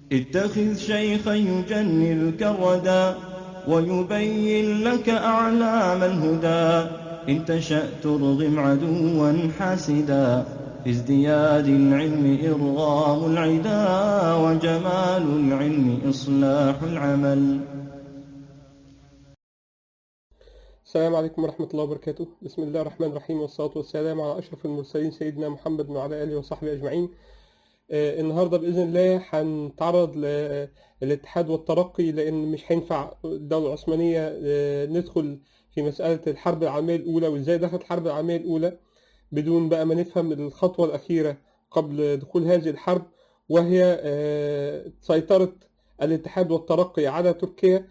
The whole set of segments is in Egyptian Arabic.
اتخذ شيخا يجنلك الردى ويبين لك أعلام الهدى إن تشأ ترغم عدوا حاسدا في ازدياد العلم إرغام العدا وجمال العلم إصلاح العمل السلام عليكم ورحمة الله وبركاته بسم الله الرحمن الرحيم والصلاة والسلام على أشرف المرسلين سيدنا محمد وعلى آله وصحبه أجمعين آه، النهاردة بإذن الله هنتعرض للاتحاد والترقي لأن مش هينفع الدولة العثمانية آه، ندخل في مسألة الحرب العالمية الأولى وإزاي دخلت الحرب العالمية الأولى بدون بقى ما نفهم الخطوة الأخيرة قبل دخول هذه الحرب وهي آه، سيطرة الاتحاد والترقي على تركيا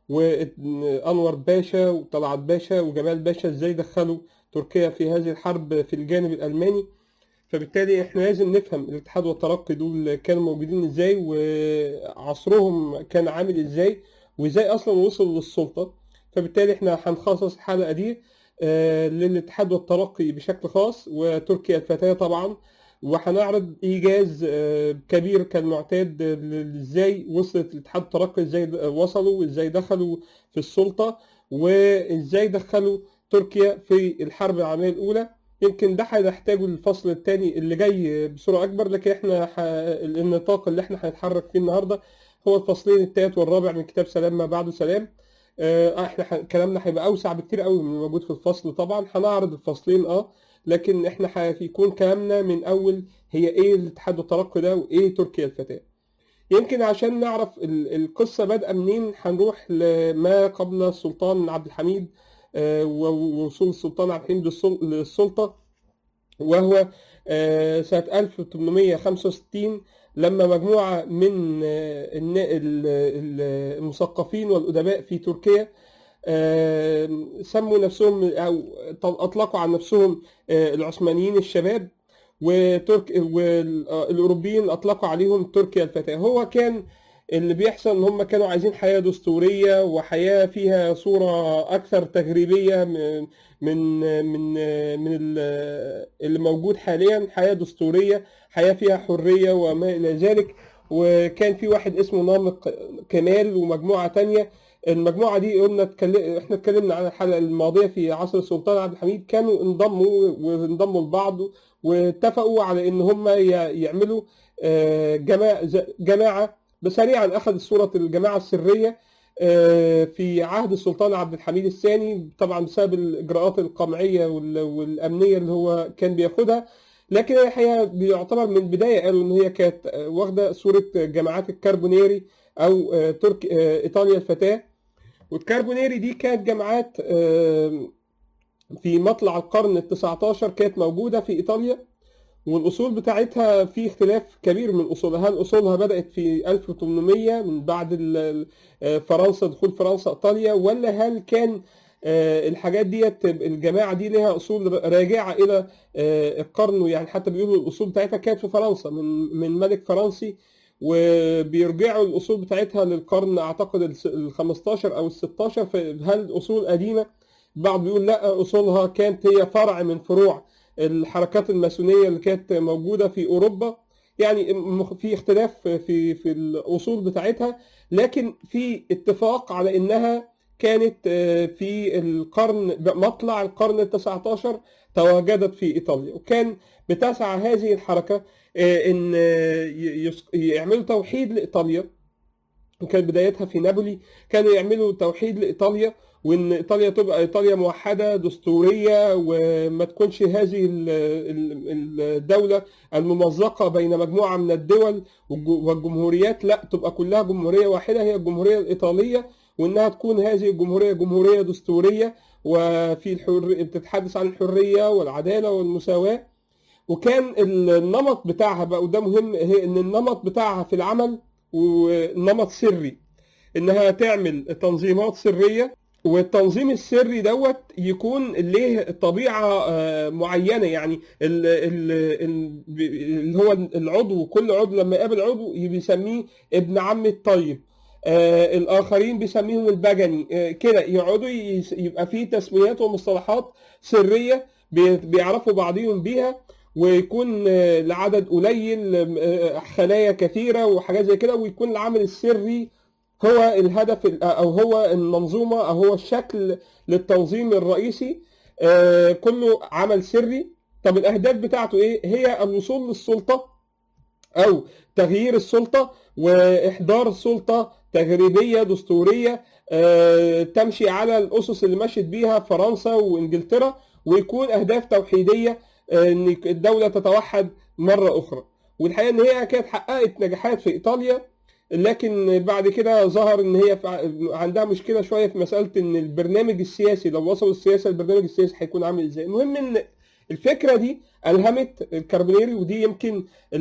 وأنور باشا وطلعت باشا وجمال باشا ازاي دخلوا تركيا في هذه الحرب في الجانب الألماني فبالتالي احنا لازم نفهم الاتحاد والترقي دول كانوا موجودين ازاي وعصرهم كان عامل ازاي وازاي اصلا وصلوا للسلطة فبالتالي احنا هنخصص الحلقة دي آه، للاتحاد والترقي بشكل خاص وتركيا الفتاة طبعا وهنعرض ايجاز آه، كبير كالمعتاد ل- ازاي وصلت الاتحاد والترقي ازاي وصلوا وازاي دخلوا في السلطة وازاي دخلوا تركيا في الحرب العالمية الأولى يمكن ده هنحتاجه الفصل الثاني اللي جاي بصورة أكبر لكن احنا ح... النطاق اللي احنا هنتحرك فيه النهاردة هو الفصلين الثالث والرابع من كتاب سلام ما بعده سلام آه، احنا ح... كلامنا هيبقى أوسع بكتير قوي من الموجود في الفصل طبعا هنعرض الفصلين اه لكن احنا هيكون كلامنا من أول هي ايه الاتحاد والترقي ده وايه تركيا الفتاة يمكن عشان نعرف ال- القصة بادئة منين هنروح لما قبل السلطان عبد الحميد آه، ووصول السلطان عبد الحميد للسل- للسلطة وهو آه، سنة 1865 لما مجموعة من آه، النا- ال- ال- المثقفين والأدباء في تركيا آه، سموا نفسهم أو أطلقوا عن نفسهم آه، العثمانيين الشباب وترك والأوروبيين أطلقوا عليهم تركيا الفتاة هو كان اللي بيحصل ان هم كانوا عايزين حياه دستوريه وحياه فيها صوره اكثر تجريبيه من من من من ال- اللي موجود حاليا حياه دستوريه حياه فيها حريه وما الى ذلك وكان في واحد اسمه نامق كمال ومجموعه تانية المجموعه دي قلنا اتكلم احنا اتكلمنا عن الحلقه الماضيه في عصر السلطان عبد الحميد كانوا انضموا وانضموا لبعض واتفقوا على ان هم ي- يعملوا آه، جماعه جماعه سريعا اخذ صوره الجماعه السريه آه، في عهد السلطان عبد الحميد الثاني طبعا بسبب الاجراءات القمعيه وال- والامنيه اللي هو كان بياخدها لكن الحقيقه بيعتبر من البدايه قالوا ان هي كانت آه، واخده صوره جماعات الكربونيري او آه، ترك آه، ايطاليا الفتاه والكربونيري دي كانت جماعات آه، في مطلع القرن ال 19 كانت موجوده في ايطاليا والاصول بتاعتها في اختلاف كبير من اصولها هل اصولها بدات في 1800 من بعد ال- ال- آه، فرنسا دخول فرنسا ايطاليا ولا هل كان آه، الحاجات ديت الجماعه دي لها اصول راجعه الى آه، القرن يعني حتى بيقولوا الاصول بتاعتها كانت في فرنسا من من ملك فرنسي وبيرجعوا الاصول بتاعتها للقرن اعتقد ال 15 او ال 16 فهل اصول قديمه بعض بيقول لا اصولها كانت هي فرع من فروع الحركات الماسونيه اللي كانت موجوده في اوروبا يعني مخ- في اختلاف في في الاصول بتاعتها لكن في اتفاق على انها كانت آه، في القرن مطلع القرن ال 19 تواجدت في ايطاليا وكان بتسعى هذه الحركه آه، ان آه، ي- يس- يعملوا توحيد لايطاليا وكانت بدايتها في نابولي كانوا يعملوا توحيد لايطاليا وان ايطاليا تبقى ايطاليا موحده دستوريه وما تكونش هذه ال- ال- الدوله الممزقه بين مجموعه من الدول والج- والجمهوريات لا تبقى كلها جمهوريه واحده هي الجمهوريه الايطاليه وانها تكون هذه الجمهوريه جمهوريه دستوريه وفي الحر بتتحدث عن الحريه والعداله والمساواه وكان النمط بتاعها بقى وده مهم هي ان النمط بتاعها في العمل ونمط سري انها تعمل تنظيمات سريه والتنظيم السري دوت يكون ليه طبيعه آه، معينه يعني ال- ال- ال- اللي هو العضو كل عضو لما يقابل عضو بيسميه ابن عم الطيب آه، الاخرين بيسميهم البجني آه، كده يقعدوا يس- يبقى فيه تسميات ومصطلحات سريه بي- بيعرفوا بعضهم بيها ويكون آه، لعدد قليل آه، خلايا كثيره وحاجات زي كده ويكون العمل السري هو الهدف ال- او هو المنظومه او هو الشكل للتنظيم الرئيسي آه، كله عمل سري طب الاهداف بتاعته ايه هي الوصول للسلطه او تغيير السلطه واحضار سلطه تجريبيه دستوريه آه، تمشي على الاسس اللي مشت بيها فرنسا وانجلترا ويكون اهداف توحيديه آه، ان الدوله تتوحد مره اخرى والحقيقه ان هي كانت حققت نجاحات في ايطاليا لكن بعد كده ظهر ان هي فع- عندها مشكله شويه في مساله ان البرنامج السياسي لو وصلوا السياسه البرنامج السياسي هيكون عامل ازاي المهم ان الفكره دي الهمت الكاربونيري ودي يمكن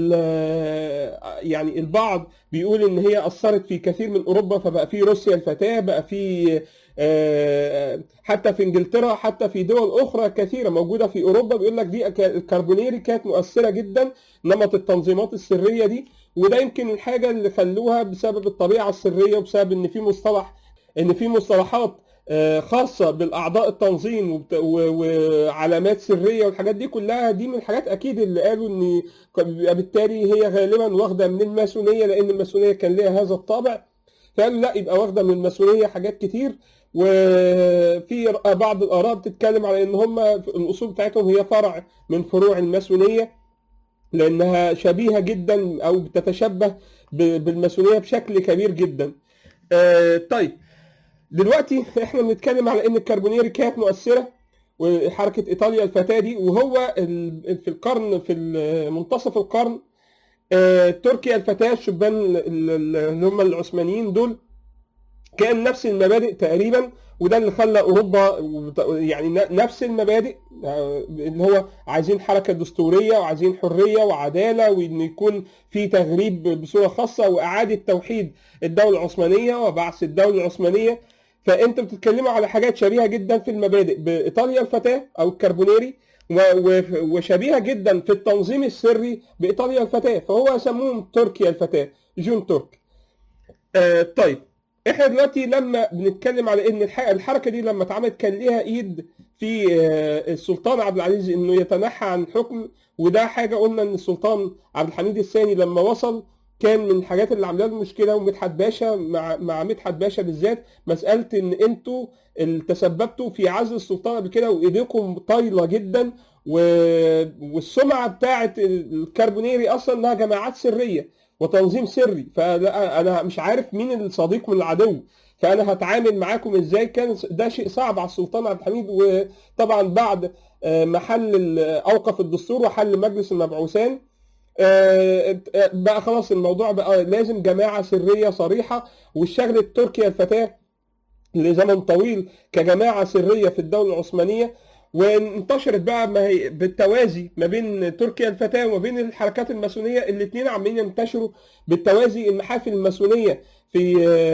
ال- يعني البعض بيقول ان هي اثرت في كثير من اوروبا فبقى في روسيا الفتاه بقى في آه، حتى في انجلترا حتى في دول اخرى كثيره موجوده في اوروبا بيقول لك دي كا- الكاربونيري كانت مؤثره جدا نمط التنظيمات السريه دي وده يمكن الحاجه اللي خلوها بسبب الطبيعه السريه وبسبب ان في مصطلح ان في مصطلحات آه، خاصه بالاعضاء التنظيم وبت- و- وعلامات سريه والحاجات دي كلها دي من الحاجات اكيد اللي قالوا ان بيبقى بالتالي هي غالبا واخده من الماسونيه لان الماسونيه كان ليها هذا الطابع فقالوا لا يبقى واخده من الماسونيه حاجات كتير وفي بعض الاراء بتتكلم على ان هم الاصول بتاعتهم هي فرع من فروع الماسونيه لانها شبيهه جدا او بتتشبه ب- بالماسونيه بشكل كبير جدا. آه، طيب دلوقتي احنا بنتكلم على ان الكربونيري كانت مؤثره وحركه ايطاليا الفتاه دي وهو ال- في القرن في ال- منتصف القرن آه، تركيا الفتاه الشبان ال- ال- اللي هم العثمانيين دول كان نفس المبادئ تقريبا وده اللي خلى اوروبا وبت- يعني ن- نفس المبادئ آه، اللي هو عايزين حركه دستوريه وعايزين حريه وعداله وان يكون في تغريب بصوره خاصه واعاده توحيد الدوله العثمانيه وبعث الدوله العثمانيه فانت بتتكلموا على حاجات شبيهه جدا في المبادئ بايطاليا الفتاه او الكربونيري و- و- وشبيهه جدا في التنظيم السري بايطاليا الفتاه فهو سموهم تركيا الفتاه جون ترك آه طيب احنا دلوقتي لما بنتكلم على ان الح- الحركه دي لما اتعملت كان ليها ايد في آه، السلطان عبد العزيز انه يتنحى عن الحكم وده حاجه قلنا ان السلطان عبد الحميد الثاني لما وصل كان من الحاجات اللي عامله له مشكله ومدحت باشا مع مع مدحت باشا بالذات مساله ان انتوا اللي تسببتوا في عزل السلطان قبل كده وايديكم طايله جدا و... والسمعه بتاعت الكربونيري اصلا انها جماعات سريه وتنظيم سري فانا انا مش عارف مين الصديق من العدو فانا هتعامل معاكم ازاي كان ده شيء صعب على السلطان عبد الحميد وطبعا بعد آه، محل ال- اوقف الدستور وحل مجلس المبعوثان آه، آه، بقى خلاص الموضوع بقى لازم جماعه سريه صريحه والشغل تركيا الفتاه لزمن طويل كجماعه سريه في الدوله العثمانيه وانتشرت بقى ما هي بالتوازي ما بين تركيا الفتاه وما بين الحركات الماسونيه الاثنين عمالين ينتشروا بالتوازي المحافل الماسونيه في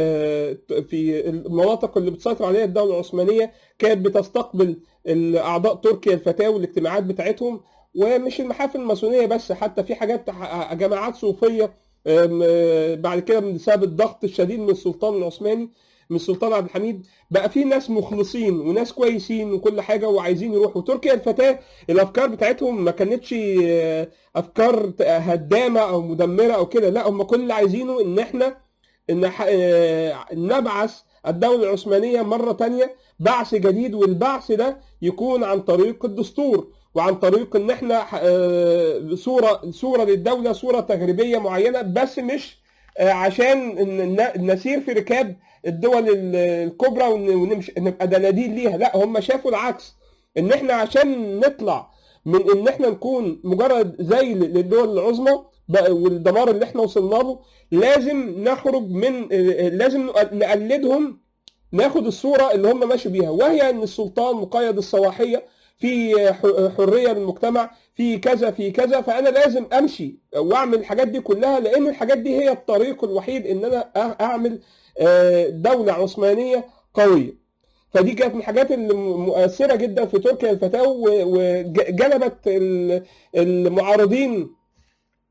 في المناطق اللي بتسيطر عليها الدوله العثمانيه كانت بتستقبل الاعضاء تركيا الفتاه والاجتماعات بتاعتهم ومش المحافل الماسونيه بس حتى في حاجات جماعات صوفيه أم، بعد كده بسبب الضغط الشديد من السلطان العثماني من السلطان عبد الحميد بقى في ناس مخلصين وناس كويسين وكل حاجه وعايزين يروحوا تركيا الفتاه الافكار بتاعتهم ما كانتش آه، افكار هدامه او مدمره او كده لا هم كل اللي عايزينه ان احنا ان ح- آه، نبعث الدوله العثمانيه مره تانية بعث جديد والبعث ده يكون عن طريق الدستور وعن طريق ان احنا آه، صوره صوره للدوله صوره تجريبيه معينه بس مش آه، عشان ن- ن- نسير في ركاب الدول ال- الكبرى ون- ونمش- نبقى دناديل ليها لا هم شافوا العكس ان احنا عشان نطلع من ان احنا نكون مجرد زي للدول العظمى بقى- والدمار اللي احنا وصلنا له لازم نخرج من آه، لازم نقلدهم ناخد الصوره اللي هم ماشي بيها وهي ان السلطان مقيد الصلاحيه في ح- حريه للمجتمع في كذا في كذا فانا لازم امشي واعمل الحاجات دي كلها لان الحاجات دي هي الطريق الوحيد ان انا أ- اعمل آه، دوله عثمانيه قويه فدي كانت من الحاجات اللي م- مؤثره جدا في تركيا الفتاه و- وجلبت ال- المعارضين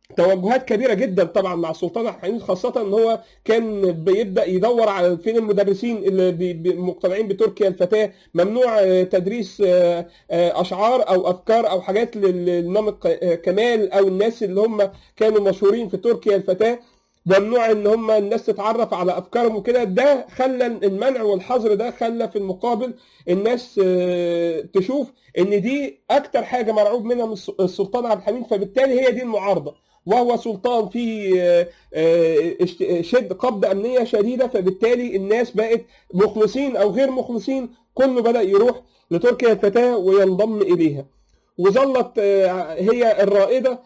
توجهات كبيره جدا طبعا مع السلطان عبد الحميد خاصه ان هو كان بيبدا يدور على فين المدرسين اللي بي- بي- مقتنعين بتركيا الفتاه ممنوع آه، تدريس آه، آه، اشعار او افكار او حاجات لل- للإمام آه، كمال او الناس اللي هم كانوا مشهورين في تركيا الفتاه ممنوع ان هم الناس تتعرف على افكارهم وكده ده خلى المنع والحظر ده خلى في المقابل الناس آه، تشوف ان دي اكتر حاجه مرعوب منها من الس- السلطان عبد الحميد فبالتالي هي دي المعارضه وهو سلطان في آه، آه، اشت- شد قبضه امنيه شديده فبالتالي الناس بقت مخلصين او غير مخلصين كله بدا يروح لتركيا الفتاه وينضم اليها وظلت آه، هي الرائده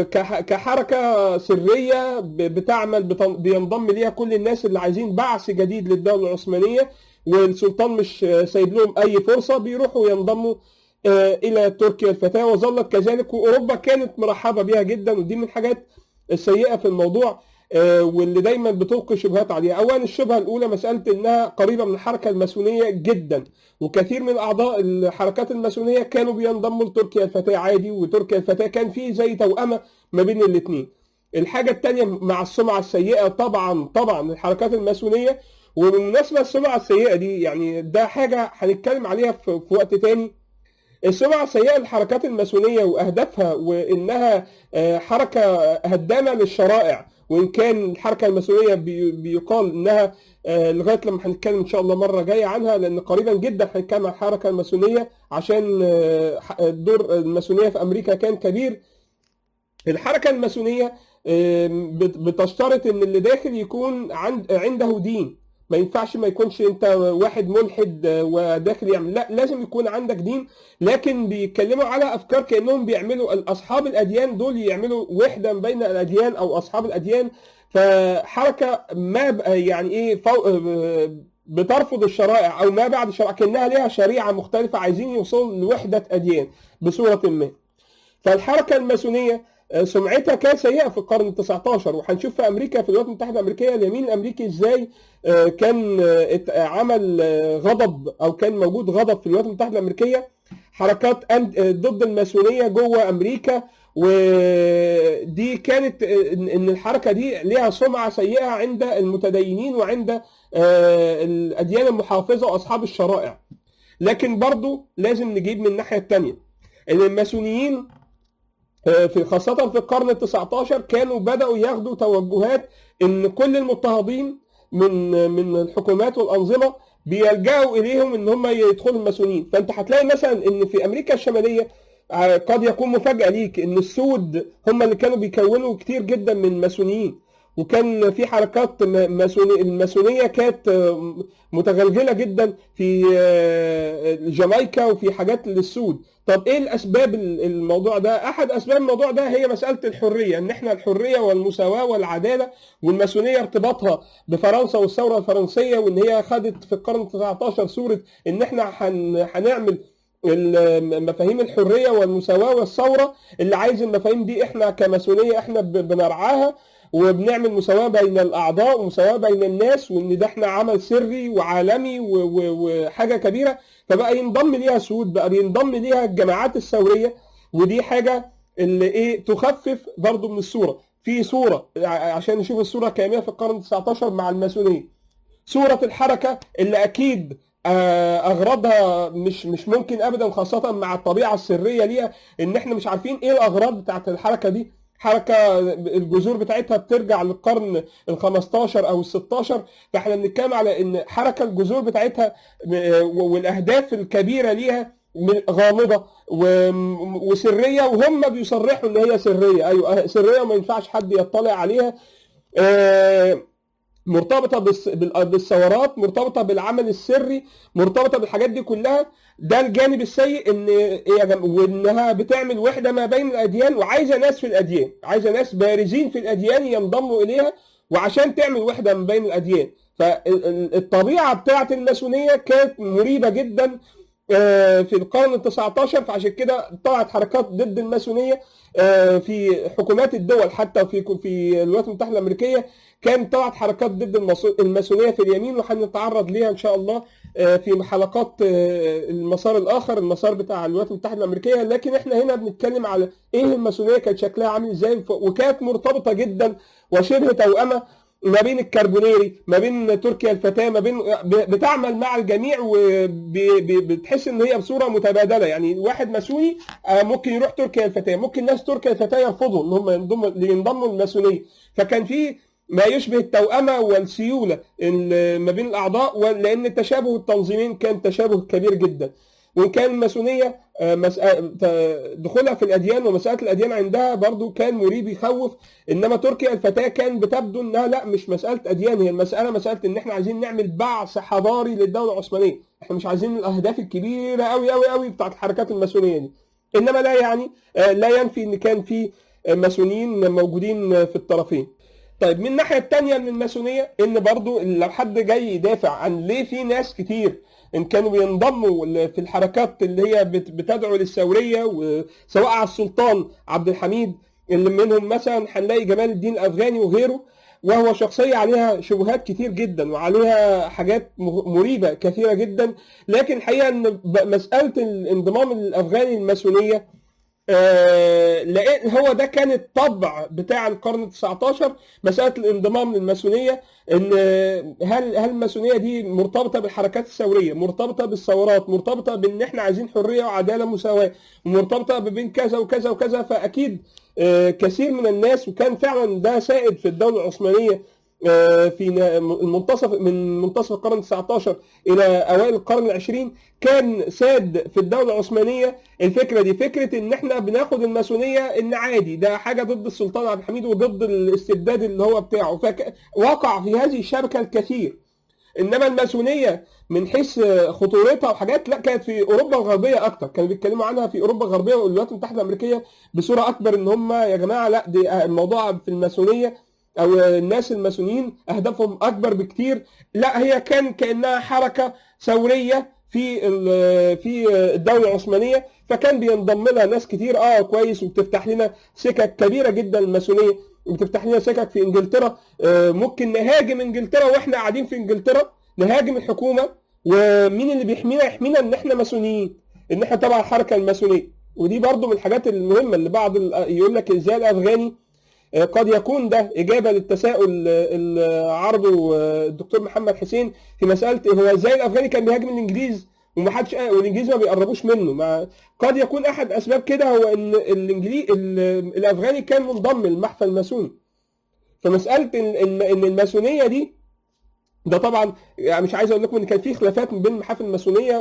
وكحركه سريه ب- بتعمل بتن- بينضم ليها كل الناس اللي عايزين بعث جديد للدوله العثمانيه والسلطان مش آه، سايب لهم اي فرصه بيروحوا ينضموا آه، الى تركيا الفتاه وظلت كذلك واوروبا كانت مرحبه بيها جدا ودي من الحاجات السيئه في الموضوع آه، واللي دايما بتلقي شبهات عليها اولا الشبهه الاولى مساله انها قريبه من الحركه الماسونيه جدا وكثير من اعضاء الحركات الماسونيه كانوا بينضموا لتركيا الفتاه عادي وتركيا الفتاه كان في زي توأمه ما بين الاثنين الحاجه الثانيه مع السمعه السيئه طبعا طبعا الحركات الماسونيه وبالمناسبه السمعه السيئه دي يعني ده حاجه هنتكلم عليها في في وقت تاني السمعة السيئة للحركات الماسونية وأهدافها وإنها آه، حركة هدامة للشرائع وإن كان الحركة الماسونية بي- بيقال إنها آه، لغاية لما هنتكلم إن شاء الله مرة جاية عنها لأن قريبا جدا هنتكلم عن الحركة الماسونية عشان آه، ح- دور الماسونية في أمريكا كان كبير الحركة الماسونية آم، بت- بتشترط إن اللي داخل يكون عند عنده دين ما ينفعش ما يكونش انت واحد ملحد آه، وداخل يعمل لا لازم يكون عندك دين لكن بيتكلموا على افكار كانهم بيعملوا اصحاب الاديان دول يعملوا وحده بين الاديان او اصحاب الاديان فحركه ما ب- يعني ايه فو... آه، بترفض الشرائع او ما بعد الشرائع كانها ليها شريعه مختلفه عايزين يوصلوا لوحده اديان بصوره ما فالحركه الماسونيه آه، سمعتها كانت سيئه في القرن ال 19 وهنشوف في امريكا في الولايات المتحده الامريكيه اليمين الامريكي ازاي آه، كان آه، ات- عمل آه، غضب او كان موجود غضب في الولايات المتحده الامريكيه حركات أن- آه، ضد الماسونيه جوه امريكا ودي كانت آه، ان إن الحركه دي ليها سمعه سيئه عند المتدينين وعند آه، الاديان المحافظه واصحاب الشرائع لكن برضو لازم نجيب من الناحيه الثانيه ان الماسونيين آه، في خاصة في القرن ال 19 كانوا بدأوا ياخدوا توجهات إن كل المضطهدين من من الحكومات والأنظمة بيلجأوا إليهم إن هم يدخلوا الماسونيين، فأنت هتلاقي مثلا إن في أمريكا الشمالية آه، قد يكون مفاجأة ليك إن السود هم اللي كانوا بيكونوا كتير جدا من الماسونيين وكان في حركات م- ماسوني الماسونية كانت آه، متغلغلة جدا في آه، جامايكا وفي حاجات للسود طب ايه الاسباب ال- الموضوع ده احد اسباب الموضوع ده هي مساله الحريه ان احنا الحريه والمساواه والعداله والماسونيه ارتباطها بفرنسا والثوره الفرنسيه وان هي خدت في القرن ال 19 صوره ان احنا هن- هنعمل ال- مفاهيم الحريه والمساواه والثوره اللي عايز المفاهيم دي احنا كماسونيه احنا ب- بنرعاها وبنعمل مساواه بين الاعضاء ومساواه بين الناس وان ده احنا عمل سري وعالمي و- و- وحاجه كبيره فبقى ينضم ليها سود بقى بينضم ليها الجماعات الثوريه ودي حاجه اللي ايه تخفف برضو من الصوره في صوره ع- عشان نشوف الصوره كامله في القرن 19 مع الماسونيه صوره الحركه اللي اكيد آه، اغراضها مش مش ممكن ابدا خاصه مع الطبيعه السريه ليها ان احنا مش عارفين ايه الاغراض بتاعت الحركه دي حركه الجذور بتاعتها بترجع للقرن ال 15 او ال 16 فاحنا بنتكلم على ان حركه الجذور بتاعتها م- والاهداف الكبيره ليها من- غامضه و- وسريه وهم بيصرحوا ان هي سريه ايوه سريه وما ينفعش حد يطلع عليها آه، مرتبطه بالس- بال- بالثورات مرتبطه بالعمل السري مرتبطه بالحاجات دي كلها ده الجانب السيء ان يا جم- وانها بتعمل وحده ما بين الاديان وعايزه ناس في الاديان عايزه ناس بارزين في الاديان ينضموا اليها وعشان تعمل وحده ما بين الاديان فالطبيعه بتاعه الماسونيه كانت مريبه جدا آه، في القرن ال 19 فعشان كده طلعت حركات ضد الماسونيه آه، في حكومات الدول حتى في في الولايات المتحده الامريكيه كان طلعت حركات ضد الماسو- الماسونيه في اليمين وهنتعرض ليها ان شاء الله آه، في حلقات آه، المسار الاخر المسار بتاع الولايات المتحده الامريكيه لكن احنا هنا بنتكلم على ايه الماسونيه كانت شكلها عامل ازاي ف- وكانت مرتبطه جدا وشبه توأمه ما بين الكربونيري ما بين تركيا الفتاة ما بين ب- بتعمل مع الجميع وبتحس ان هي بصوره متبادله يعني واحد ماسوني آه، ممكن يروح تركيا الفتاة ممكن ناس تركيا الفتاة يرفضوا ان هم ينضموا ينضموا للماسونيه فكان في ما يشبه التوأمة والسيولة ال- ما بين الأعضاء و- لأن تشابه التنظيمين كان تشابه كبير جدا وإن كان الماسونية آه، مسأ- ت- دخولها في الأديان ومسألة الأديان عندها برضو كان مريب يخوف إنما تركيا الفتاة كان بتبدو إنها لا مش مسألة أديان هي المسألة مسألة إن إحنا عايزين نعمل بعث حضاري للدولة العثمانية إحنا مش عايزين الأهداف الكبيرة أوي أوي أوي بتاعت الحركات الماسونية دي إنما لا يعني آه، لا ينفي إن كان في آه، ماسونيين موجودين آه، في الطرفين طيب من الناحيه الثانيه من الماسونيه ان برضو لو حد جاي يدافع عن ليه في ناس كتير ان كانوا بينضموا ل- في الحركات اللي هي بت- بتدعو للثوريه وسواء على السلطان عبد الحميد اللي منهم مثلا هنلاقي جمال الدين الافغاني وغيره وهو شخصيه عليها شبهات كتير جدا وعليها حاجات م- مريبه كثيره جدا لكن الحقيقه ان ب- مساله الانضمام الافغاني للماسونيه آه، لقيت هو ده كان الطبع بتاع القرن ال 19 مساله الانضمام للماسونيه ان آه، هل هل الماسونيه دي مرتبطه بالحركات الثوريه مرتبطه بالثورات مرتبطه بان احنا عايزين حريه وعداله ومساواه مرتبطه بين كذا وكذا وكذا فاكيد آه، كثير من الناس وكان فعلا ده سائد في الدوله العثمانيه آه، في نا- المنتصف من منتصف القرن 19 الى اوائل القرن العشرين كان ساد في الدوله العثمانيه الفكره دي فكره ان احنا بناخد الماسونيه ان عادي ده حاجه ضد السلطان عبد الحميد وضد الاستبداد اللي هو بتاعه فوقع في هذه الشبكه الكثير انما الماسونيه من حيث خطورتها وحاجات لا كانت في اوروبا الغربيه اكتر كانوا بيتكلموا عنها في اوروبا الغربيه والولايات المتحده الامريكيه بصوره اكبر ان هم يا جماعه لا دي الموضوع في الماسونيه او الناس الماسونيين اهدافهم اكبر بكتير لا هي كان كانها حركه ثوريه في ال- في الدوله العثمانيه فكان بينضم لها ناس كتير اه كويس وبتفتح لنا سكك كبيره جدا الماسونيه بتفتح لنا سكك في انجلترا آه، ممكن نهاجم انجلترا واحنا قاعدين في انجلترا نهاجم الحكومه ومين اللي بيحمينا يحمينا ان احنا ماسونيين ان احنا تبع الحركه الماسونيه ودي برضو من الحاجات المهمه اللي بعض ال- يقول لك ازاي الافغاني آه، قد يكون ده اجابه للتساؤل آه، اللي عرضه آه، الدكتور محمد حسين في مساله هو ازاي الافغاني كان بيهاجم الانجليز ومحدش والانجليز ما بيقربوش منه ما قد يكون احد اسباب كده هو ان الانجليز الافغاني كان منضم للمحفل الماسوني فمساله ان ان إن الماسونيه دي ده طبعا يعني مش عايز اقول لكم ان كان في خلافات ما بين المحافل الماسونيه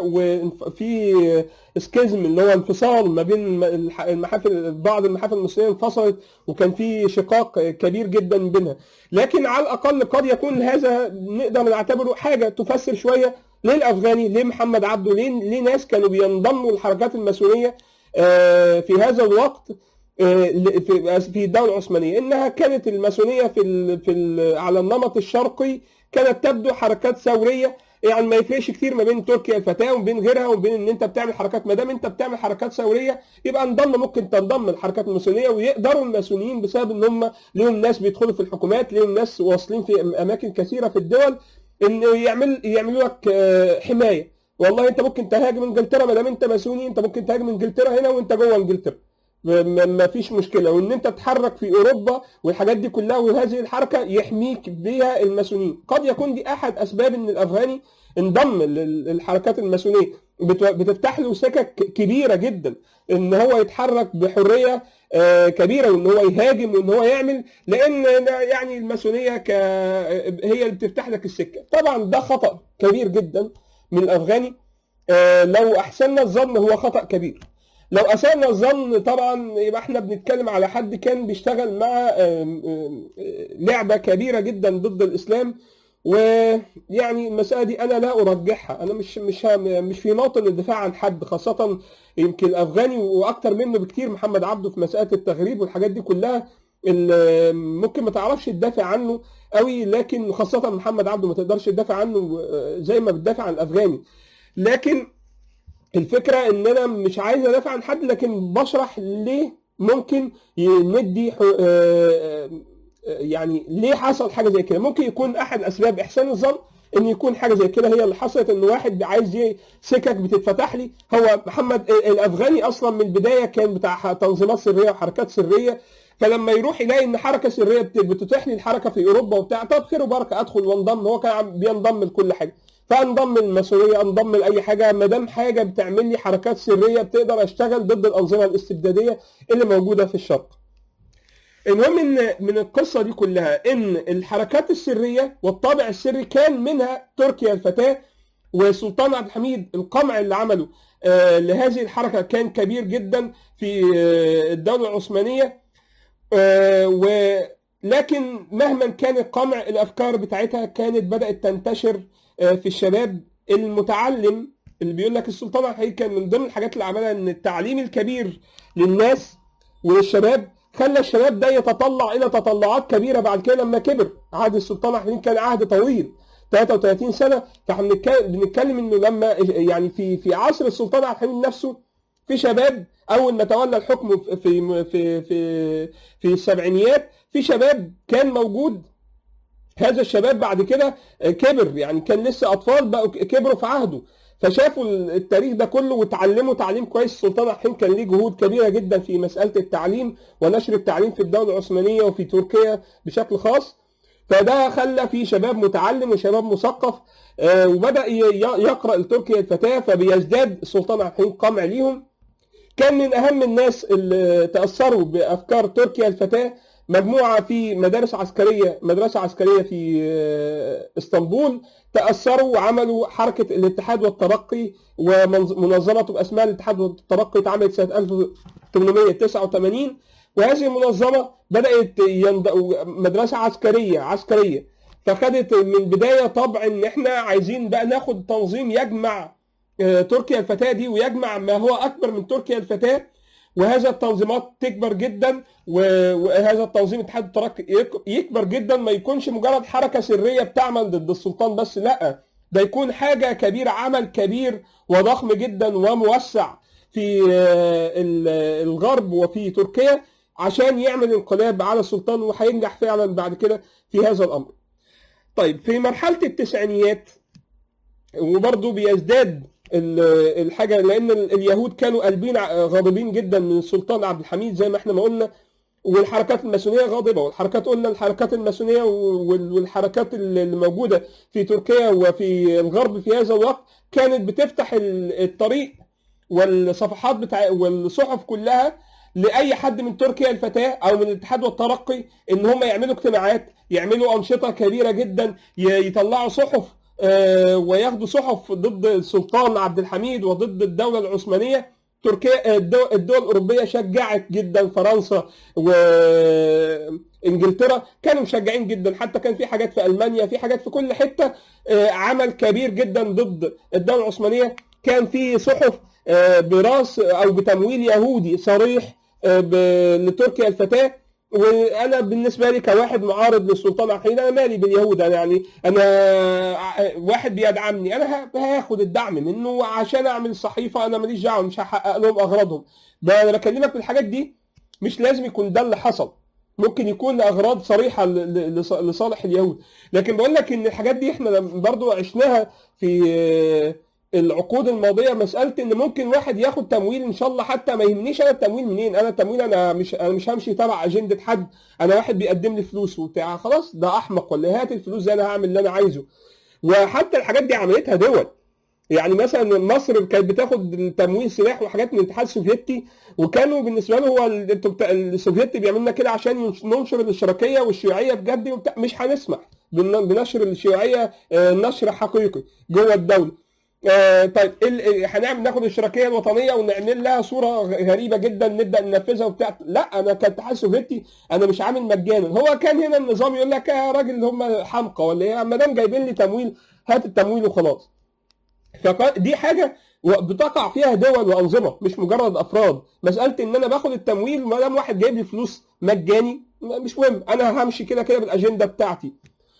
وفي سكيزم اللي هو انفصال ما بين الح- المحافل بعض المحافل الماسونيه انفصلت وكان في شقاق كبير جدا بينها لكن على الاقل قد يكون هذا نقدر نعتبره حاجه تفسر شويه ليه الافغاني ليه محمد عبده ليه ليه ناس كانوا بينضموا للحركات الماسونيه آه، في هذا الوقت آه، ل- في في الدوله العثمانيه انها كانت الماسونيه في ال في ال على النمط الشرقي كانت تبدو حركات ثوريه يعني ما يفرقش كتير ما بين تركيا الفتاه وما بين غيرها وما بين ان انت بتعمل حركات ما دام انت بتعمل حركات ثوريه يبقى انضم ممكن تنضم للحركات الماسونيه ويقدروا الماسونيين بسبب ان هم ليهم ناس بيدخلوا في الحكومات ليهم ناس واصلين في اماكن كثيره في الدول ان يعمل يعملوا لك آه، حمايه والله انت ممكن تهاجم انجلترا ما دام انت ماسوني انت ممكن تهاجم انجلترا هنا وانت جوه انجلترا ما ما فيش مشكله وان انت تتحرك في اوروبا والحاجات دي كلها وهذه الحركه يحميك بيها الماسونيين قد يكون دي احد اسباب ان الافغاني انضم لل- للحركات الماسونيه بت- بتفتح له سكك كبيره جدا ان هو يتحرك بحريه آه، كبيره وان هو يهاجم وان هو يعمل لان يعني الماسونيه ك... هي اللي بتفتح لك السكه طبعا ده خطا كبير جدا من الافغاني آه، لو احسننا الظن هو خطا كبير لو اسأنا الظن طبعا يبقى احنا بنتكلم على حد كان بيشتغل مع آم، آم، لعبة كبيرة جدا ضد الإسلام ويعني المسألة دي أنا لا أرجحها أنا مش مش هم- مش في موطن الدفاع عن حد خاصة يمكن الأفغاني وأكتر منه بكتير محمد عبده في مسألة التغريب والحاجات دي كلها اللي ممكن ما تعرفش تدافع عنه قوي لكن خاصة محمد عبده ما تقدرش تدافع عنه آه، زي ما بتدافع عن الأفغاني لكن الفكره ان انا مش عايز ادافع عن حد لكن بشرح ليه ممكن ندي حو- آه، آه، يعني ليه حصل حاجه زي كده ممكن يكون احد اسباب احسان الظن ان يكون حاجه زي كده هي اللي حصلت ان واحد عايز ي- سكك بتتفتح لي هو محمد الافغاني اصلا من البدايه كان بتاع تنظيمات سريه وحركات سريه فلما يروح يلاقي ان حركه سريه بت- بتتيح لي الحركه في اوروبا وبتاع طب خير وبركه ادخل وانضم هو كان عم- بينضم لكل حاجه فانضم للماسونيه انضم لاي حاجه ما دام حاجه بتعمل لي حركات سريه بتقدر اشتغل ضد الانظمه الاستبداديه اللي موجوده في الشرق. المهم ان من القصه دي كلها ان الحركات السريه والطابع السري كان منها تركيا الفتاه وسلطان عبد الحميد القمع اللي عمله آه، لهذه الحركه كان كبير جدا في آه، الدوله العثمانيه آه، ولكن مهما كان القمع الافكار بتاعتها كانت بدات تنتشر آه، في الشباب المتعلم اللي بيقول لك السلطان عبد الحميد كان من ضمن الحاجات اللي عملها ان التعليم الكبير للناس وللشباب خلى الشباب ده يتطلع الى تطلعات كبيره بعد كده لما كبر عهد السلطان عبد الحميد كان عهد طويل 33 سنه فاحنا بنتكلم بنتكلم انه لما يعني في في عصر السلطان عبد الحميد نفسه في شباب اول ما تولى الحكم في في في في, في السبعينيات في شباب كان موجود هذا الشباب بعد كده كبر يعني كان لسه اطفال بقوا كبروا في عهده فشافوا التاريخ ده كله وتعلموا تعليم كويس السلطان عبد الحميد كان ليه جهود كبيره جدا في مساله التعليم ونشر التعليم في الدوله العثمانيه وفي تركيا بشكل خاص فده خلى في شباب متعلم وشباب مثقف آه، وبدا ي- ي- يقرا لتركيا الفتاه فبيزداد السلطان عبد الحميد قمع ليهم كان من اهم الناس اللي تاثروا بافكار تركيا الفتاه مجموعه في مدارس عسكريه مدرسه عسكريه في آه، اسطنبول تاثروا وعملوا حركه الاتحاد والترقي ومنظمه باسمها الاتحاد والترقي اتعملت سنه 1889 وهذه المنظمه بدات يند... مدرسه عسكريه عسكريه فخدت من البدايه طبع ان احنا عايزين بقى ناخد تنظيم يجمع آه، تركيا الفتاه دي ويجمع ما هو اكبر من تركيا الفتاه وهذا التنظيمات تكبر جدا و- وهذا التنظيم اتحاد الترقي يك- يكبر جدا ما يكونش مجرد حركه سريه بتعمل ضد السلطان بس لا ده يكون حاجه كبيره عمل كبير وضخم جدا وموسع في آه، ال- الغرب وفي تركيا عشان يعمل انقلاب على السلطان وهينجح فعلا بعد كده في هذا الامر. طيب في مرحله التسعينيات وبرضه بيزداد ال- الحاجه لان ال- اليهود كانوا قلبين ع- غاضبين جدا من السلطان عبد الحميد زي ما احنا ما قلنا والحركات الماسونيه غاضبه والحركات قلنا الحركات الماسونيه وال- والحركات اللي موجوده في تركيا وفي الغرب في هذا الوقت كانت بتفتح ال- الطريق والصفحات بتاع والصحف كلها لاي حد من تركيا الفتاه او من الاتحاد والترقي ان هم يعملوا اجتماعات يعملوا انشطه كبيره جدا ي- يطلعوا صحف آه، وياخدوا صحف ضد السلطان عبد الحميد وضد الدوله العثمانيه تركيا الدول, الدول الاوروبيه شجعت جدا فرنسا وانجلترا كانوا مشجعين جدا حتى كان في حاجات في المانيا في حاجات في كل حته آه، عمل كبير جدا ضد الدوله العثمانيه كان في صحف آه، براس او بتمويل يهودي صريح آه، ب- لتركيا الفتاه وانا بالنسبه لي كواحد معارض للسلطان عبد الحميد انا مالي باليهود انا يعني انا ع- واحد بيدعمني انا ه- هاخد الدعم منه عشان اعمل صحيفه انا ماليش دعوه مش هحقق لهم اغراضهم ده انا بكلمك في الحاجات دي مش لازم يكون ده اللي حصل ممكن يكون اغراض صريحه ل- ل- لص- لصالح اليهود لكن بقول لك ان الحاجات دي احنا لما برضو عشناها في آه، العقود الماضيه مساله ان ممكن واحد ياخد تمويل ان شاء الله حتى ما يهمنيش انا التمويل منين انا التمويل انا مش انا مش همشي تبع اجنده حد انا واحد بيقدم لي فلوس وبتاع خلاص ده احمق ولا هات الفلوس دي انا هعمل اللي انا عايزه وحتى الحاجات دي عملتها دول يعني مثلا مصر كانت بتاخد تمويل سلاح وحاجات من الاتحاد السوفيتي وكانوا بالنسبه له هو ال- انتوا بتا- السوفيتي بيعمل لنا كده عشان ينش- ننشر الاشتراكيه والشيوعيه بجد وبتاع مش هنسمح بن- بنشر الشيوعيه آه، نشر حقيقي جوه الدوله آه، طيب إيه ال- إيه هنعمل ناخد الاشتراكيه الوطنيه ونعمل لها صوره غ- غريبه جدا نبدا ننفذها وبتاع لا انا كاتحاد سوفيتي انا مش عامل مجانا هو كان هنا النظام يقول لك يا راجل هم حمقى ولا ايه ما دام جايبين لي تمويل هات التمويل وخلاص فدي حاجه بتقع فيها دول وانظمه مش مجرد افراد مساله ان انا باخد التمويل ما دام واحد جايب لي فلوس مجاني مش مهم انا همشي كده كده بالاجنده بتاعتي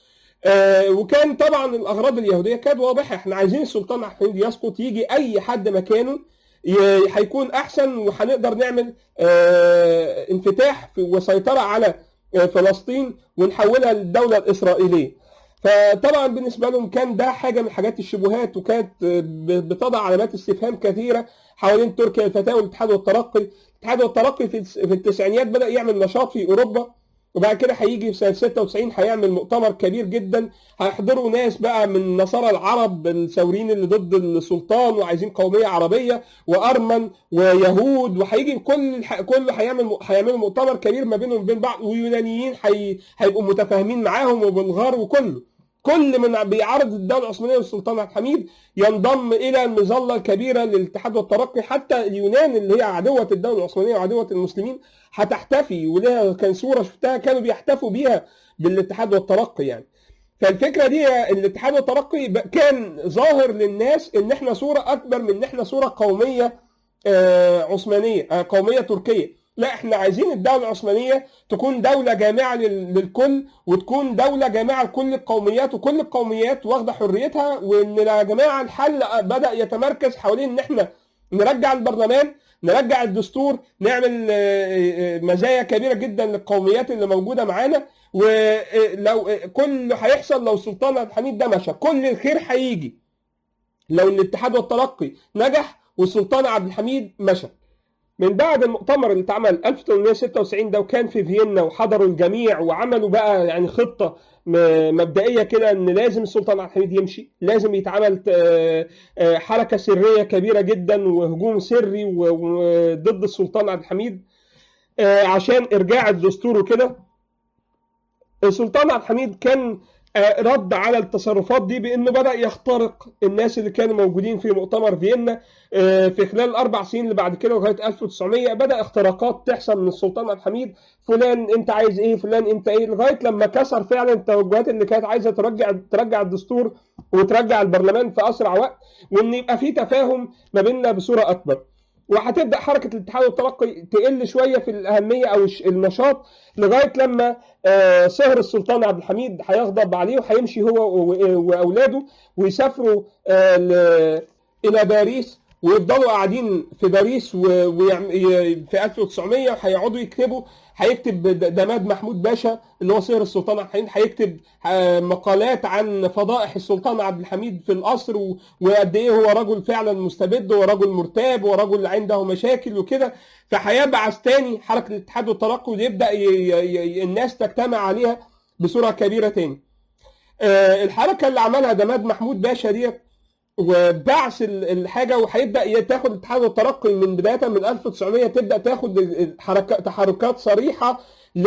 آه، وكان طبعا الاغراض اليهوديه كانت واضحه احنا عايزين السلطان عبد الحميد يسقط يجي اي حد مكانه ي- هيكون احسن وهنقدر نعمل آه، انفتاح في- وسيطره على آه، فلسطين ونحولها للدوله الاسرائيليه فطبعا بالنسبه لهم كان ده حاجه من حاجات الشبهات وكانت آه، ب- بتضع علامات استفهام كثيره حوالين تركيا الفتاه والاتحاد والترقي الاتحاد والترقي في الس- في التسعينيات بدا يعمل نشاط في اوروبا وبعد كده هيجي في سنه 96 هيعمل مؤتمر كبير جدا هيحضروا ناس بقى من نصارى العرب الثوريين اللي ضد السلطان وعايزين قوميه عربيه وارمن ويهود وهيجي كل الح... كل هيعمل هيعملوا مؤتمر كبير ما بينهم وبين بعض ويونانيين هي... هيبقوا متفاهمين معاهم وبلغار وكله كل من بيعارض الدوله العثمانيه والسلطان عبد الحميد ينضم الى المظله الكبيره للاتحاد والترقي حتى اليونان اللي هي عدوه الدوله العثمانيه وعدوه المسلمين هتحتفي ولها كان صوره شفتها كانوا بيحتفوا بيها بالاتحاد والترقي يعني فالفكره دي الاتحاد والترقي ب- كان ظاهر للناس ان احنا صوره اكبر من ان احنا صوره قوميه آه، عثمانيه آه، قوميه تركيه لا احنا عايزين الدوله العثمانيه تكون دوله جامعه لل- للكل وتكون دوله جامعه لكل القوميات وكل القوميات واخده حريتها وان يا جماعه الحل بدا يتمركز حوالين ان احنا نرجع البرلمان نرجع الدستور نعمل آه، آه، مزايا كبيره جدا للقوميات اللي موجوده معانا ولو كل هيحصل لو السلطان عبد الحميد ده مشى كل الخير هيجي لو الاتحاد والترقي نجح والسلطان عبد الحميد مشى من بعد المؤتمر اللي اتعمل 1896 ده وكان في فيينا وحضروا الجميع وعملوا بقى يعني خطه م- مبدئيه كده ان لازم السلطان عبد الحميد يمشي لازم يتعمل آه، آه، حركه سريه كبيره جدا وهجوم سري و- وضد السلطان عبد الحميد آه، عشان ارجاع الدستور وكده السلطان عبد الحميد كان آه، رد على التصرفات دي بانه بدا يخترق الناس اللي كانوا موجودين في مؤتمر فيينا آه، في خلال الاربع سنين اللي بعد كده لغايه 1900 بدا اختراقات تحصل من السلطان عبد الحميد فلان انت عايز ايه فلان انت ايه لغايه لما كسر فعلا التوجهات اللي كانت عايزه ترجع ترجع الدستور وترجع البرلمان في اسرع وقت وان يبقى في تفاهم ما بيننا بصوره اكبر وهتبدا حركه الاتحاد والترقي تقل شويه في الاهميه او الش- النشاط لغايه لما آه، صهر السلطان عبد الحميد هيغضب عليه وهيمشي هو و- واولاده ويسافروا آه، ل- الى باريس ويفضلوا قاعدين في باريس و- ويعم- ي- في 1900 وهيقعدوا يكتبوا هيكتب د- دماد محمود باشا اللي هو صهر السلطان عبد الحميد هيكتب آه، مقالات عن فضائح السلطان عبد الحميد في القصر و- وقد ايه هو رجل فعلا مستبد ورجل مرتاب ورجل عنده مشاكل وكده فهيبعث تاني حركه الاتحاد والترقي ويبدا ي- ي- ي- الناس تجتمع عليها بصوره كبيره تاني. آه، الحركه اللي عملها دماد محمود باشا ديت وبعث ال- الحاجه وهيبدا تاخد الاتحاد والترقي من بدايه من 1900 تبدا تاخد حركات تحركات صريحه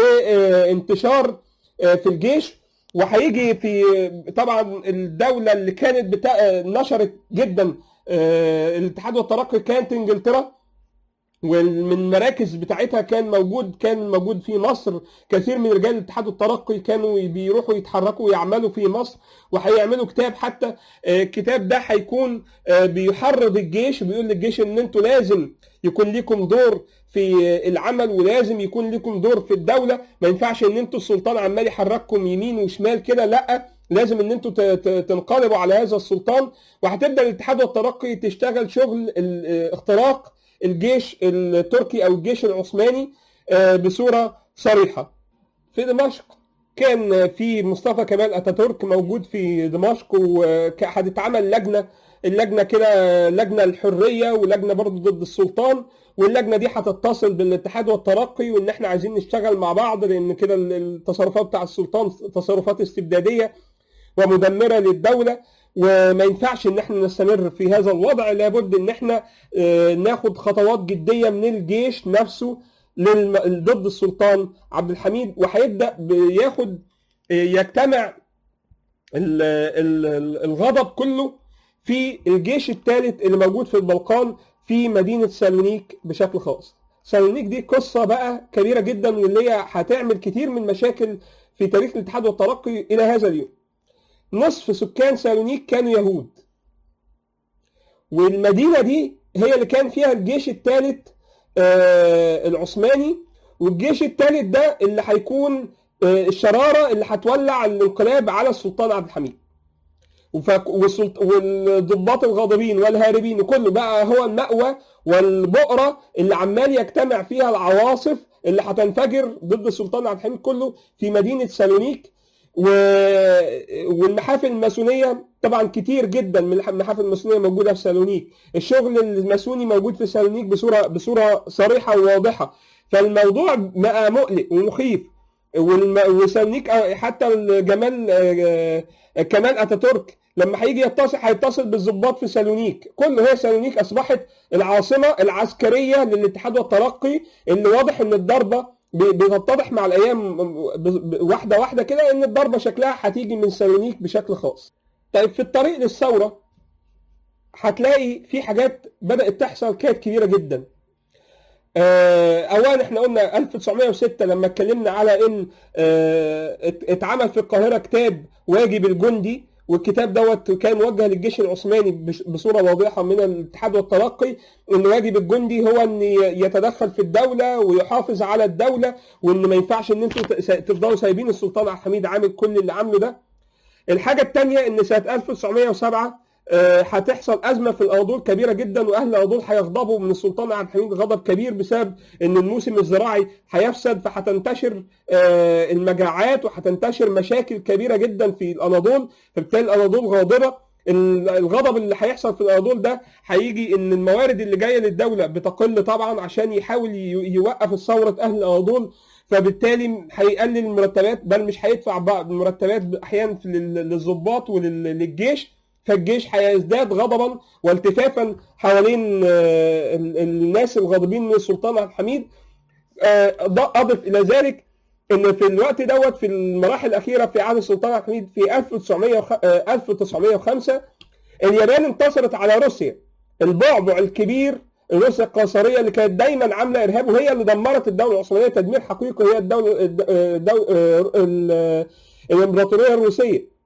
لانتشار آه، في الجيش وهيجي في طبعا الدوله اللي كانت بتا... نشرت جدا آه، الاتحاد والترقي كانت انجلترا ومن المراكز بتاعتها كان موجود كان موجود في مصر كثير من رجال الاتحاد والترقي كانوا بيروحوا يتحركوا ويعملوا في مصر وهيعملوا كتاب حتى آه، الكتاب ده هيكون آه، بيحرض الجيش بيقول للجيش ان انتوا لازم يكون لكم دور في العمل ولازم يكون لكم دور في الدوله ما ينفعش ان انتوا السلطان عمال يحرككم يمين وشمال كده لا لازم ان انتوا ت- ت- تنقلبوا على هذا السلطان وهتبدا الاتحاد والترقي تشتغل شغل ال- آه، اختراق الجيش التركي او الجيش العثماني آه، بصوره صريحه في دمشق كان في مصطفى كمال اتاتورك موجود في دمشق وهتتعمل لجنه اللجنه كده لجنه الحريه ولجنه برضه ضد السلطان واللجنه دي هتتصل بالاتحاد والترقي وان احنا عايزين نشتغل مع بعض لان كده التصرفات بتاع السلطان تصرفات استبداديه ومدمره للدوله وما ينفعش ان احنا نستمر في هذا الوضع لابد ان احنا آه، ناخد خطوات جديه من الجيش نفسه للم- ضد السلطان عبد الحميد وهيبدا بياخد آه، يجتمع ال- ال- ال- الغضب كله في الجيش الثالث اللي موجود في البلقان في مدينه سالونيك بشكل خاص. سالونيك دي قصه بقى كبيره جدا واللي هي هتعمل كتير من المشاكل في تاريخ الاتحاد والترقي الى هذا اليوم. نصف سكان سالونيك كانوا يهود. والمدينه دي هي اللي كان فيها الجيش الثالث العثماني والجيش الثالث ده اللي هيكون آه، الشراره اللي هتولع الانقلاب على السلطان عبد الحميد وف- والسلط- والضباط الغاضبين والهاربين وكله بقى هو المأوى والبؤرة اللي عمال يجتمع فيها العواصف اللي هتنفجر ضد السلطان عبد الحميد كله في مدينة سالونيك و... والمحافل الماسونية طبعا كتير جدا من المحافل الماسونية موجودة في سالونيك الشغل الماسوني موجود في سالونيك بصورة بصورة صريحة وواضحة فالموضوع بقى مقلق ومخيف والم... وسالونيك حتى جمال آه، كمال اتاتورك لما هيجي يتصل هيتصل بالضباط في سالونيك كل هي سالونيك اصبحت العاصمه العسكريه للاتحاد والترقي اللي واضح ان الضربه ب- بتتضح مع الايام ب- ب- واحده واحده كده ان الضربه شكلها هتيجي من سالونيك بشكل خاص. طيب في الطريق للثوره هتلاقي في حاجات بدات تحصل كانت كبيره جدا. آه، اولا احنا قلنا 1906 لما اتكلمنا على ان آه، ات- اتعمل في القاهره كتاب واجب الجندي والكتاب دوت كان موجه للجيش العثماني بش- بصوره واضحه من الاتحاد والترقي ان واجب الجندي هو ان ي- يتدخل في الدوله ويحافظ على الدوله وان ما ينفعش ان انتوا ت- س- تفضلوا سايبين السلطان عبد الحميد عامل كل اللي عامله ده. الحاجه الثانيه ان سنه 1907 آه، هتحصل ازمه في الاناضول كبيره جدا واهل الاناضول هيغضبوا من السلطان عبد الحميد غضب كبير بسبب ان الموسم الزراعي هيفسد فهتنتشر آه، المجاعات وهتنتشر مشاكل كبيره جدا في الاناضول فبالتالي الاناضول غاضبه ال- الغضب اللي هيحصل في الاناضول ده هيجي ان الموارد اللي جايه للدوله بتقل طبعا عشان يحاول ي- يوقف ثوره اهل الاناضول فبالتالي هيقلل المرتبات بل مش هيدفع بعض المرتبات احيانا لل- للضباط وللجيش فالجيش هيزداد غضبا والتفافا حوالين آه، ال- الناس الغاضبين من السلطان عبد الحميد آه، ض- اضف الى ذلك ان في الوقت دوت في المراحل الاخيره في عهد السلطان عبد الحميد في 1900 وخ- آه، 1905 اليابان انتصرت على روسيا البعبع الكبير روسيا القيصريه اللي كانت دايما عامله ارهاب وهي اللي دمرت الدوله العثمانيه تدمير حقيقي هي الدوله الد- آه، دو- آه، ال- الامبراطوريه الروسيه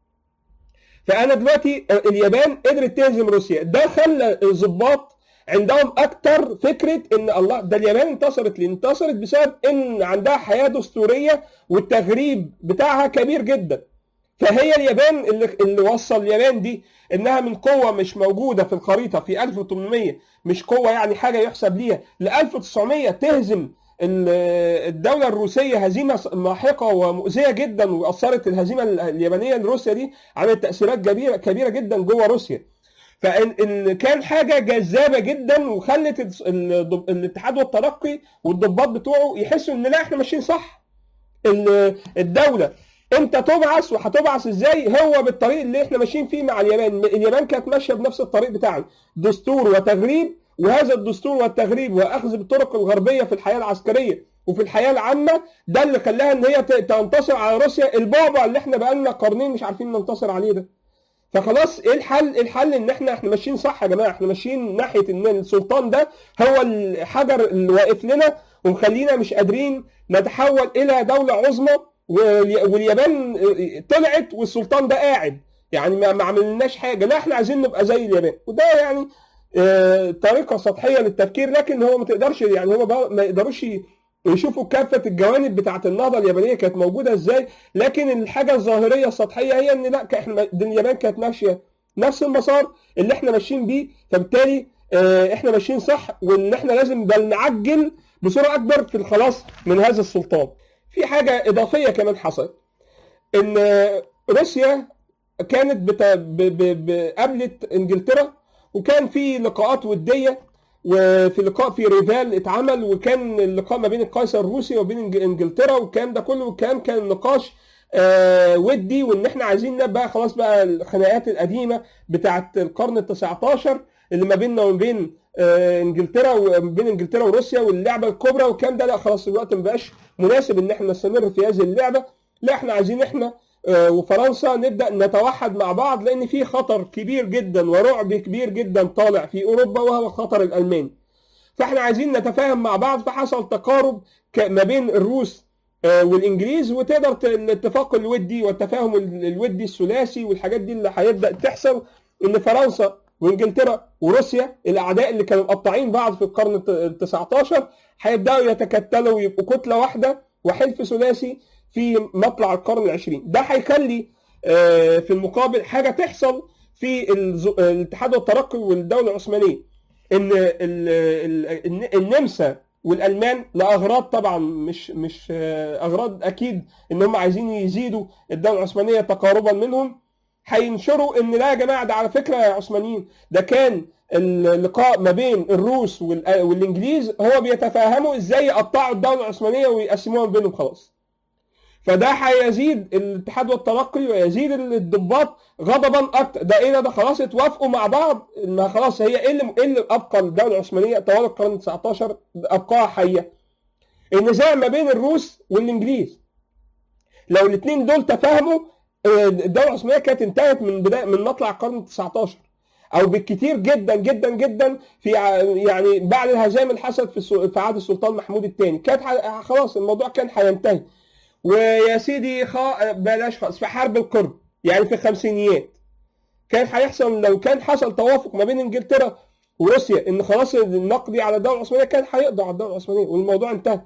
فانا دلوقتي اليابان قدرت تهزم روسيا ده خلى الضباط عندهم اكتر فكره ان الله ده اليابان انتصرت ليه؟ انتصرت بسبب ان عندها حياه دستوريه والتغريب بتاعها كبير جدا فهي اليابان اللي, اللي وصل اليابان دي انها من قوه مش موجوده في الخريطه في 1800 مش قوه يعني حاجه يحسب ليها ل 1900 تهزم ال- الدوله الروسيه هزيمه ماحقه ومؤذيه جدا واثرت الهزيمه اليابانيه لروسيا دي عملت تاثيرات كبيره كبيره جدا جوه روسيا فان إن كان حاجه جذابه جدا وخلت الس- الضب- الاتحاد والترقي والضباط بتوعه يحسوا ان لا احنا ماشيين صح ال- الدوله انت تبعث وهتبعث ازاي هو بالطريق اللي احنا ماشيين فيه مع اليابان اليابان كانت ماشيه بنفس الطريق بتاعنا دستور وتغريب وهذا الدستور والتغريب واخذ بالطرق الغربيه في الحياه العسكريه وفي الحياه العامه ده اللي خلاها ان هي ت- تنتصر على روسيا البعبع اللي احنا بقالنا قرنين مش عارفين ننتصر عليه ده فخلاص ايه الحل الحل ان احنا احنا ماشيين صح يا جماعه احنا ماشيين ناحيه ان السلطان ده هو الحجر اللي واقف لنا ومخلينا مش قادرين نتحول الى دوله عظمى والي- واليابان طلعت والسلطان ده قاعد يعني ما ما عملناش حاجه لا احنا عايزين نبقى زي اليابان وده يعني آه، طريقه سطحيه للتفكير لكن هو ما تقدرش يعني هو بقى- ما يقدروش ي- يشوفوا كافه الجوانب بتاعه النهضه اليابانيه كانت موجوده ازاي لكن الحاجه الظاهريه السطحيه هي ان لا احنا دي اليابان كانت ماشيه نفس المسار اللي احنا ماشيين بيه فبالتالي آه، احنا ماشيين صح وان احنا لازم بل نعجل بسرعه اكبر في الخلاص من هذا السلطان. في حاجه اضافيه كمان حصلت ان آه، روسيا كانت بت... ب... ب... ب... قابلت انجلترا وكان في لقاءات وديه وفي لقاء في ريفال اتعمل وكان اللقاء ما بين القيصر الروسي وبين إنج- انجلترا والكلام ده كله والكلام كان نقاش آه ودي وان احنا عايزين نبقى خلاص بقى الخناقات القديمه بتاعت القرن ال 19 اللي ما بيننا وما بين آه انجلترا وما بين انجلترا وروسيا واللعبه الكبرى والكلام ده لا خلاص الوقت ما بقاش مناسب ان احنا نستمر في هذه اللعبه لا احنا عايزين احنا آه، وفرنسا نبدا نتوحد مع بعض لان في خطر كبير جدا ورعب كبير جدا طالع في اوروبا وهو الخطر الالماني فاحنا عايزين نتفاهم مع بعض فحصل تقارب ك- ما بين الروس آه، والانجليز وتقدر ت- الاتفاق الودي والتفاهم ال- الودي الثلاثي والحاجات دي اللي هيبدا تحصل ان فرنسا وانجلترا وروسيا الاعداء اللي كانوا مقطعين بعض في القرن ال 19 هيبداوا يتكتلوا ويبقوا كتله واحده وحلف ثلاثي في مطلع القرن العشرين ده هيخلي آه، في المقابل حاجه تحصل في الز- الاتحاد والترقي والدوله العثمانيه ان ال- ال- النمسا والالمان لاغراض طبعا مش مش آه، اغراض اكيد ان هم عايزين يزيدوا الدوله العثمانيه تقاربا منهم هينشروا ان لا يا جماعه ده على فكره يا عثمانيين ده كان اللقاء ما بين الروس والأ- والانجليز هو بيتفاهموا ازاي يقطعوا الدوله العثمانيه ويقسموها بينهم خلاص فده هيزيد الاتحاد والترقي ويزيد الضباط غضبا اكتر ده ايه ده, ده خلاص اتوافقوا مع بعض ما خلاص هي ايه اللي ايه اللي ابقى الدوله العثمانيه طوال القرن 19 ابقاها حيه النزاع ما بين الروس والانجليز لو الاثنين دول تفاهموا آه، الدوله العثمانيه كانت انتهت من بدايه من مطلع القرن 19 او بالكثير جدا جدا جدا في ع- يعني بعد الهزائم اللي حصلت في السو- في عهد السلطان محمود الثاني كانت ح- خلاص الموضوع كان هينتهي ويا سيدي خا... بلاش خالص في حرب القرن يعني في الخمسينيات كان هيحصل لو كان حصل توافق ما بين انجلترا وروسيا ان خلاص النقضي على الدوله العثمانيه كان هيقضوا على الدوله العثمانيه والموضوع انتهى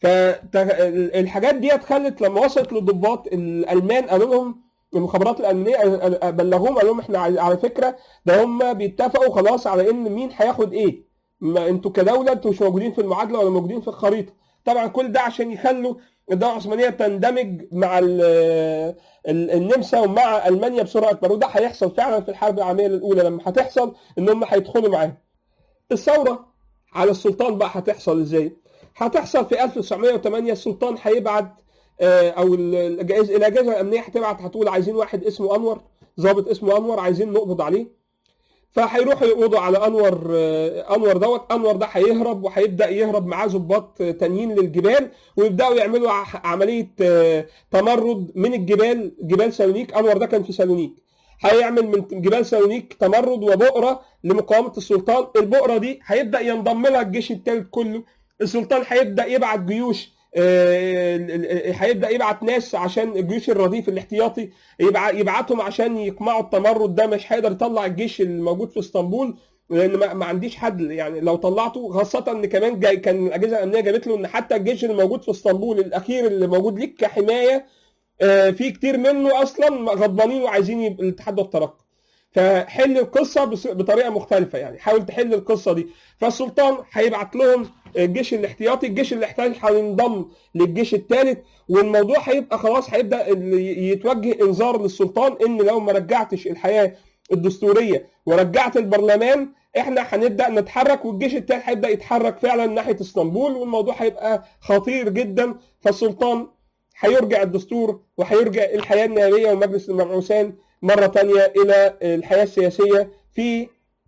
فالحاجات دي خلت لما وصلت للضباط الالمان قالوا لهم المخابرات الالمانيه بلغوهم قالوا لهم احنا على على فكره ده هم بيتفقوا خلاص على ان مين هياخد ايه ما انتوا كدوله انتوا مش موجودين في المعادله ولا موجودين في الخريطه طبعا كل ده عشان يخلوا الدوله العثمانيه تندمج مع ال- ال- النمسا ومع المانيا بسرعه اكبر وده هيحصل فعلا في الحرب العالميه الاولى لما هتحصل ان هم هيدخلوا معاهم الثوره على السلطان بقى هتحصل ازاي؟ هتحصل في 1908 السلطان هيبعت آه، او ال- الجائزه الاجهزه الامنيه هتبعت هتقول عايزين واحد اسمه انور ضابط اسمه انور عايزين نقبض عليه فهيروحوا يقبضوا على انور آه، انور دوت انور ده هيهرب وهيبدا يهرب معاه ضباط آه، تانيين للجبال ويبداوا يعملوا ع- عمليه آه، تمرد من الجبال جبال سالونيك انور ده كان في سالونيك هيعمل من جبال سالونيك تمرد وبؤره لمقاومه السلطان البؤره دي هيبدا ينضم لها الجيش الثالث كله السلطان هيبدا يبعت جيوش آه، ال- ال- هيبدا يبعت ناس عشان الجيوش الرديف الاحتياطي يبع- يبعتهم عشان يقمعوا التمرد ده مش هيقدر يطلع الجيش الموجود في اسطنبول لان ما, ما عنديش حد يعني لو طلعته خاصه ان كمان جاي كان الاجهزه الامنيه جابت له ان حتى الجيش اللي موجود في اسطنبول الاخير اللي موجود ليك كحمايه آه، في كتير منه اصلا غضبانين وعايزين يبقى الاتحاد والترقي فحل القصه بس- بطريقه مختلفه يعني حاول تحل القصه دي فالسلطان هيبعت لهم الجيش الاحتياطي الجيش الاحتياطي هينضم للجيش الثالث والموضوع هيبقى خلاص هيبدا ال- يتوجه انذار للسلطان ان لو ما رجعتش الحياه الدستوريه ورجعت البرلمان احنا هنبدا نتحرك والجيش الثالث هيبدا يتحرك فعلا ناحيه اسطنبول والموضوع هيبقى خطير جدا فالسلطان هيرجع الدستور وهيرجع الحياه النيابيه ومجلس المبعوثان مره تانية الى الحياه السياسيه في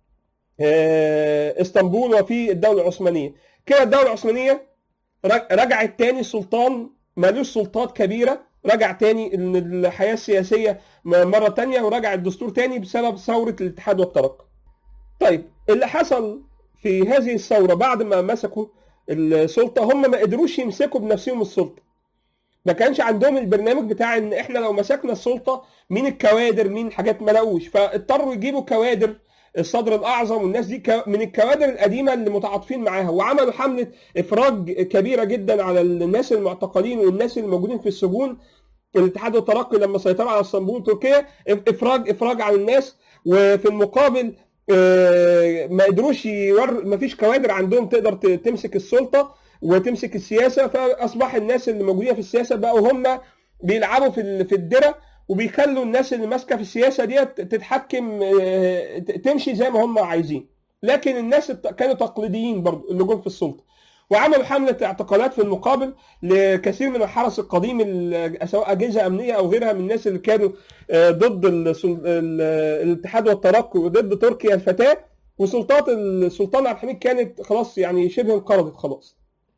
آه، اسطنبول وفي الدوله العثمانيه كده الدوله العثمانيه رج- رجعت تاني السلطان مالوش سلطات كبيره رجع تاني ان الحياه السياسيه م- مره تانية ورجع الدستور تاني بسبب ثوره الاتحاد والترقي طيب اللي حصل في هذه الثوره بعد ما مسكوا السلطه هم ما قدروش يمسكوا بنفسهم السلطه ما كانش عندهم البرنامج بتاع ان احنا لو مسكنا السلطه مين الكوادر مين حاجات ما لقوش فاضطروا يجيبوا كوادر الصدر الاعظم والناس دي كو- من الكوادر القديمه اللي متعاطفين معاها وعملوا حمله افراج كبيره جدا على الناس المعتقلين والناس اللي موجودين في السجون الاتحاد والترقي لما سيطروا على اسطنبول تركيا افراج افراج على الناس وفي المقابل آه، ما قدروش يور ما فيش كوادر عندهم تقدر ت- تمسك السلطه وتمسك السياسه فاصبح الناس اللي موجودين في السياسه بقوا هم بيلعبوا في ال- في الدره وبيخلوا الناس اللي ماسكه في السياسه ديت تتحكم آه، ت- تمشي زي ما هم عايزين لكن الناس الت- كانوا تقليديين برضو اللي جم في السلطه وعملوا حمله اعتقالات في المقابل لكثير من الحرس القديم ال- سواء اجهزه امنيه او غيرها من الناس اللي كانوا آه، ضد السل- ال- الاتحاد والترقي وضد تركيا الفتاه وسلطات السلطان عبد الحميد كانت خلاص يعني شبه انقرضت خلاص.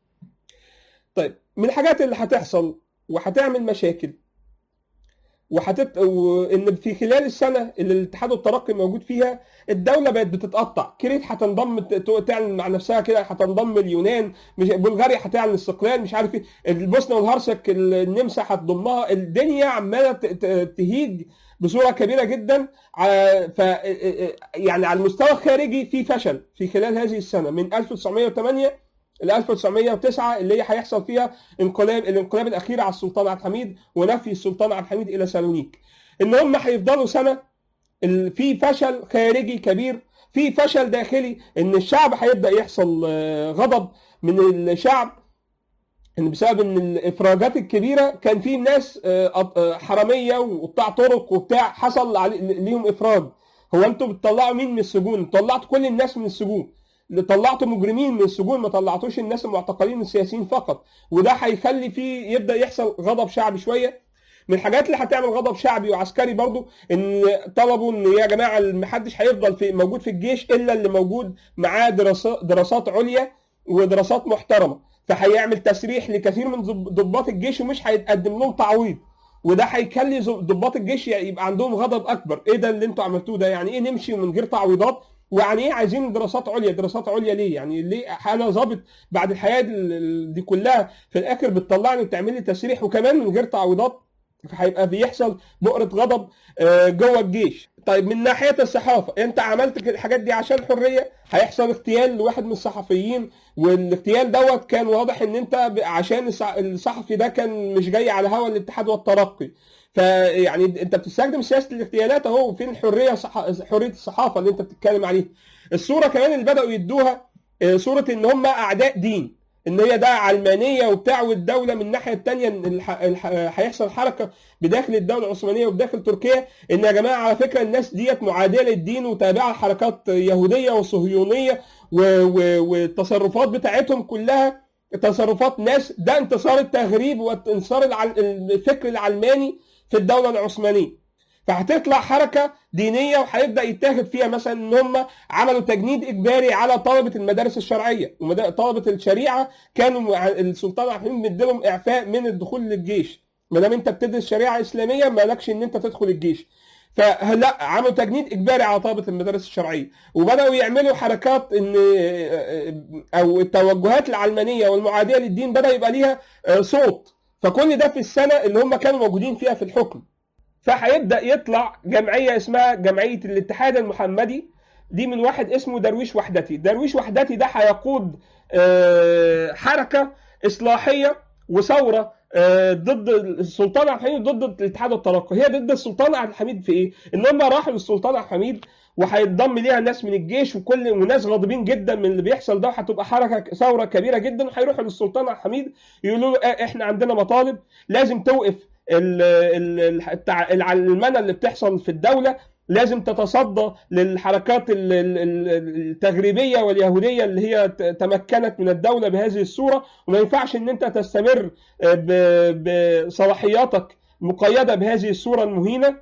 طيب من الحاجات اللي هتحصل وهتعمل مشاكل وهتت... وان في خلال السنه اللي الاتحاد والترقي موجود فيها الدوله بقت بتتقطع كريت هتنضم ت- تعلن مع نفسها كده هتنضم اليونان مش بلغاريا هتعلن استقلال مش عارف ايه البوسنه والهرسك النمسا هتضمها الدنيا عماله ت- ت- تهيج بصوره كبيره جدا ع- ف يعني على المستوى الخارجي في فشل في خلال هذه السنه من 1908 ال 1909 اللي هي هيحصل فيها انقلاب الانقلاب الاخير على السلطان عبد الحميد ونفي السلطان عبد الحميد الى سالونيك ان هم هيفضلوا سنه ال- في فشل خارجي كبير في فشل داخلي ان الشعب هيبدا يحصل آه، غضب من الشعب ان بسبب ان الافراجات الكبيره كان في ناس آه، أط- آه، حراميه وقطاع طرق وبتاع حصل علي- ليهم افراج هو انتوا بتطلعوا مين من السجون؟ طلعتوا كل الناس من السجون اللي طلعتوا مجرمين من السجون ما طلعتوش الناس المعتقلين السياسيين فقط وده هيخلي فيه يبدا يحصل غضب شعبي شويه من الحاجات اللي هتعمل غضب شعبي وعسكري برضو ان طلبوا ان يا جماعه محدش هيفضل في موجود في الجيش الا اللي موجود معاه دراسات دراسات عليا ودراسات محترمه فهيعمل تسريح لكثير من ضب- ضباط الجيش ومش هيتقدم لهم تعويض وده هيخلي ز- ضباط الجيش يبقى عندهم غضب اكبر ايه ده اللي انتوا عملتوه ده يعني ايه نمشي من غير تعويضات ويعني ايه عايزين دراسات عليا دراسات عليا ليه يعني ليه انا ظابط بعد الحياه دي- دي كلها في الاخر بتطلعني وتعمل لي تسريح وكمان من غير تعويضات فهيبقى بيحصل بؤرة غضب آه، جوه الجيش طيب من ناحية الصحافة انت عملت كده- الحاجات دي عشان حرية هيحصل اغتيال لواحد من الصحفيين والاغتيال دوت كان واضح ان انت ب- عشان الص- الصحفي ده كان مش جاي على هوا الاتحاد والترقي فيعني انت بتستخدم سياسة الاغتيالات اهو فين الحرية صح... حرية الصحافة اللي انت بتتكلم عليها الصورة كمان اللي بدأوا يدوها آه، صورة ان هم اعداء دين ان هي ده علمانيه وبتاع والدوله من الناحيه الثانيه ان الح- الح- هيحصل حركه بداخل الدوله العثمانيه وبداخل تركيا ان يا جماعه على فكره الناس ديت معاديه للدين وتابعه لحركات يهوديه وصهيونيه و- و- والتصرفات بتاعتهم كلها تصرفات ناس ده انتصار التغريب وانتصار الع- الفكر العلماني في الدوله العثمانيه فهتطلع حركه دينيه وهيبدا يتاخد فيها مثلا ان هم عملوا تجنيد اجباري على طلبه المدارس الشرعيه ومدا- طلبه الشريعه كانوا مع- السلطان عبد الحميد مديلهم اعفاء من الدخول للجيش ما دام انت بتدرس شريعه اسلاميه مالكش ان انت تدخل الجيش فلا عملوا تجنيد اجباري على طلبه المدارس الشرعيه وبداوا يعملوا حركات ان او التوجهات العلمانيه والمعاديه للدين بدا يبقى ليها صوت فكل ده في السنه اللي هم كانوا موجودين فيها في الحكم فهيبدا يطلع جمعيه اسمها جمعيه الاتحاد المحمدي دي من واحد اسمه درويش وحدتي درويش وحدتي ده هيقود آه، حركه اصلاحيه وثوره آه، ضد السلطان عبد الحميد ضد الاتحاد والترقي هي ضد السلطان عبد الحميد في ايه ان هم راحوا للسلطان عبد الحميد وهيتضم ليها ناس من الجيش وكل وناس غاضبين جدا من اللي بيحصل ده وهتبقى حركه ثوره كبيره جدا وهيروحوا للسلطان عبد الحميد يقولوا له آه، احنا عندنا مطالب لازم توقف ال- ال- التع- العلمنه اللي بتحصل في الدوله لازم تتصدى للحركات ال- ال- ال- التغريبيه واليهوديه اللي هي ت- تمكنت من الدوله بهذه الصوره وما ينفعش ان انت تستمر آه، ب- بصلاحياتك مقيده بهذه الصوره المهينه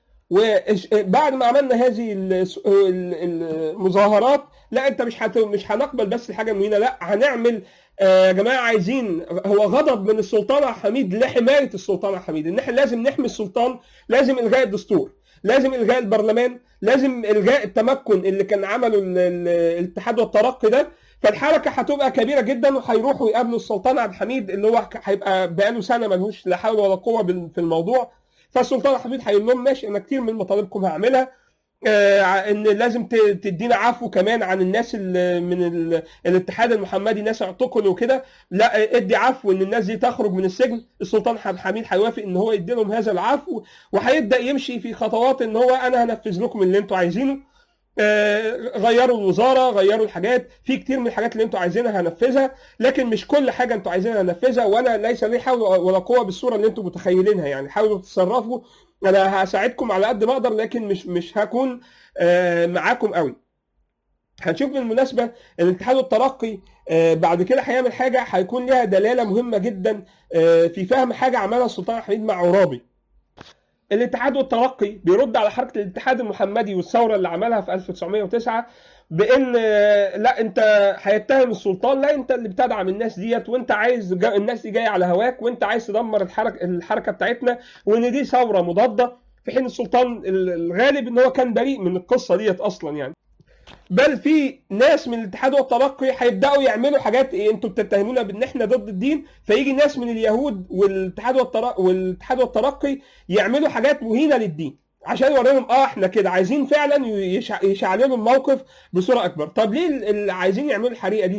وبعد ما عملنا هذه الس- ال- المظاهرات لا انت مش هت... مش هنقبل بس الحاجه المهينه لا هنعمل آه، يا جماعه عايزين هو غضب من السلطان عبد الحميد لحمايه السلطان عبد الحميد ان احنا لازم نحمي السلطان لازم الغاء الدستور لازم الغاء البرلمان لازم الغاء التمكن اللي كان عمله ال- ال- الاتحاد والترقي ده فالحركه هتبقى كبيره جدا وهيروحوا يقابلوا السلطان عبد الحميد اللي هو هيبقى بقاله سنه ملهوش لا حول ولا قوه بال- في الموضوع فالسلطان عبد الحميد هيقول لهم ماشي انا كتير من مطالبكم هعملها آه، ان لازم ت- تدينا عفو كمان عن الناس اللي من ال- الاتحاد المحمدي ناس اعتقلوا وكده لا آه، ادي عفو ان الناس دي تخرج من السجن السلطان عبد الحميد هيوافق ان هو يدي لهم هذا العفو وهيبدا يمشي في خطوات ان هو انا هنفذ لكم اللي انتوا عايزينه آه، غيروا الوزاره غيروا الحاجات في كتير من الحاجات اللي انتوا عايزينها هنفذها لكن مش كل حاجه انتوا عايزينها هنفذها وانا ليس لي حول ولا قوه بالصوره اللي انتوا متخيلينها يعني حاولوا تتصرفوا انا هساعدكم على قد ما اقدر لكن مش مش هكون آه، معاكم قوي هنشوف بالمناسبه الاتحاد والترقي آه، بعد كده هيعمل حاجه هيكون لها دلاله مهمه جدا آه، في فهم حاجه عملها السلطان عبد الحميد مع عرابي الاتحاد والترقي بيرد على حركه الاتحاد المحمدي والثوره اللي عملها في 1909 بان آه، لا انت هيتهم السلطان لا انت اللي بتدعم الناس ديت وانت عايز جا الناس دي جايه على هواك وانت عايز تدمر الحركه الحركه بتاعتنا وان دي ثوره مضاده في حين السلطان ال- الغالب ان هو كان بريء من القصه ديت اصلا يعني بل في ناس من الاتحاد والترقي هيبداوا يعملوا حاجات ايه انتوا بتتهمونا بان احنا ضد الدين فيجي ناس من اليهود والاتحاد والترقي والاتحاد والترقي يعملوا حاجات مهينه للدين عشان يوريهم اه احنا كده عايزين فعلا يشع- يشعللوا الموقف بصوره اكبر طب ليه اللي عايزين يعملوا الحريقه دي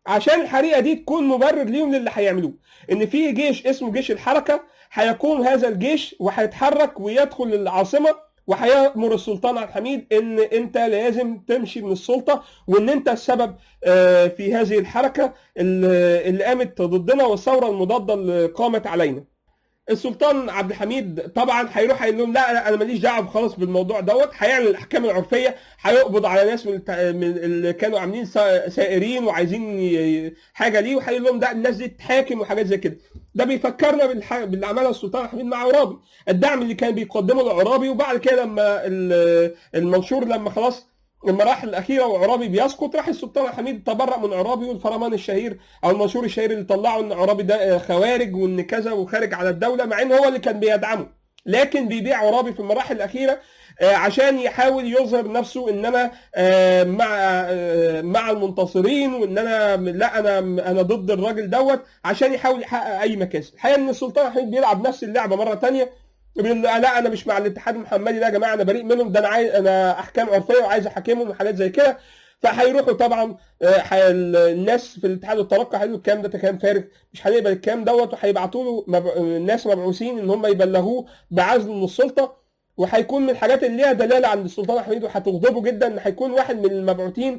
عشان الحريقه دي تكون مبرر ليهم للي هيعملوه ان في جيش اسمه جيش الحركه هيقوم هذا الجيش وهيتحرك ويدخل العاصمه وهيأمر السلطان عبد الحميد ان انت لازم تمشي من السلطه وان انت السبب آه، في هذه الحركه اللي اللي قامت ضدنا والثوره المضاده اللي قامت علينا. السلطان عبد الحميد طبعا هيروح هيقول لهم لا لا انا ماليش دعوه خالص بالموضوع دوت هيعمل الاحكام العرفيه هيقبض على ناس من, الت- من اللي كانوا عاملين سا- سائرين وعايزين ي- حاجه ليه وهيقول لهم ده الناس دي تحاكم وحاجات زي كده ده بيفكرنا بالح... باللي عملها السلطان عبد الحميد مع عرابي الدعم اللي كان بيقدمه لعرابي وبعد كده لما ال- المنشور لما خلاص المراحل الاخيره وعرابي بيسقط راح السلطان عبد الحميد تبرأ من عرابي والفرمان الشهير او المنشور الشهير اللي طلعه ان عرابي ده خوارج وان كذا وخارج على الدوله مع ان هو اللي كان بيدعمه لكن بيبيع عرابي في المراحل الاخيره آه، عشان يحاول يظهر نفسه ان انا آه، مع آه، مع المنتصرين وان انا لا انا انا ضد الراجل دوت عشان يحاول يحقق اي مكاسب الحقيقه ان السلطان حميد بيلعب نفس اللعبه مره تانية بيقول لا انا مش مع الاتحاد المحمدي ده يا جماعه انا بريء منهم ده انا عايز انا احكام عرفيه وعايز احاكمهم وحاجات زي كده فهيروحوا طبعا آه، حي- الناس في الاتحاد والترقي هيقولوا الكلام ده كلام فارغ مش هنقبل الكلام دوت وهيبعتوا له مب... ناس مبعوثين ان هم يبلغوه بعزله من السلطه وهيكون من الحاجات اللي ليها دلاله عند السلطان أبو حميد وهتغضبه جدا ان هيكون واحد من المبعوثين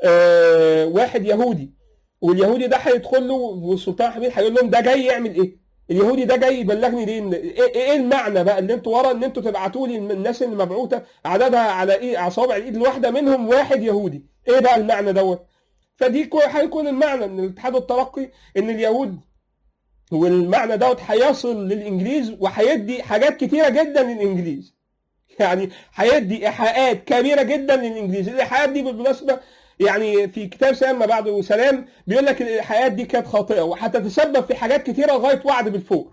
آه، واحد يهودي واليهودي ده هيدخل له والسلطان حميد هيقول لهم ده جاي يعمل ايه؟ اليهودي ده جاي يبلغني ليه؟ إن- ايه ايه المعنى بقى اللي انتوا ورا ان انتوا تبعتوا لي الناس اللي مبعوثه عددها على ايه على صوابع الايد الواحده منهم واحد يهودي، ايه بقى المعنى دوت؟ فدي كو- هيكون المعنى ان الاتحاد الترقي ان اليهود والمعنى دوت هيصل للانجليز وهيدي حاجات كتيره جدا للانجليز. يعني هيدي ايحاءات كبيره جدا للانجليز، الايحاءات دي بالمناسبه يعني في كتاب سلام ما بعده سلام بيقول لك الايحاءات دي كانت خاطئه وهتتسبب في حاجات كتيره لغايه وعد بالفور.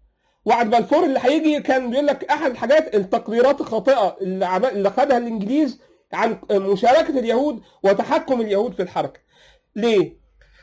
وعد بالفور اللي هيجي كان بيقول لك احد الحاجات التقديرات الخاطئه اللي عمل اللي خدها الانجليز عن مشاركه اليهود وتحكم اليهود في الحركه. ليه؟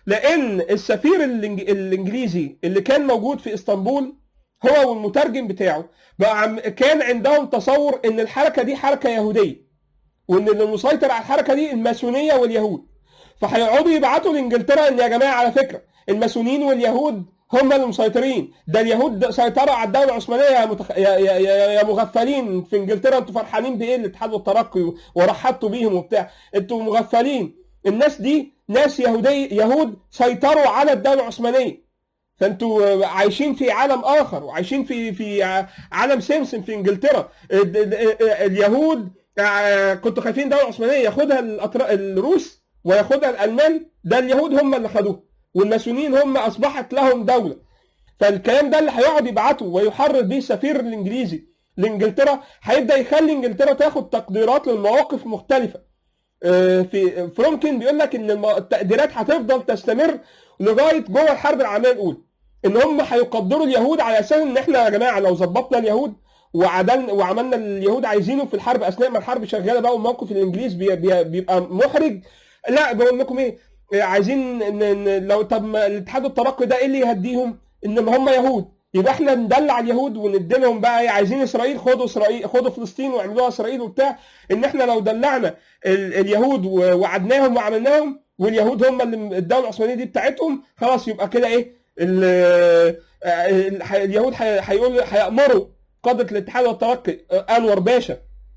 لان السفير الإنج- الانجليزي اللي كان موجود في اسطنبول هو والمترجم بتاعه بقى عم- كان عندهم تصور ان الحركه دي حركه يهوديه وان اللي مسيطر على الحركه دي الماسونيه واليهود فهيقعدوا يبعتوا لانجلترا ان يا جماعه على فكره الماسونيين واليهود هم اللي مسيطرين ده اليهود ده سيطروا على الدوله العثمانيه يا, متخ... يا, يا, يا, يا مغفلين في انجلترا انتوا فرحانين بايه الاتحاد والترقي ورحبتوا بيهم وبتاع انتوا مغفلين الناس دي ناس يهودي يهود سيطروا على الدوله العثمانيه فانتوا عايشين في عالم اخر وعايشين في في عالم سمسم في انجلترا ال- ال- اليهود آه، كنتوا خايفين الدوله العثمانيه ياخدها الأطر- الروس وياخدها الالمان ده اليهود هم اللي خدوها والماسونيين هم اصبحت لهم دوله فالكلام ده اللي هيقعد يبعته ويحرر بيه السفير الانجليزي لانجلترا هيبدا يخلي انجلترا تاخد تقديرات للمواقف مختلفه آه، في فرونكن بيقول لك ان الم- التقديرات هتفضل تستمر لغايه جوه الحرب العالميه الاولى ان هم هيقدروا اليهود على اساس ان احنا يا جماعه لو ظبطنا اليهود وعدلنا وعملنا اللي اليهود عايزينه في الحرب اثناء ما الحرب شغاله بقى وموقف الانجليز بي بي بيبقى محرج لا بقول لكم ايه إيه، عايزين ن- ن- لو طب ما الاتحاد الترقي ده ايه اللي يهديهم؟ ان ما هم يهود يبقى احنا ندلع اليهود وندي لهم بقى ايه عايزين اسرائيل خدوا اسرائيل خدوا فلسطين واعملوها اسرائيل وبتاع ان احنا لو دلعنا ال- اليهود ووعدناهم وعملناهم واليهود هم اللي الدوله العثمانيه دي بتاعتهم خلاص يبقى كده ايه ال- ال- اليهود هي- هيقول هيامروا قاده الاتحاد والترقي انور باشا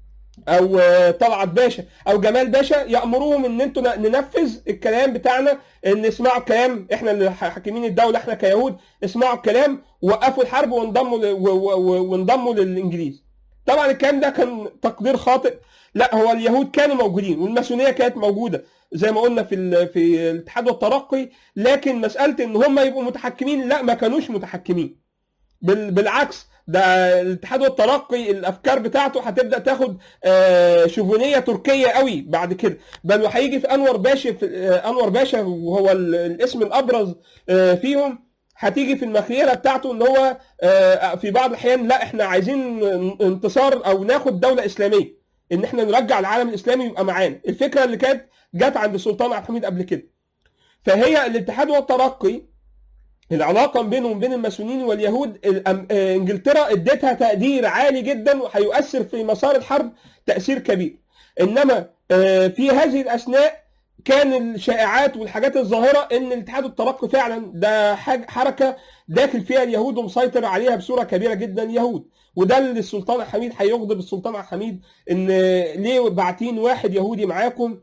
او طلعت باشا او جمال باشا يامروهم ان انتوا ن- ننفذ الكلام بتاعنا ان اسمعوا الكلام احنا اللي حاكمين الدوله احنا كيهود اسمعوا الكلام وقفوا الحرب وانضموا ل- و- و- و- وانضموا للانجليز طبعا الكلام ده كان تقدير خاطئ لا هو اليهود كانوا موجودين والماسونيه كانت موجوده زي ما قلنا في ال- في الاتحاد والترقي لكن مساله ان هم يبقوا متحكمين لا ما كانوش متحكمين بال- بالعكس ده الاتحاد والترقي الافكار بتاعته هتبدا تاخد آه، شوفونيه تركيه قوي بعد كده بل وهيجي في انور باشا في آه، انور باشا وهو ال- الاسم الابرز آه، فيهم هتيجي في المخيله بتاعته ان هو آه، في بعض الاحيان لا احنا عايزين انتصار او ناخد دوله اسلاميه ان احنا نرجع العالم الاسلامي يبقى معانا الفكره اللي كانت جت عند السلطان عبد الحميد قبل كده فهي الاتحاد والترقي العلاقه بينهم بين الماسونيين واليهود الأم- آه، انجلترا اديتها تقدير عالي جدا وهيؤثر في مسار الحرب تاثير كبير انما آه، في هذه الاثناء كان الشائعات والحاجات الظاهره ان الاتحاد والترقي فعلا ده حاجة حركه داخل فيها اليهود ومسيطر عليها بصوره كبيره جدا يهود وده اللي السلطان عبد الحميد هيغضب السلطان عبد الحميد ان ليه باعتين واحد يهودي معاكم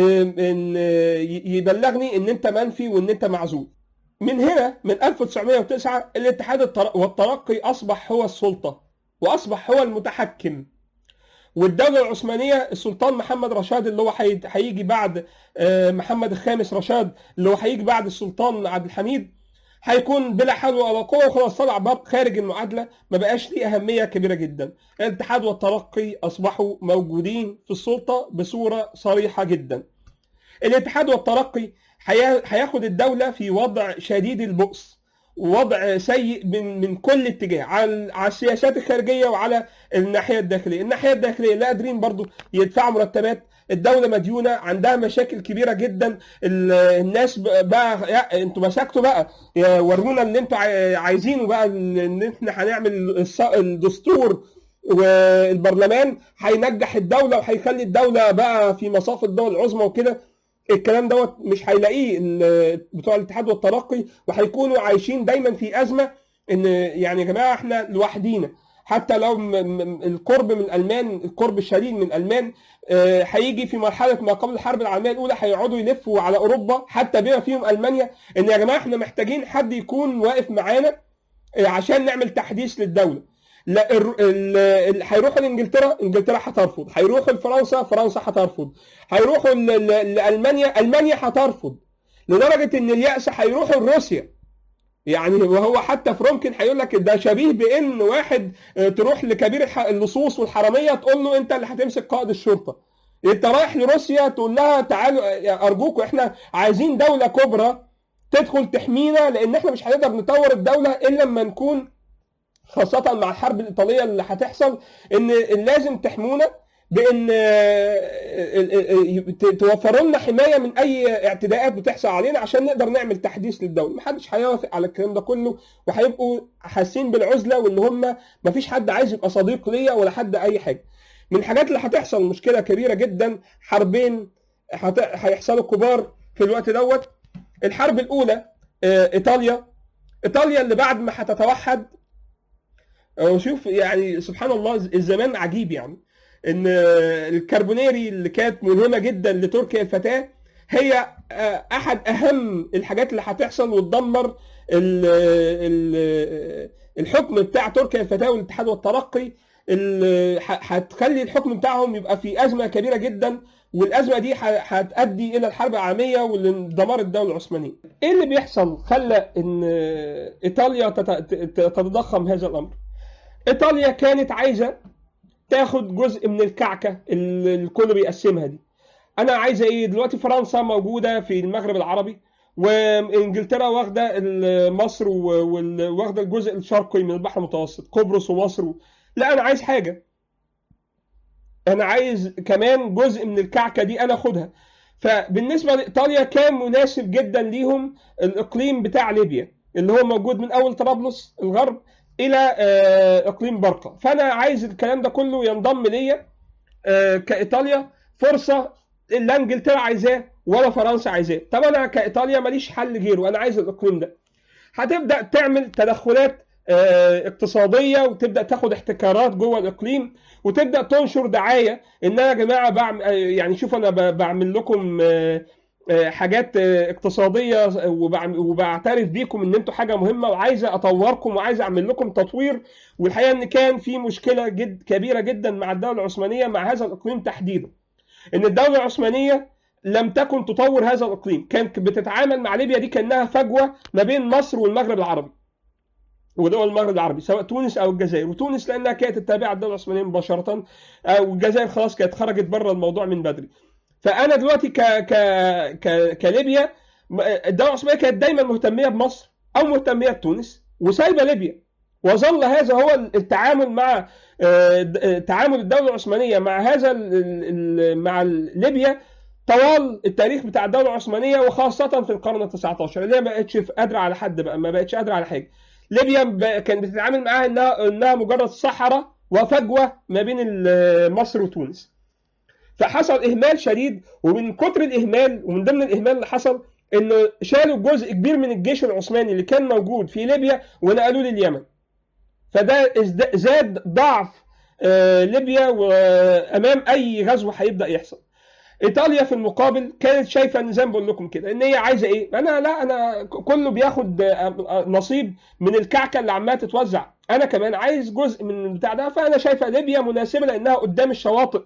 ان يبلغني ان انت منفي وان انت معزول من هنا من 1909 الاتحاد والترقي اصبح هو السلطه واصبح هو المتحكم والدوله العثمانيه السلطان محمد رشاد اللي هو هيجي بعد محمد الخامس رشاد اللي هو هيجي بعد السلطان عبد الحميد هيكون بلا حول ولا قوه وخلاص طلع باب خارج المعادله ما بقاش ليه اهميه كبيره جدا الاتحاد والترقي اصبحوا موجودين في السلطه بصوره صريحه جدا الاتحاد والترقي هياخد الدوله في وضع شديد البؤس ووضع سيء من من كل اتجاه على على السياسات الخارجيه وعلى الناحيه الداخليه، الناحيه الداخليه لا قادرين برضو يدفعوا مرتبات، الدوله مديونه عندها مشاكل كبيره جدا الناس بقى انتوا مسكتوا بقى ورونا اللي انتوا عايزينه بقى ان احنا هنعمل الدستور والبرلمان هينجح الدوله وهيخلي الدوله بقى في مصاف الدول العظمى وكده الكلام دوت مش هيلاقيه بتوع الاتحاد والترقي وهيكونوا عايشين دايما في ازمه ان يعني يا جماعه احنا لوحدينا حتى لو القرب من الالمان القرب الشديد من الالمان هيجي في مرحله ما قبل الحرب العالميه الاولى هيقعدوا يلفوا على اوروبا حتى بما فيهم المانيا ان يا جماعه احنا محتاجين حد يكون واقف معانا عشان نعمل تحديث للدوله لا هيروحوا لانجلترا انجلترا هترفض هيروحوا لفرنسا فرنسا هترفض هيروحوا لالمانيا المانيا هترفض لدرجه ان الياس هيروحوا لروسيا يعني وهو حتى فرونكن هيقول لك ده شبيه بان واحد تروح لكبير اللصوص والحراميه تقول له انت اللي هتمسك قائد الشرطه انت رايح لروسيا تقول لها تعالوا ارجوكم احنا عايزين دوله كبرى تدخل تحمينا لان احنا مش هنقدر نطور الدوله الا لما نكون خاصة مع الحرب الإيطالية اللي هتحصل إن لازم تحمونا بإن توفروا لنا حماية من أي اعتداءات بتحصل علينا عشان نقدر نعمل تحديث للدولة، محدش هيوافق على الكلام ده كله وهيبقوا حاسين بالعزلة وإن هم مفيش حد عايز يبقى صديق ليا ولا حد أي حاجة. من الحاجات اللي هتحصل مشكلة كبيرة جدا حربين هيحصلوا كبار في الوقت دوت. الحرب الأولى إيطاليا إيطاليا اللي بعد ما هتتوحد وشوف يعني سبحان الله الزمان عجيب يعني ان الكربونيري اللي كانت ملهمه جدا لتركيا الفتاه هي احد اهم الحاجات اللي هتحصل وتدمر الحكم بتاع تركيا الفتاه والاتحاد والترقي هتخلي الحكم بتاعهم يبقى في ازمه كبيره جدا والازمه دي هتؤدي الى الحرب العالميه ولدمار الدوله العثمانيه. ايه اللي بيحصل خلى ان ايطاليا تتضخم هذا الامر؟ ايطاليا كانت عايزه تاخد جزء من الكعكه اللي الكل بيقسمها دي انا عايزه ايه دلوقتي فرنسا موجوده في المغرب العربي وانجلترا واخده مصر واخده الجزء الشرقي من البحر المتوسط قبرص ومصر لا انا عايز حاجه انا عايز كمان جزء من الكعكه دي انا اخدها فبالنسبه لايطاليا كان مناسب جدا ليهم الاقليم بتاع ليبيا اللي هو موجود من اول طرابلس الغرب الى اقليم برقه فانا عايز الكلام ده كله ينضم ليا كايطاليا فرصه لا انجلترا عايزاه ولا فرنسا عايزاه طب انا كايطاليا ماليش حل غيره انا عايز الاقليم ده هتبدا تعمل تدخلات اقتصاديه وتبدا تاخد احتكارات جوه الاقليم وتبدا تنشر دعايه ان انا يا جماعه بعمل يعني شوف انا بعمل لكم حاجات اقتصاديه وبعترف بيكم ان انتوا حاجه مهمه وعايزه اطوركم وعايز اعمل لكم تطوير والحقيقه ان كان في مشكله جد كبيره جدا مع الدوله العثمانيه مع هذا الاقليم تحديدا ان الدوله العثمانيه لم تكن تطور هذا الاقليم كانت بتتعامل مع ليبيا دي كانها فجوه ما بين مصر والمغرب العربي ودول المغرب العربي سواء تونس او الجزائر وتونس لانها كانت التابعه للدوله العثمانيه مباشره والجزائر خلاص كانت خرجت بره الموضوع من بدري فانا دلوقتي ك ك ك كليبيا الدوله العثمانيه كانت دايما مهتميه بمصر او مهتميه بتونس وسايبه ليبيا وظل هذا هو التعامل مع تعامل الدوله العثمانيه مع هذا مع ليبيا طوال التاريخ بتاع الدوله العثمانيه وخاصه في القرن ال 19 اللي هي ما بقتش قادره على حد بقى ما بقتش قادره على حاجه ليبيا كانت بتتعامل معاها انها انها مجرد صحراء وفجوه ما بين مصر وتونس فحصل اهمال شديد ومن كتر الاهمال ومن ضمن الاهمال اللي حصل انه شالوا جزء كبير من الجيش العثماني اللي كان موجود في ليبيا ونقلوه لليمن فده ازد- زاد ضعف آه، ليبيا وامام اي غزو هيبدا يحصل ايطاليا في المقابل كانت شايفه ان زي ما بقول لكم كده ان هي عايزه ايه انا لا انا كله بياخد آه، نصيب من الكعكه اللي عماله تتوزع انا كمان عايز جزء من البتاع ده فانا شايفه ليبيا مناسبه لانها قدام الشواطئ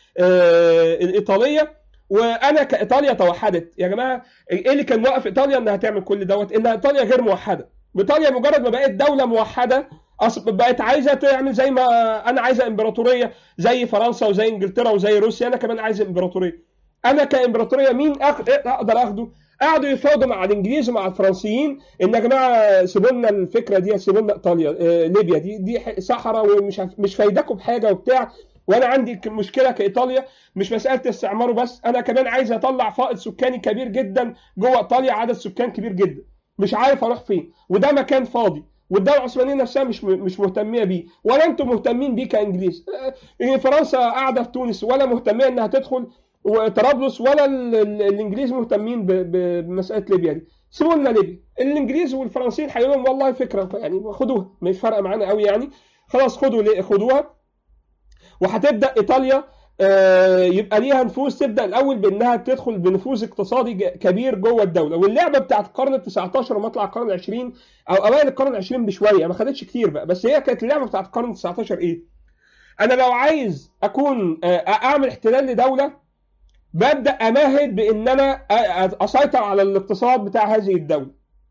آه، الايطاليه وانا كايطاليا توحدت يا جماعه ايه اللي كان واقف ايطاليا انها تعمل كل دوت انها ايطاليا غير موحده ايطاليا مجرد ما بقت دوله موحده أص- بقت عايزه تعمل زي ما انا عايزه امبراطوريه زي فرنسا وزي انجلترا وزي روسيا انا كمان عايز امبراطوريه انا كامبراطوريه مين أخ... اقدر اخده قعدوا يفاوضوا مع الانجليز ومع الفرنسيين ان يا جماعه سيبوا لنا الفكره دي سيبوا لنا ايطاليا آه، ليبيا دي دي ح- صحراء ومش عارف- مش فايداكم بحاجه وبتاع وانا عندي ك- مشكله كايطاليا مش مساله استعماره بس انا كمان عايز اطلع فائض سكاني كبير جدا جوه ايطاليا عدد سكان كبير جدا مش عارف اروح فين وده مكان فاضي والدوله العثمانيه نفسها مش م- مش مهتميه بيه ولا انتم مهتمين بيه كانجليز آه، فرنسا قاعده في تونس ولا مهتميه انها تدخل وطرابلس ولا ال- ال- الانجليز مهتمين ب- ب- بمساله ليبيا دي سيبوا لنا ليبيا الانجليز والفرنسيين هيقولوا لهم والله فكره يعني خدوها مش فارقه معانا قوي يعني خلاص خدوا لي- خدوها وهتبدا ايطاليا آه، يبقى ليها نفوذ تبدا الاول بانها تدخل بنفوذ اقتصادي ج- كبير جوه الدوله واللعبه بتاعت القرن ال 19 ومطلع القرن ال 20 او اوائل القرن ال 20 بشويه ما خدتش كتير بقى بس هي كانت اللعبه بتاعت القرن ال 19 ايه؟ انا لو عايز اكون آه، اعمل احتلال لدوله ببدا امهد بان انا أ- اسيطر على الاقتصاد بتاع هذه الدوله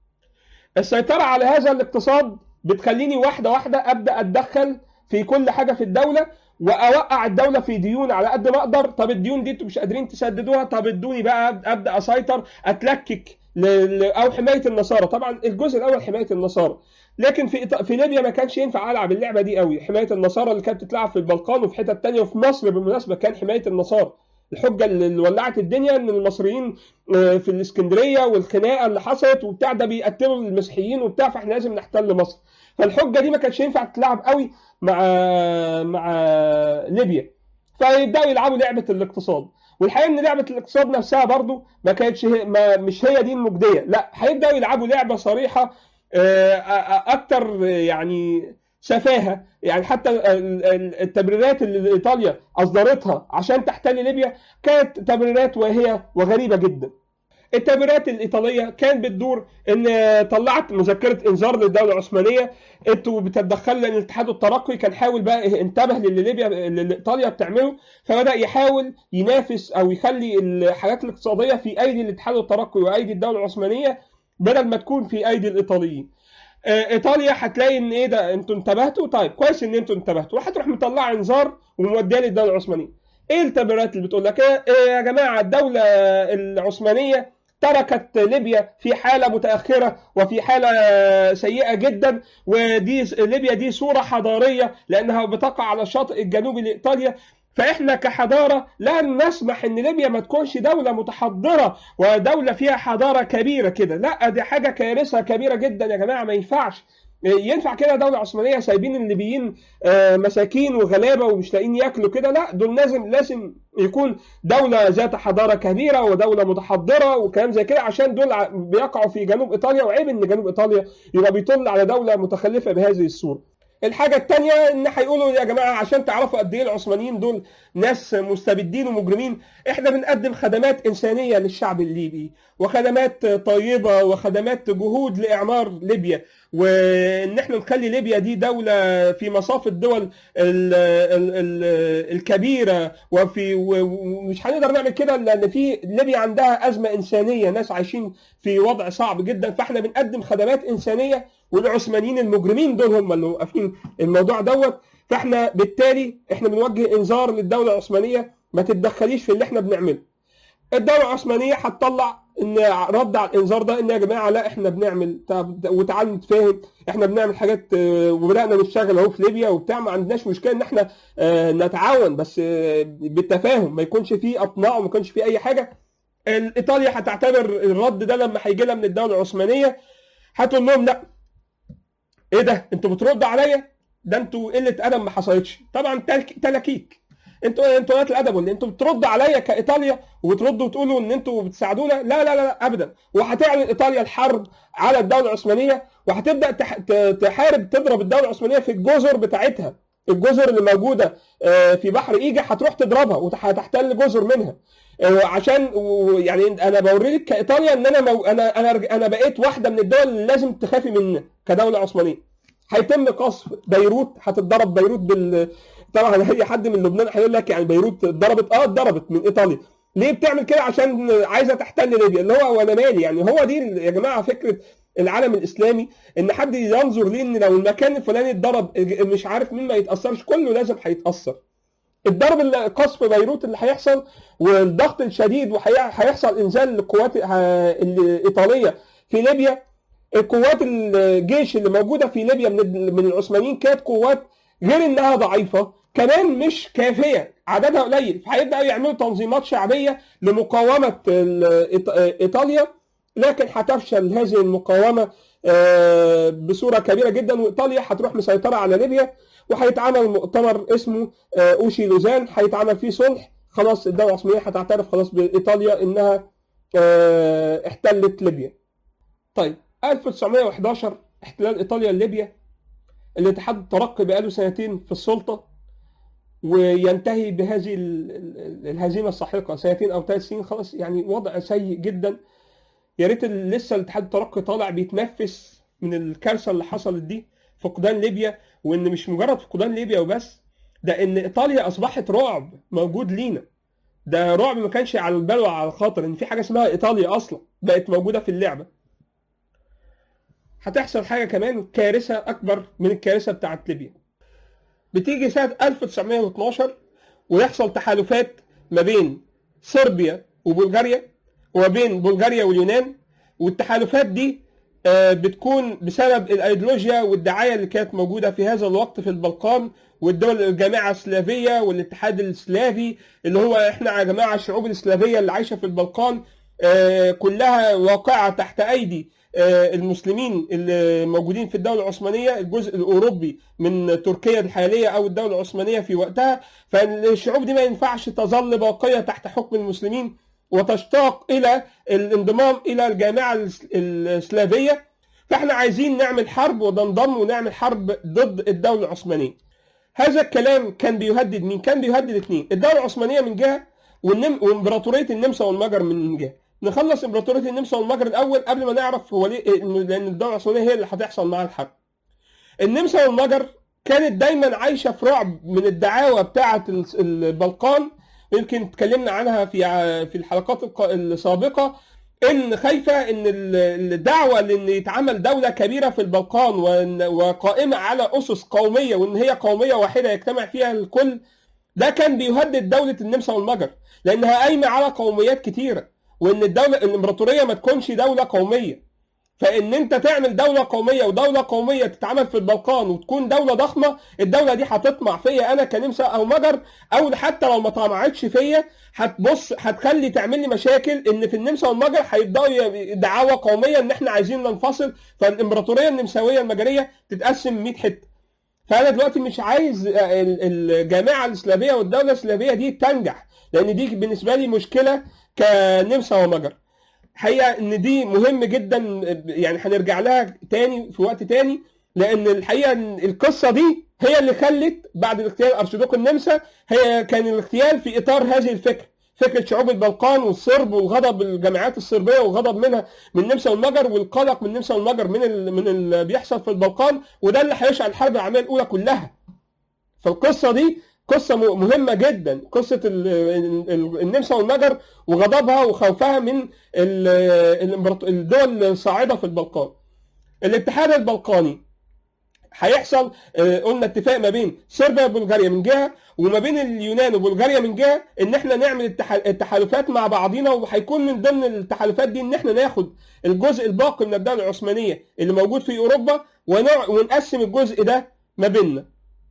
السيطره على هذا الاقتصاد بتخليني واحده واحده ابدا اتدخل في كل حاجه في الدوله واوقع الدوله في ديون على قد ما اقدر طب الديون دي انتوا مش قادرين تسددوها طب ادوني بقى ابدا اسيطر اتلكك ل... ل... او حمايه النصارى طبعا الجزء الاول حمايه النصارى لكن في إيط- في ليبيا ما كانش ينفع العب اللعبه دي قوي حمايه النصارى اللي كانت بتتلعب في البلقان وفي حتت تانية وفي مصر بالمناسبه كان حمايه النصارى الحجه اللي اللي ولعت الدنيا ان المصريين آه، في الاسكندريه والخناقه اللي حصلت وبتاع ده بيقتلوا المسيحيين وبتاع فاحنا لازم نحتل مصر فالحجه دي ما كانتش ينفع تتلعب قوي مع مع ليبيا فيبداوا يلعبوا لعبه الاقتصاد والحقيقه ان لعبه الاقتصاد نفسها برضو ما كانتش هي ما مش هي دي المجديه لا هيبداوا يلعبوا لعبه صريحه آه، آه، اكتر يعني سفاهه يعني حتى ال- ال- التبريرات اللي ايطاليا اصدرتها عشان تحتل ليبيا كانت تبريرات واهيه وغريبه جدا التبريرات الايطاليه كانت بتدور ان طلعت مذكره انذار للدوله العثمانيه انتوا بتتدخلوا لان الاتحاد الترقي كان حاول بقى انتبه للي ليبيا اللي ايطاليا بتعمله فبدا يحاول ينافس او يخلي الحاجات الاقتصاديه في ايدي الاتحاد الترقي وايدي الدوله العثمانيه بدل ما تكون في ايدي الايطاليين آه، ايطاليا هتلاقي ان ايه ده انتوا انتبهتوا طيب كويس ان انتوا انتبهتوا وهتروح مطلعه انذار وموديه للدوله العثمانيه ايه التبريرات اللي بتقول لك إيه إيه يا جماعه الدوله العثمانيه تركت ليبيا في حاله متاخره وفي حاله سيئه جدا ودي ليبيا دي صوره حضاريه لانها بتقع على الشاطئ الجنوبي لايطاليا فاحنا كحضاره لن نسمح ان ليبيا ما تكونش دوله متحضره ودوله فيها حضاره كبيره كده لا دي حاجه كارثه كبيره جدا يا جماعه ما ينفعش ينفع كده دوله عثمانيه سايبين الليبيين آه، مساكين وغلابه ومش لاقيين ياكلوا كده لا دول لازم لازم يكون دوله ذات حضاره كبيره ودوله متحضره وكلام زي كده عشان دول ع- بيقعوا في جنوب ايطاليا وعيب ان جنوب ايطاليا يبقى بيطل على دوله متخلفه بهذه الصوره الحاجة التانية إن هيقولوا يا جماعة عشان تعرفوا قد إيه العثمانيين دول ناس مستبدين ومجرمين، إحنا بنقدم خدمات إنسانية للشعب الليبي، وخدمات طيبة وخدمات جهود لإعمار ليبيا، وإن إحنا نخلي ليبيا دي دولة في مصاف الدول ال ال ال الكبيرة وفي و- ومش هنقدر نعمل كده لأن في ليبيا عندها أزمة إنسانية، ناس عايشين في وضع صعب جدا، فإحنا بنقدم خدمات إنسانية والعثمانيين المجرمين دول هم اللي موقفين الموضوع دوت فاحنا بالتالي احنا بنوجه انذار للدوله العثمانيه ما تتدخليش في اللي احنا بنعمله. الدوله العثمانيه هتطلع ان رد على الانذار ده ان يا جماعه لا احنا بنعمل طب وتعالوا نتفاهم احنا بنعمل حاجات آه، وبدانا نشتغل اهو في ليبيا وبتاع ما عندناش مشكله ان احنا آه، نتعاون بس آه، بالتفاهم ما يكونش فيه اطماع وما يكونش فيه اي حاجه. ال- ايطاليا هتعتبر الرد ده لما هيجي لها من الدوله العثمانيه هتقول لهم لا ايه ده انتوا بتردوا عليا ده انتوا قله ادب ما حصلتش طبعا تلك- تلاكيك انتوا انتوا قناه الادب ولا انتوا بتردوا عليا كايطاليا وبتردوا وتقولوا ان انتوا بتساعدونا لا لا لا, لا ابدا وهتعلن ايطاليا الحرب على الدوله العثمانيه وهتبدا تح- ت- تحارب تضرب الدوله العثمانيه في الجزر بتاعتها الجزر اللي موجوده آه، في بحر ايجا هتروح تضربها وهتحتل جزر منها آه، عشان و- يعني انا بوريك كايطاليا ان انا مو انا انا رج- انا بقيت واحده من الدول اللي لازم تخافي منها كدوله عثمانيه هيتم قصف بيروت هتتضرب بيروت بال طبعا هي حد من لبنان هيقول لك يعني بيروت اتضربت اه اتضربت من ايطاليا ليه بتعمل كده عشان عايزه تحتل ليبيا اللي هو وانا مالي يعني هو دي يا جماعه فكره العالم الاسلامي ان حد ينظر ليه ان لو المكان الفلاني اتضرب مش عارف مين ما يتاثرش كله لازم هيتاثر الضرب اللي قصف بيروت اللي هيحصل والضغط الشديد وهيحصل انزال القوات الايطاليه في ليبيا القوات الجيش اللي موجوده في ليبيا من من العثمانيين كانت قوات غير انها ضعيفه كمان مش كافيه عددها قليل فهيبداوا يعملوا تنظيمات شعبيه لمقاومه ال- إيط- ايطاليا لكن هتفشل هذه المقاومه آه، بصوره كبيره جدا وايطاليا هتروح مسيطره على ليبيا وهيتعمل مؤتمر اسمه آه، اوشي لوزان هيتعمل فيه صلح خلاص الدوله العثمانيه هتعترف خلاص بايطاليا انها آه، احتلت ليبيا. طيب 1911 احتلال ايطاليا لليبيا الاتحاد الترقي بقاله سنتين في السلطه وينتهي بهذه ال- ال- الهزيمه الساحقه سنتين او ثلاث سنين خلاص يعني وضع سيء جدا يا ريت ال- لسه الاتحاد الترقي طالع بيتنفس من الكارثه اللي حصلت دي فقدان ليبيا وان مش مجرد فقدان ليبيا وبس ده ان ايطاليا اصبحت رعب موجود لينا ده رعب ما كانش على البال ولا على الخاطر ان في حاجه اسمها ايطاليا اصلا بقت موجوده في اللعبه هتحصل حاجه كمان كارثه اكبر من الكارثه بتاعت ليبيا بتيجي سنه 1912 ويحصل تحالفات ما بين صربيا وبلغاريا وما بين بلغاريا واليونان والتحالفات دي آه، بتكون بسبب الايديولوجيا والدعايه اللي كانت موجوده في هذا الوقت في البلقان والدول الجامعه السلافيه والاتحاد السلافي اللي هو احنا يا جماعه الشعوب السلافيه اللي عايشه في البلقان آه، كلها واقعه تحت ايدي آه، المسلمين اللي موجودين في الدوله العثمانيه الجزء الاوروبي من تركيا الحاليه او الدوله العثمانيه في وقتها فالشعوب دي ما ينفعش تظل باقيه تحت حكم المسلمين وتشتاق الى الانضمام الى الجامعه الس- السلافيه فاحنا عايزين نعمل حرب وننضم ونعمل حرب ضد الدوله العثمانيه. هذا الكلام كان بيهدد مين؟ كان بيهدد اثنين، الدوله العثمانيه من جهه والنم... وامبراطوريه النمسا والمجر من جهه. نخلص امبراطوريه النمسا والمجر الاول قبل ما نعرف هو ليه إنه- لان الدوله العثمانيه هي اللي هتحصل معاها الحرب. النمسا والمجر كانت دايما عايشه في رعب من الدعاوى بتاعه الس- البلقان يمكن اتكلمنا عنها في ع- في الحلقات الق- السابقه ان خايفه ان ال- الدعوه لان يتعمل دوله كبيره في البلقان وإن- وقائمه على اسس قوميه وان هي قوميه واحده يجتمع فيها الكل ده كان بيهدد دوله النمسا والمجر لانها قايمه على قوميات كتيره وان الدوله الامبراطوريه ما تكونش دوله قوميه فان انت تعمل دوله قوميه ودوله قوميه تتعمل في البلقان وتكون دوله ضخمه الدوله دي هتطمع فيا انا كنمسا او مجر او حتى لو ما طمعتش فيا هتبص هتخلي تعمل لي مشاكل ان في النمسا والمجر هيبداوا ي- دعاوى قوميه ان احنا عايزين ننفصل فالامبراطوريه النمساويه المجريه تتقسم 100 حته فانا دلوقتي مش عايز ال- الجامعه الاسلاميه والدوله الاسلاميه دي تنجح لان دي بالنسبه لي مشكله كنمسا ومجر حقيقه ان دي مهم جدا يعني هنرجع لها تاني في وقت تاني لان الحقيقه إن القصه دي هي اللي خلت بعد الاغتيال ارشيدوق النمسا هي كان الاغتيال في اطار هذه الفكره فكره شعوب البلقان والصرب والغضب الجماعات الصربيه والغضب منها من النمسا والمجر والقلق من النمسا والمجر من ال... من اللي بيحصل في البلقان وده اللي هيشعل الحرب العالميه الاولى كلها فالقصه دي قصة م- مهمة جدا قصة ال- ال- النمسا والمجر وغضبها وخوفها من ال- الإمبراط- الدول الصاعدة في البلقان الاتحاد البلقاني هيحصل آه، قلنا اتفاق ما بين صربيا وبلغاريا من جهه وما بين اليونان وبلغاريا من جهه ان احنا نعمل التح- التحالفات مع بعضينا وهيكون من ضمن التحالفات دي ان احنا ناخد الجزء الباقي من الدوله العثمانيه اللي موجود في اوروبا ونوع- ونقسم الجزء ده ما بيننا.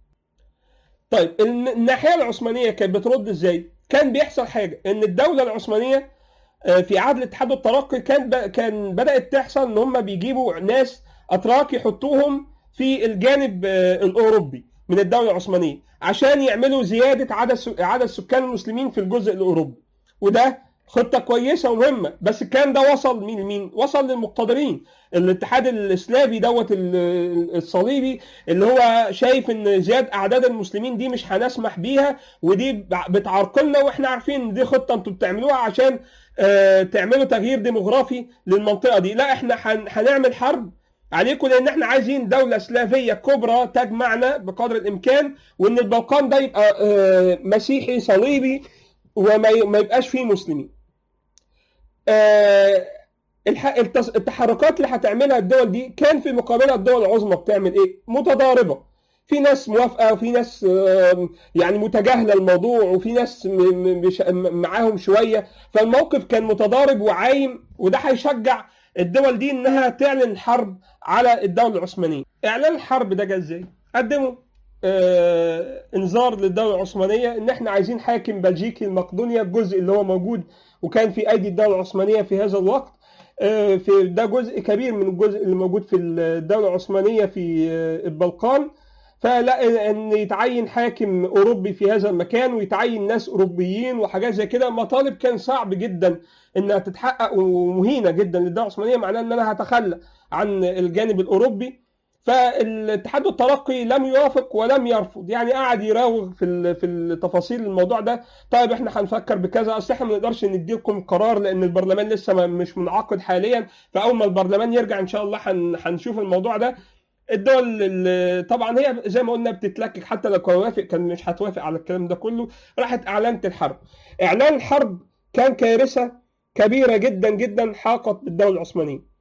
طيب الن- الناحيه العثمانيه كانت بترد ازاي؟ كان بيحصل حاجه ان الدوله العثمانيه آه، في عهد الاتحاد الترقي كان ب- كان بدات تحصل ان هم بيجيبوا ناس اتراك يحطوهم في الجانب آه، الاوروبي من الدوله العثمانيه عشان يعملوا زياده عدد س- عدد سكان المسلمين في الجزء الاوروبي وده خطه كويسه ومهمه بس الكلام ده وصل مين لمين؟ وصل للمقتدرين الاتحاد الاسلامي دوت ال- الصليبي اللي هو شايف ان زياده اعداد المسلمين دي مش هنسمح بيها ودي بع- بتعرقلنا واحنا عارفين ان دي خطه انتوا بتعملوها عشان آه، تعملوا تغيير ديموغرافي للمنطقه دي لا احنا هن- هنعمل حرب عليكم لان احنا عايزين دوله سلافيه كبرى تجمعنا بقدر الامكان وان البلقان ده يبقى آه، مسيحي صليبي وما ي- ما يبقاش فيه مسلمين. آه، الح- التص- التحركات اللي هتعملها الدول دي كان في مقابلها الدول العظمى بتعمل ايه؟ متضاربه. في ناس موافقه وفي ناس آه، يعني متجاهله الموضوع وفي ناس م- م- مش- م- معاهم شويه فالموقف كان متضارب وعايم وده هيشجع الدول دي انها تعلن حرب على الدوله العثمانيه. اعلان الحرب ده جه ازاي؟ قدموا آه انذار للدوله العثمانيه ان احنا عايزين حاكم بلجيكي لمقدونيا الجزء اللي هو موجود وكان في ايدي الدوله العثمانيه في هذا الوقت آه في ده جزء كبير من الجزء اللي موجود في الدوله العثمانيه في آه البلقان فلا ان يتعين حاكم اوروبي في هذا المكان ويتعين ناس اوروبيين وحاجات زي كده مطالب كان صعب جدا انها تتحقق ومهينه جدا للدوله العثمانيه معناه ان انا هتخلى عن الجانب الاوروبي فالاتحاد الترقي لم يوافق ولم يرفض يعني قعد يراوغ في ال- في التفاصيل الموضوع ده طيب احنا هنفكر بكذا اصل احنا ما نقدرش نديكم قرار لان البرلمان لسه ما- مش منعقد حاليا فاول ما البرلمان يرجع ان شاء الله هن- هنشوف الموضوع ده الدول اللي طبعا هي زي ما قلنا بتتلكك حتى لو كان وافق كان مش هتوافق على الكلام ده كله راحت اعلنت الحرب اعلان الحرب كان كارثه كبيره جدا جدا حاقت بالدوله العثمانيه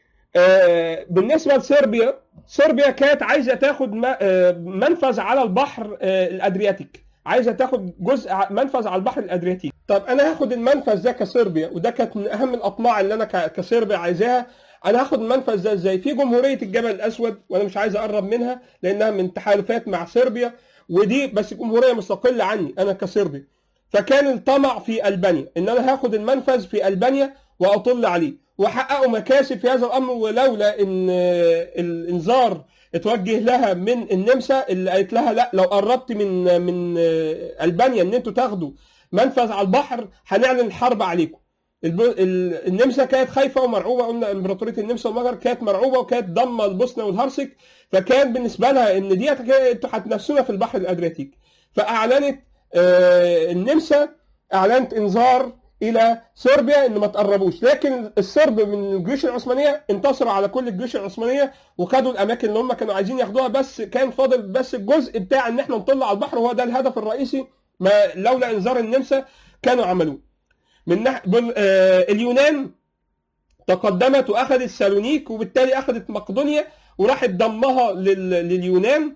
آه، بالنسبه لصربيا صربيا كانت عايزه تاخد م- آه، منفذ على البحر آه، الادرياتيك عايزه تاخد جزء ع- منفذ على البحر الادرياتيك طب انا هاخد المنفذ ده كصربيا وده كانت من اهم الاطماع اللي انا ك- كصربيا عايزاها انا هاخد المنفذ ده ازاي في جمهوريه الجبل الاسود وانا مش عايز اقرب منها لانها من تحالفات مع صربيا ودي بس جمهوريه مستقله عني انا كصربي فكان الطمع في البانيا ان انا هاخد المنفذ في البانيا واطل عليه وحققوا مكاسب في هذا الامر ولولا ان آه، الانذار اتوجه لها من النمسا اللي قالت لها لا لو قربت من من آه، البانيا ان انتوا تاخدوا منفذ على البحر هنعلن الحرب عليكم الب- ال- النمسا كانت خايفه ومرعوبه قلنا امبراطوريه النمسا والمجر كانت مرعوبه وكانت ضامه البوسنه والهرسك فكان بالنسبه لها ان ديت كده انتوا هتنافسونا في البحر الادرياتيكي فاعلنت آه، النمسا اعلنت انذار الى صربيا ان ما تقربوش لكن الصرب من الجيوش العثمانيه انتصروا على كل الجيوش العثمانيه وخدوا الاماكن اللي هم كانوا عايزين ياخدوها بس كان فاضل بس الجزء بتاع ان احنا نطلع على البحر وهو ده الهدف الرئيسي ما لولا انذار النمسا كانوا عملوه من ناحيه بال- آه، اليونان تقدمت واخذت سالونيك وبالتالي اخذت مقدونيا وراحت ضمها لل- لليونان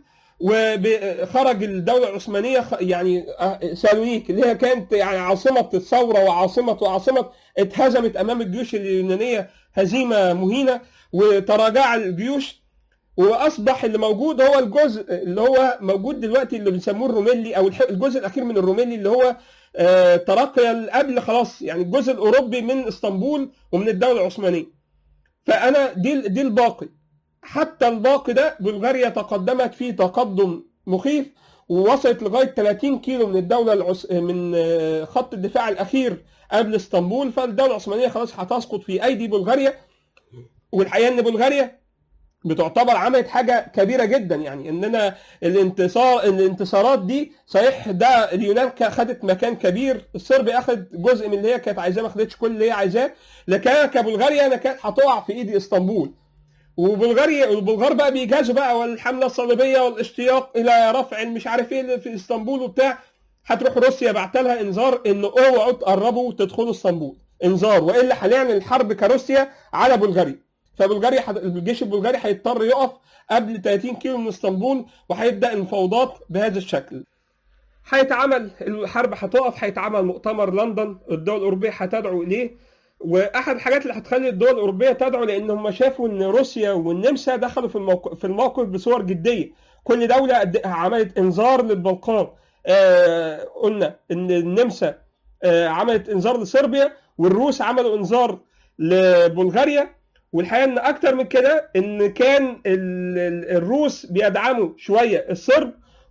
وخرج الدوله العثمانيه خ- يعني آه، سالونيك اللي هي كانت يعني عاصمه الثوره وعاصمه وعاصمه اتهزمت امام الجيوش اليونانيه هزيمه مهينه وتراجع الجيوش واصبح اللي موجود هو الجزء اللي هو موجود دلوقتي اللي بنسموه الروميلي او الح- الجزء الاخير من الروميلي اللي هو آه، ترقي قبل خلاص يعني الجزء الاوروبي من اسطنبول ومن الدوله العثمانيه فانا دي دي الباقي حتى الباقي ده بلغاريا تقدمت فيه تقدم مخيف ووصلت لغايه 30 كيلو من الدوله العس... من آه، خط الدفاع الاخير قبل اسطنبول فالدوله العثمانيه خلاص هتسقط في ايدي بلغاريا والحقيقه ان بلغاريا بتعتبر عملت حاجه كبيره جدا يعني اننا الانتصار الانتصارات دي صحيح ده اليونان كا- خدت مكان كبير الصرب اخذ جزء من اللي هي كانت عايزاه ما خدتش كل اللي هي عايزاه لكن أنا كبلغاريا انا كانت هتقع في ايدي اسطنبول وبلغاريا والبلغار بقى بيجازوا بقى والحمله الصليبيه والاشتياق الى رفع مش عارف ايه اللي في اسطنبول وبتاع هتروح روسيا بعت لها انذار ان اوعوا تقربوا تدخلوا اسطنبول انذار والا هنعلن الحرب كروسيا على بلغاريا فبلغاريا حد... الجيش البلغاري هيضطر يقف قبل 30 كيلو من اسطنبول وهيبدا المفاوضات بهذا الشكل هيتعمل الحرب هتقف هيتعمل مؤتمر لندن الدول الاوروبيه هتدعو اليه واحد الحاجات اللي هتخلي الدول الاوروبيه تدعو لان هم شافوا ان روسيا والنمسا دخلوا في الموقف في الموقف بصور جديه كل دوله قد- عملت انذار للبلقان آه قلنا ان النمسا آه عملت انذار لصربيا والروس عملوا انذار لبلغاريا والحقيقه ان اكتر من كده ان كان ال- ال- الروس بيدعموا شويه الصرب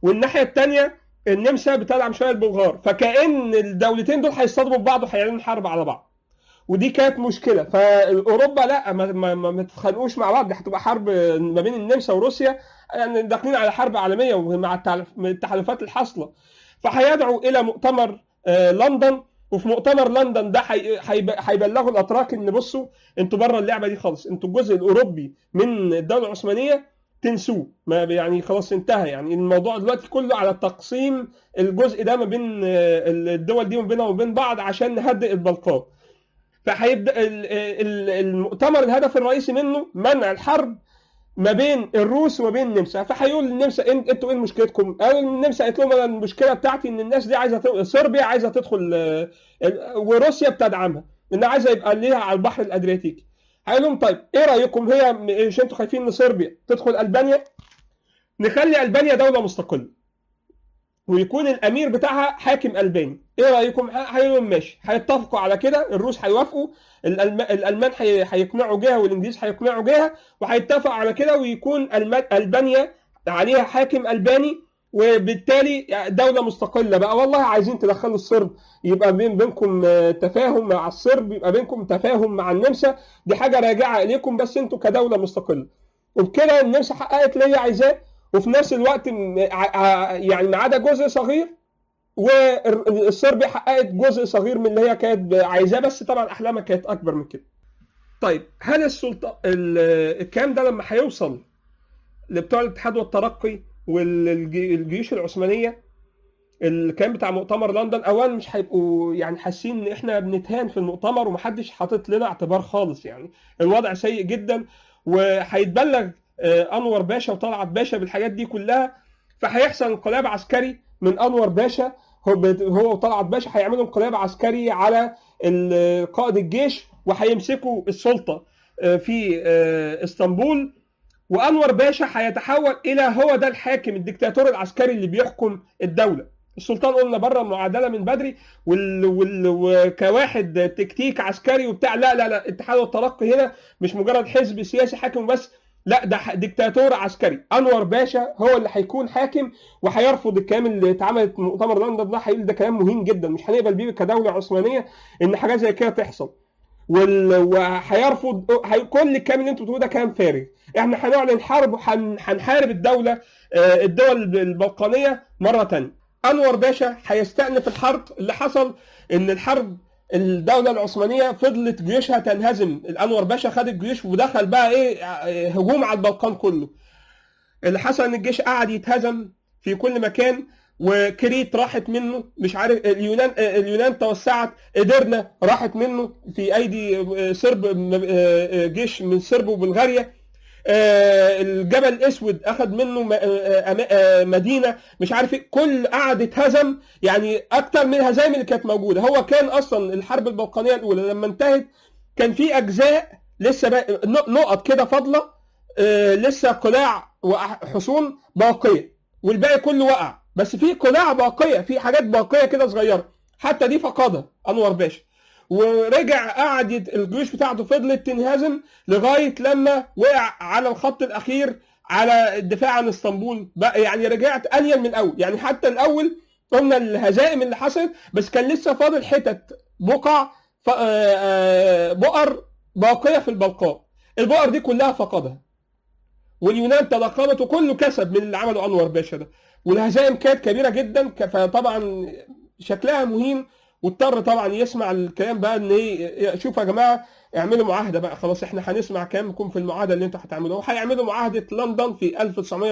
والناحيه الثانيه النمسا بتدعم شويه البلغار فكأن الدولتين دول هيصطدموا ببعض وهيعلنوا حرب على بعض ودي كانت مشكله فاوروبا لا ما, ما, ما, ما تتخانقوش مع بعض دي هتبقى حرب ما بين النمسا وروسيا يعني داخلين على حرب عالميه ومع التعلف- التحالفات الحاصله فهيدعوا الى مؤتمر آه، لندن وفي مؤتمر لندن ده هي- هيب- هيبلغوا الاتراك ان بصوا انتوا بره اللعبه دي خالص انتوا الجزء الاوروبي من الدوله العثمانيه تنسوه ما يعني خلاص انتهى يعني الموضوع دلوقتي كله على تقسيم الجزء ده ما بين آه، الدول دي ما بينها وبين بعض عشان نهدئ البلقان فهيبدا ال- ال- المؤتمر الهدف الرئيسي منه منع الحرب ما بين الروس وما بين النمسا فهيقول النمسا إن- انتوا ايه مشكلتكم؟ قالوا النمسا قالت لهم انا المشكله بتاعتي ان الناس دي عايزه ت- صربيا عايزه تدخل آه، ال- وروسيا بتدعمها انها عايزه يبقى ليها على البحر الادرياتيكي هيقول لهم طيب ايه رايكم هي مش انتوا خايفين ان صربيا تدخل البانيا؟ نخلي البانيا دوله مستقله ويكون الامير بتاعها حاكم الباني ايه رايكم هيقولوا ماشي هيتفقوا على كده الروس هيوافقوا الألم- الالمان هي- هيقنعوا جهه والانجليز هيقنعوا جهه وهيتفقوا على كده ويكون الم- البانيا عليها حاكم الباني وبالتالي دوله مستقله بقى والله عايزين تدخلوا الصرب يبقى بين بينكم آه، تفاهم مع الصرب يبقى بينكم تفاهم مع النمسا دي حاجه راجعه اليكم بس انتوا كدوله مستقله وبكده النمسا حققت اللي هي عايزاه وفي نفس الوقت م- ع- ع- يعني ما عدا جزء صغير والصربيا حققت جزء صغير من اللي هي كانت عايزاه بس طبعا احلامها كانت اكبر من كده. طيب هل السلطه ال- الكلام ده لما هيوصل لبتوع الاتحاد والترقي والجيوش العثمانيه الكلام بتاع مؤتمر لندن اولا مش هيبقوا يعني حاسين ان احنا بنتهان في المؤتمر ومحدش حاطط لنا اعتبار خالص يعني الوضع سيء جدا وهيتبلغ آه، انور باشا وطلعت باشا بالحاجات دي كلها فهيحصل انقلاب عسكري من انور باشا هو بت- هو وطلعت باشا هيعملوا انقلاب عسكري على ال- قائد الجيش وهيمسكوا السلطه آه، في آه، اسطنبول وانور باشا هيتحول الى هو ده الحاكم الدكتاتور العسكري اللي بيحكم الدوله السلطان قلنا بره المعادله من بدري وال... وال... وكواحد تكتيك عسكري وبتاع لا لا لا الاتحاد والترقي هنا مش مجرد حزب سياسي حاكم بس لا ده ح- دكتاتور عسكري انور باشا هو اللي هيكون حاكم وهيرفض الكلام اللي اتعملت في مؤتمر لندن ده هيقول ده كلام مهم جدا مش هنقبل بيه كدوله عثمانيه ان حاجه زي كده تحصل وال... وهيرفض هي... كل الكلام اللي انتوا بتقولوه ده كلام فارغ احنا هنعلن حرب وهنحارب الدوله آه، الدول البلقانيه مره تانية انور باشا هيستأنف الحرب اللي حصل ان الحرب الدولة العثمانية فضلت جيوشها تنهزم الانور باشا خد الجيوش ودخل بقى ايه آه، هجوم على البلقان كله اللي حصل ان الجيش قعد يتهزم في كل مكان وكريت راحت منه مش عارف اليونان آه، اليونان توسعت قدرنا راحت منه في ايدي آه، صرب آه، آه، جيش من صرب وبلغاريا آه، الجبل الاسود اخذ منه م- آه، آه، آه، مدينه مش عارف ايه كل قعد اتهزم يعني اكتر من الهزائم اللي كانت موجوده هو كان اصلا الحرب البلقانيه الاولى لما انتهت كان في اجزاء لسه بقى نقط كده فاضله آه، لسه قلاع وحصون باقيه والباقي كله وقع بس في قلاع باقيه في حاجات باقيه كده صغيره حتى دي فقدها انور باشا ورجع قعدت الجيوش بتاعته فضلت تنهزم لغايه لما وقع على الخط الاخير على الدفاع عن اسطنبول بقى يعني رجعت انيل من الاول يعني حتى الاول قلنا الهزائم اللي حصلت بس كان لسه فاضل حتت بقع ف- آه، آه، بؤر باقيه في البلقان البؤر دي كلها فقدها واليونان تضخمت وكله كسب من اللي عمله انور باشا ده والهزائم كانت كبيره جدا ك- فطبعا شكلها مهين واضطر طبعا يسمع الكلام بقى ان ايه شوفوا يا جماعه اعملوا معاهده بقى خلاص احنا هنسمع كلامكم في المعاهده اللي انتوا هتعملوها وهيعملوا معاهده لندن في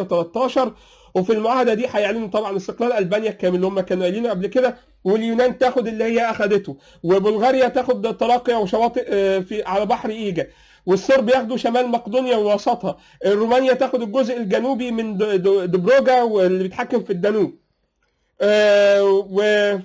1913 وفي المعاهده دي هيعلنوا طبعا استقلال البانيا الكامل اللي هم كانوا قايلينه قبل كده واليونان تاخد اللي هي اخذته وبلغاريا تاخد تراقيا وشواطئ آه، في على بحر ايجا والصرب ياخدوا شمال مقدونيا ووسطها رومانيا تاخد الجزء الجنوبي من د- د- دبروجا واللي بيتحكم في الدانوب آه، و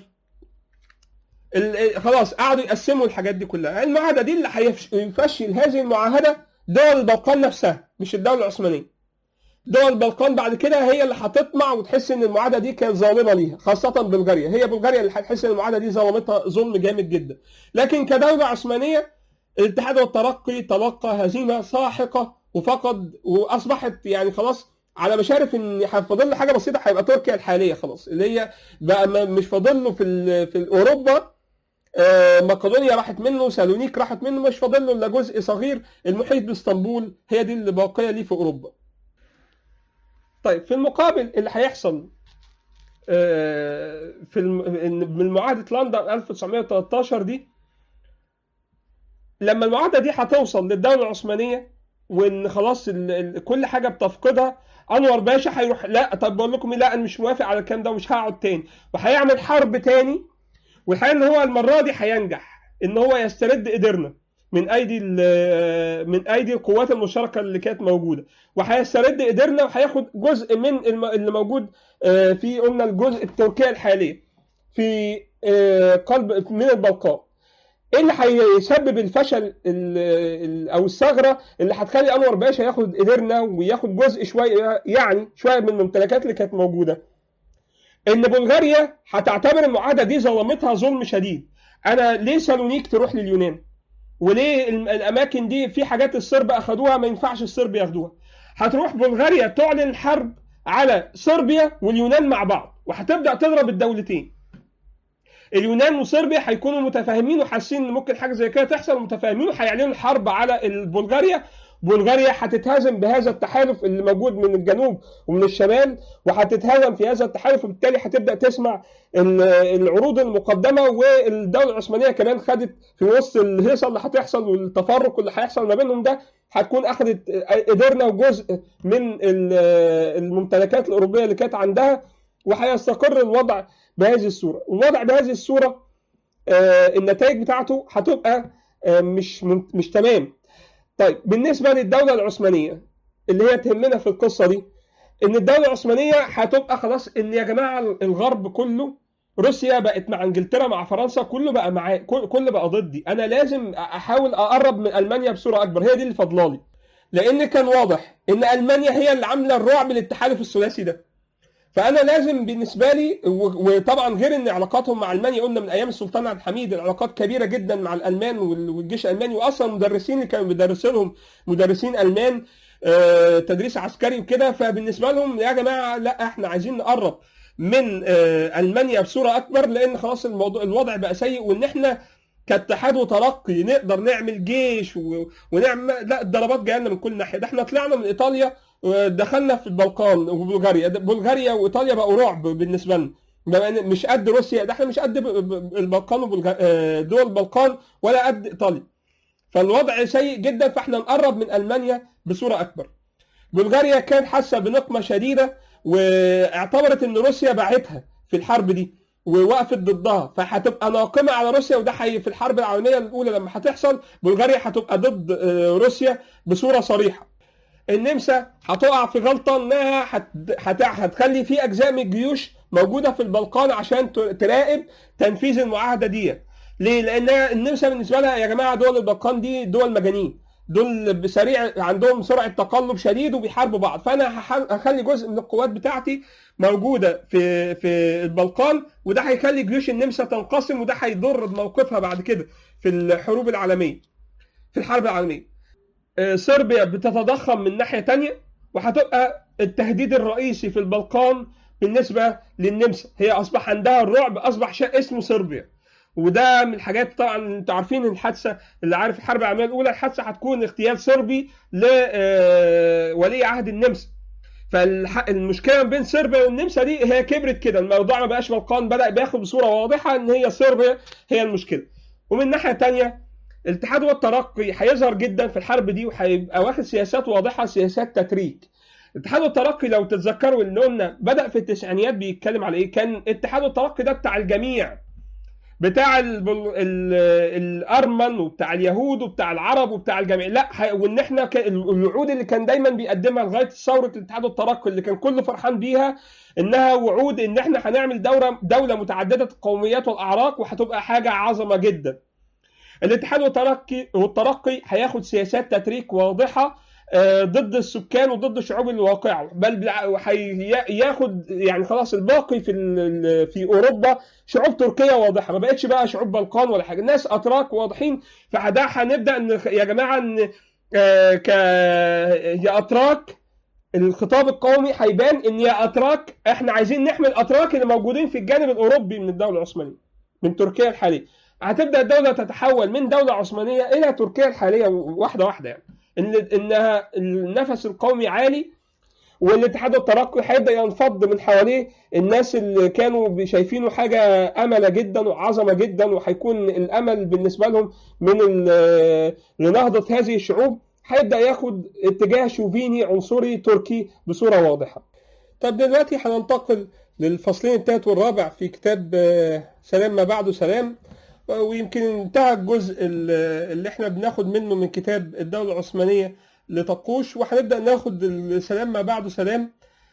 ال- خلاص قعدوا يقسموا الحاجات دي كلها المعاهده دي اللي هيفشل هذه المعاهده دول البلقان نفسها مش الدوله العثمانيه دول البلقان بعد كده هي اللي هتطمع وتحس ان المعاهده دي كانت ظالمه ليها خاصه بلغاريا هي بلغاريا اللي هتحس ان المعاهده دي ظلمتها ظلم جامد جدا لكن كدوله عثمانيه الاتحاد والترقي تلقى هزيمه ساحقه وفقد واصبحت يعني خلاص على مشارف ان فاضل له حاجه بسيطه هيبقى تركيا الحاليه خلاص اللي هي بقى ما- مش فاضل له في ال- في اوروبا آه، مقدونيا راحت منه سالونيك راحت منه مش فاضل له الا جزء صغير المحيط باسطنبول هي دي اللي باقيه ليه في اوروبا طيب في المقابل اللي هيحصل آه، في الم- إن- من معاهده لندن 1913 دي لما المعاهده دي هتوصل للدوله العثمانيه وان خلاص ال ال كل حاجه بتفقدها انور باشا هيروح لا طب بقول لكم إيه، لا انا مش موافق على الكلام ده ومش هقعد تاني وهيعمل حرب تاني والحقيقه ان هو المره دي هينجح ان هو يسترد قدرنا من ايدي ال- من ايدي القوات المشتركه اللي كانت موجوده وهيسترد قدرنا وهياخد جزء من الم- اللي موجود آه، في قلنا الجزء التركيه الحاليه في آه، قلب من البلقان ايه اللي هيسبب الفشل ال- ال- او الثغره اللي هتخلي انور باشا ياخد قدرنا وياخد جزء شويه يعني شويه من الممتلكات اللي كانت موجوده ان بلغاريا هتعتبر المعاهده دي ظلمتها ظلم شديد انا ليه سالونيك تروح لليونان وليه الم- الاماكن دي في حاجات الصرب اخدوها ما ينفعش الصرب ياخدوها هتروح بلغاريا تعلن حرب على صربيا واليونان مع بعض وهتبدا تضرب الدولتين اليونان وصربيا هيكونوا متفاهمين وحاسين ان ممكن حاجه زي كده تحصل ومتفاهمين وهيعلنوا الحرب على بلغاريا بلغاريا هتتهزم بهذا التحالف اللي موجود من الجنوب ومن الشمال وهتتهزم في هذا التحالف وبالتالي هتبدا تسمع ال- العروض المقدمه والدوله العثمانيه كمان خدت في وسط الهيصه اللي هتحصل والتفرق اللي هيحصل ما بينهم ده هتكون اخذت قدرنا وجزء من ال- الممتلكات الاوروبيه اللي كانت عندها وهيستقر الوضع بهذه الصوره الوضع بهذه الصوره آه، النتائج بتاعته هتبقى آه، مش من- مش تمام طيب بالنسبه للدوله العثمانيه اللي هي تهمنا في القصه دي ان الدوله العثمانيه هتبقى خلاص ان يا جماعه الغرب كله روسيا بقت مع انجلترا مع فرنسا كله بقى معاه كل كل بقى ضدي انا لازم احاول اقرب من المانيا بصوره اكبر هي دي اللي فاضلالي لان كان واضح ان المانيا هي اللي عامله الرعب للتحالف الثلاثي ده فانا لازم بالنسبه لي و- وطبعا غير ان علاقاتهم مع المانيا قلنا من ايام السلطان عبد الحميد العلاقات كبيره جدا مع الالمان وال- والجيش الالماني واصلا المدرسين اللي كانوا بيدرسوا لهم مدرسين المان آه، تدريس عسكري وكده فبالنسبه لهم يا جماعه لا احنا عايزين نقرب من آه، المانيا بصوره اكبر لان خلاص الموضوع الوضع بقى سيء وان احنا كاتحاد وترقي نقدر نعمل جيش و... ونعمل لا الضربات جايه لنا من كل ناحيه ده احنا طلعنا من ايطاليا ودخلنا في البلقان وبلغاريا ده بلغاريا وايطاليا بقوا رعب بالنسبه لنا بما ان مش قد روسيا ده احنا مش قد ب- ب- البلقان وبلغ... آه، دول البلقان ولا قد ايطاليا فالوضع سيء جدا فاحنا نقرب من المانيا بصوره اكبر بلغاريا كان حاسه بنقمه شديده واعتبرت ان روسيا باعتها في الحرب دي ووقفت ضدها فهتبقى ناقمه على روسيا وده حي في الحرب العالميه الاولى لما هتحصل بلغاريا هتبقى ضد آه، روسيا بصوره صريحه النمسا هتقع في غلطه انها هت... هت... هتخلي في اجزاء من الجيوش موجوده في البلقان عشان ت- تراقب تنفيذ المعاهده دي ليه؟ لان النمسا بالنسبه لها يا جماعه دول البلقان دي دول مجانين دول بسريع عندهم سرعه تقلب شديد وبيحاربوا بعض فانا هح- هخلي جزء من القوات بتاعتي موجوده في في البلقان وده هيخلي جيوش النمسا تنقسم وده هيضر بموقفها بعد كده في الحروب العالميه في الحرب العالميه آه، صربيا بتتضخم من ناحيه تانية وهتبقى التهديد الرئيسي في البلقان بالنسبه للنمسا هي اصبح عندها الرعب اصبح شيء اسمه صربيا وده من الحاجات طبعا انتوا عارفين الحادثه اللي عارف الحرب العالميه الاولى الحادثه هتكون اغتيال صربي لولي عهد النمسا فالمشكله بين صربيا والنمسا دي هي كبرت كده الموضوع ما بقاش بلقان بدا بياخد بصوره واضحه ان هي صربيا هي المشكله ومن ناحيه تانية الاتحاد والترقي هيظهر جدا في الحرب دي وهيبقى واخد سياسات واضحه سياسات تتريك الاتحاد والترقي لو تتذكروا اللي قلنا بدا في التسعينيات بيتكلم على ايه كان الاتحاد والترقي ده بتاع الجميع بتاع البل... ال... الارمن وبتاع اليهود وبتاع العرب وبتاع الجميع لا ح... وان احنا ك... الوعود اللي كان دايما بيقدمها لغايه ثوره الاتحاد والترقي اللي كان كله فرحان بيها انها وعود ان احنا هنعمل دوله دوله متعدده القوميات والاعراق وهتبقى حاجه عظمه جدا الاتحاد والترقي والترقي هياخد سياسات تتريك واضحه آه، ضد السكان وضد الشعوب الواقعه بل بالع- هياخد يعني خلاص الباقي في ال- في اوروبا شعوب تركيه واضحه ما بقتش بقى شعوب بلقان ولا حاجه ناس اتراك واضحين فده هنبدا ان يا جماعه ان آه، ك يا اتراك الخطاب القومي هيبان ان يا اتراك احنا عايزين نحمي الاتراك اللي موجودين في الجانب الاوروبي من الدوله العثمانيه من تركيا الحاليه هتبدا الدوله تتحول من دوله عثمانيه الى تركيا الحاليه واحده واحده يعني ان انها النفس القومي عالي والاتحاد الترقي هيبدا ينفض من حواليه الناس اللي كانوا شايفينه حاجه امله جدا وعظمه جدا وهيكون الامل بالنسبه لهم من لنهضه هذه الشعوب هيبدا ياخد اتجاه شوفيني عنصري تركي بصوره واضحه. طب دلوقتي هننتقل للفصلين الثالث والرابع في كتاب سلام ما بعده سلام ويمكن انتهى الجزء اللي احنا بناخد منه من كتاب الدوله العثمانيه لطقوش وهنبدا ناخد السلام ما بعده سلام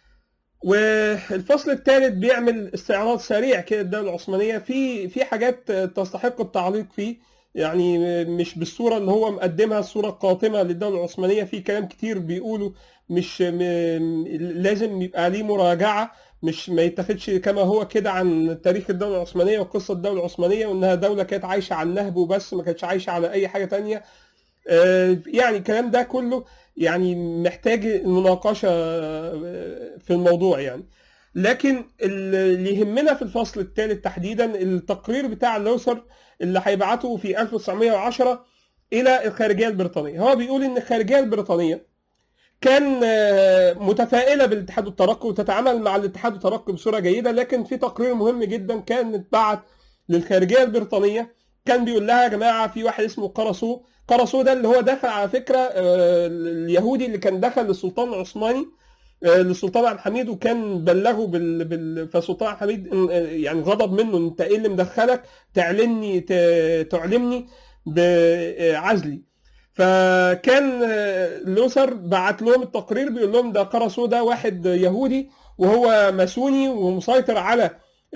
والفصل الثالث بيعمل استعراض سريع كده الدوله العثمانيه في في حاجات تستحق التعليق فيه يعني مش بالصوره اللي هو مقدمها الصوره القاطمه للدوله العثمانيه في كلام كتير بيقوله مش م... لازم يبقى ليه مراجعه مش ما يتاخدش كما هو كده عن تاريخ الدوله العثمانيه وقصه الدوله العثمانيه وانها دوله كانت عايشه على النهب وبس ما كانتش عايشه على اي حاجه تانية يعني الكلام ده كله يعني محتاج مناقشه في الموضوع يعني لكن اللي يهمنا في الفصل الثالث تحديدا التقرير بتاع لوثر اللي هيبعته في 1910 الى الخارجيه البريطانيه هو بيقول ان الخارجيه البريطانيه كان متفائله بالاتحاد الترقي وتتعامل مع الاتحاد الترقي بصوره جيده لكن في تقرير مهم جدا كان اتبعت للخارجيه البريطانيه كان بيقول لها يا جماعه في واحد اسمه قرصو قرصو ده اللي هو دخل على فكره اليهودي اللي كان دخل للسلطان العثماني للسلطان عبد الحميد وكان بلغه بال... بال... فالسلطان عبد الحميد يعني غضب منه انت ايه اللي مدخلك تعلني ت... تعلمني بعزلي فكان لوثر بعت لهم التقرير بيقول لهم ده قرصو ده واحد يهودي وهو ماسوني ومسيطر على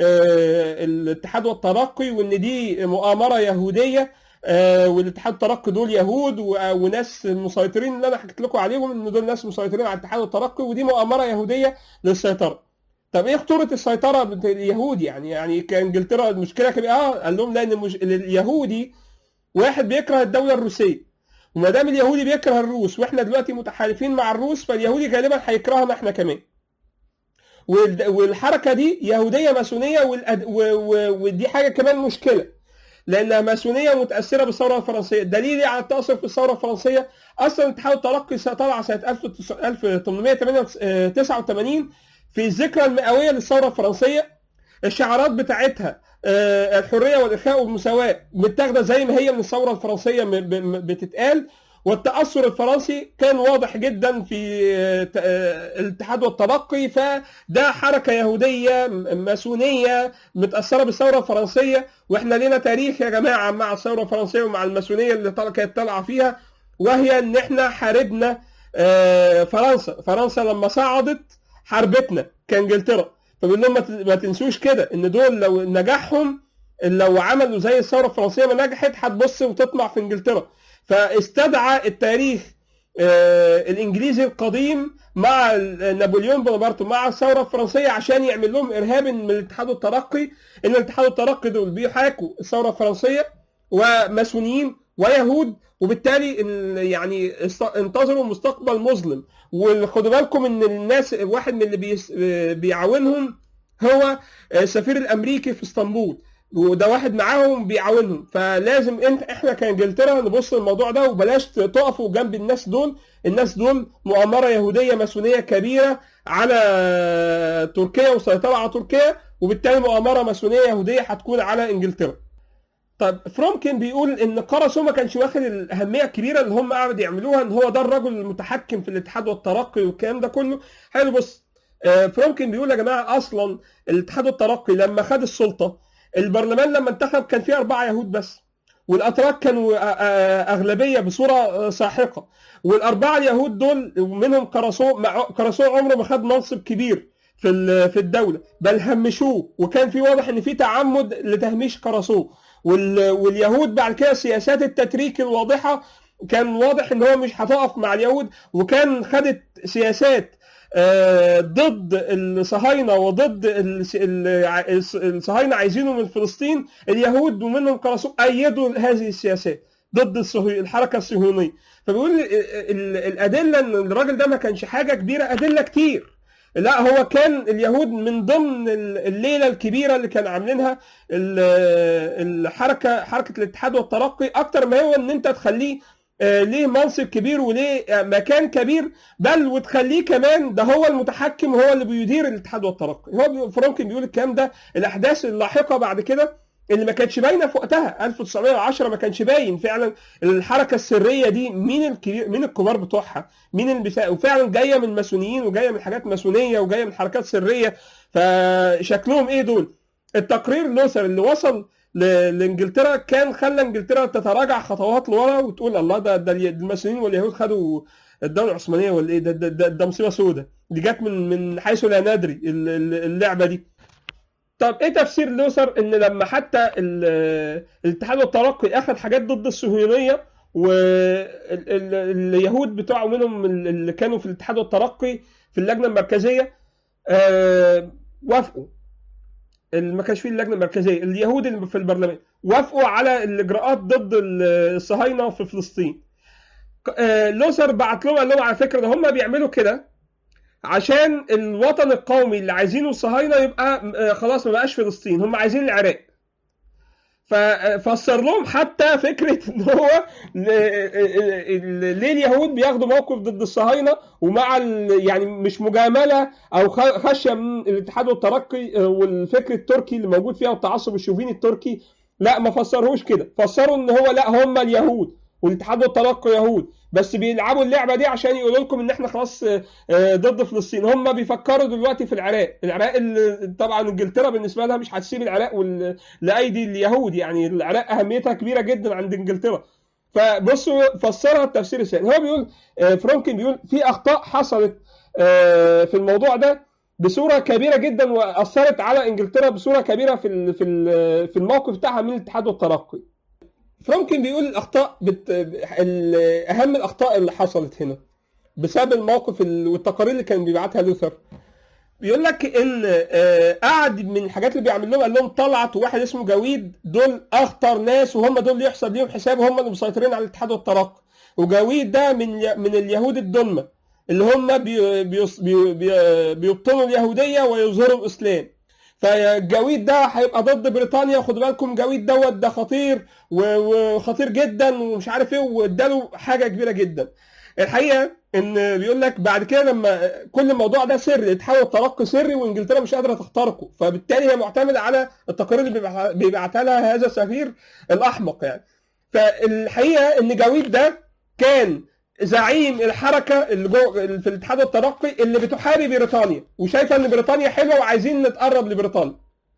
الاتحاد والترقي وان دي مؤامره يهوديه والاتحاد الترقي دول يهود وناس مسيطرين اللي انا حكيت لكم عليهم ان دول ناس مسيطرين على الاتحاد الترقي ودي مؤامره يهوديه للسيطره. طب ايه خطوره السيطره اليهود يعني يعني كانجلترا المشكله كان اه قال لهم لان المش... اليهودي واحد بيكره الدوله الروسيه وما دام اليهودي بيكره الروس واحنا دلوقتي متحالفين مع الروس فاليهودي غالبا هيكرهنا احنا كمان. والحركه دي يهوديه ماسونيه والأد... و... و... ودي حاجه كمان مشكله لانها ماسونيه متاثره بالثوره الفرنسيه دليلي على التاثر في الثوره الفرنسيه اصلا اتحاد الترقي طلع سنه 1889 في الذكرى المئويه للثوره الفرنسيه الشعارات بتاعتها الحريه والاخاء والمساواه متاخده زي ما هي من الثوره الفرنسيه بتتقال والتاثر الفرنسي كان واضح جدا في الاتحاد والترقي فده حركه يهوديه ماسونيه متاثره بالثوره الفرنسيه واحنا لنا تاريخ يا جماعه مع الثوره الفرنسيه ومع الماسونيه اللي كانت طالعه فيها وهي ان احنا حاربنا فرنسا فرنسا لما صعدت حاربتنا كانجلترا فبيقول لهم ما تنسوش كده ان دول لو نجاحهم لو عملوا زي الثوره الفرنسيه ما نجحت هتبص وتطمع في انجلترا فاستدعى التاريخ الانجليزي القديم مع نابليون بونابرت مع الثوره الفرنسيه عشان يعمل لهم ارهاب من الاتحاد الترقي ان الاتحاد الترقي دول بيحاكوا الثوره الفرنسيه وماسونيين ويهود وبالتالي يعني انتظروا مستقبل مظلم وخدوا بالكم ان الناس واحد من اللي بيعاونهم هو السفير الامريكي في اسطنبول وده واحد معاهم بيعاونهم فلازم انت احنا كانجلترا نبص للموضوع ده وبلاش تقفوا جنب الناس دول الناس دول مؤامره يهوديه ماسونيه كبيره على تركيا وسيطره على تركيا وبالتالي مؤامره ماسونيه يهوديه هتكون على انجلترا طب فرومكن بيقول ان قرصو ما كانش واخد الاهميه الكبيره اللي هم قعدوا يعملوها ان هو ده الرجل المتحكم في الاتحاد والترقي والكلام ده كله حلو بص فرومكن بيقول يا جماعه اصلا الاتحاد والترقي لما خد السلطه البرلمان لما انتخب كان فيه أربعة يهود بس والأتراك كانوا أغلبية بصورة ساحقة والأربعة اليهود دول منهم قرصو قرصو عمره ما خد منصب كبير في في الدولة بل همشوه وكان في واضح إن في تعمد لتهميش قرصو واليهود بعد كده سياسات التتريك الواضحة كان واضح إن هو مش هتقف مع اليهود وكان خدت سياسات ضد الصهاينه وضد الصهاينه عايزينه من فلسطين اليهود ومنهم قرصوا ايدوا هذه السياسات ضد الصهي... الحركه الصهيونيه فبيقول ال- ال- الادله ان الراجل ده ما كانش حاجه كبيره ادله كتير لا هو كان اليهود من ضمن ال- الليله الكبيره اللي كانوا عاملينها ال- الحركه حركه الاتحاد والترقي اكتر ما هو ان انت تخليه آه، ليه منصب كبير وليه آه، مكان كبير بل وتخليه كمان ده هو المتحكم هو اللي بيدير الاتحاد والترقي هو بي- فرانكلين بيقول الكلام ده الاحداث اللاحقه بعد كده اللي ما كانتش باينه في وقتها 1910 ما كانش باين فعلا الحركه السريه دي مين الكبير مين الكبار بتوعها مين اللي بتا... وفعلا جايه من ماسونيين وجايه من حاجات ماسونيه وجايه من حركات سريه فشكلهم ايه دول التقرير لوثر اللي وصل ل- لانجلترا كان خلى انجلترا تتراجع خطوات لورا وتقول الله ده ده الي- الماسونيين واليهود خدوا الدوله العثمانيه ولا ايه ده ده, ده, ده مصيبه سوداء دي جت من من حيث لا ندري ال- ال- اللعبه دي طب ايه تفسير لوثر ان لما حتى ال- الاتحاد والترقي اخذ حاجات ضد الصهيونيه واليهود بتوعه منهم اللي كانوا في الاتحاد والترقي في اللجنه المركزيه آه، وافقوا اللي ما كانش فيه اللجنه المركزيه اليهود اللي في البرلمان وافقوا على الاجراءات ضد الصهاينه في فلسطين آه، لوثر بعت لهم قال لهم على فكره ده هم بيعملوا كده عشان الوطن القومي اللي عايزينه الصهاينه يبقى آه، خلاص ما بقاش فلسطين هم عايزين العراق ففسر لهم حتى فكره ان هو ل- ال- ليه اليهود بياخدوا موقف ضد الصهاينه ومع ال- يعني مش مجامله او خ- خشيه من الاتحاد والترقي آه، والفكر التركي اللي موجود فيها والتعصب الشوفيني التركي لا ما فسرهوش كده فسروا ان هو لا هم اليهود والاتحاد والترقي يهود بس بيلعبوا اللعبه دي عشان يقولوا لكم ان احنا خلاص آه، آه، ضد فلسطين هم بيفكروا دلوقتي في العراق العراق اللي طبعا انجلترا بالنسبه لها مش هتسيب العراق وال... لايدي اليهود يعني العراق اهميتها كبيره جدا عند انجلترا فبصوا فسرها التفسير الثاني هو بيقول آه، فرانكلين بيقول في اخطاء حصلت آه، في الموضوع ده بصوره كبيره جدا واثرت على انجلترا بصوره كبيره في ال- في ال- في الموقف بتاعها من الاتحاد والترقي فرانكلين بيقول الاخطاء بت... ال- اهم الاخطاء اللي حصلت هنا بسبب الموقف ال- والتقارير اللي كان بيبعتها لوثر بيقول لك ان آه، قعد من الحاجات اللي بيعمل لهم قال لهم طلعت وواحد اسمه جويد دول اخطر ناس وهم دول اللي يحسب ليهم حساب هم اللي مسيطرين على الاتحاد والترقي وجويد ده من ي- من اليهود الدنمه اللي هم بي بيص- بي بي بيبطنوا اليهوديه ويظهروا الاسلام فالجويد ده هيبقى ضد بريطانيا خدوا بالكم جويد دوت ده خطير و- وخطير جدا ومش عارف ايه واداله حاجه كبيره جدا الحقيقه ان بيقول لك بعد كده لما كل الموضوع ده سري اتحول الترقي سري وانجلترا مش قادره تخترقه فبالتالي هي معتمده على التقارير اللي بيبعتها- بيبعتها لها هذا السفير الاحمق يعني فالحقيقه ان جويد ده كان زعيم الحركه اللي جو في الاتحاد الترقي اللي بتحارب بريطانيا وشايفه ان بريطانيا حلوه وعايزين نتقرب لبريطانيا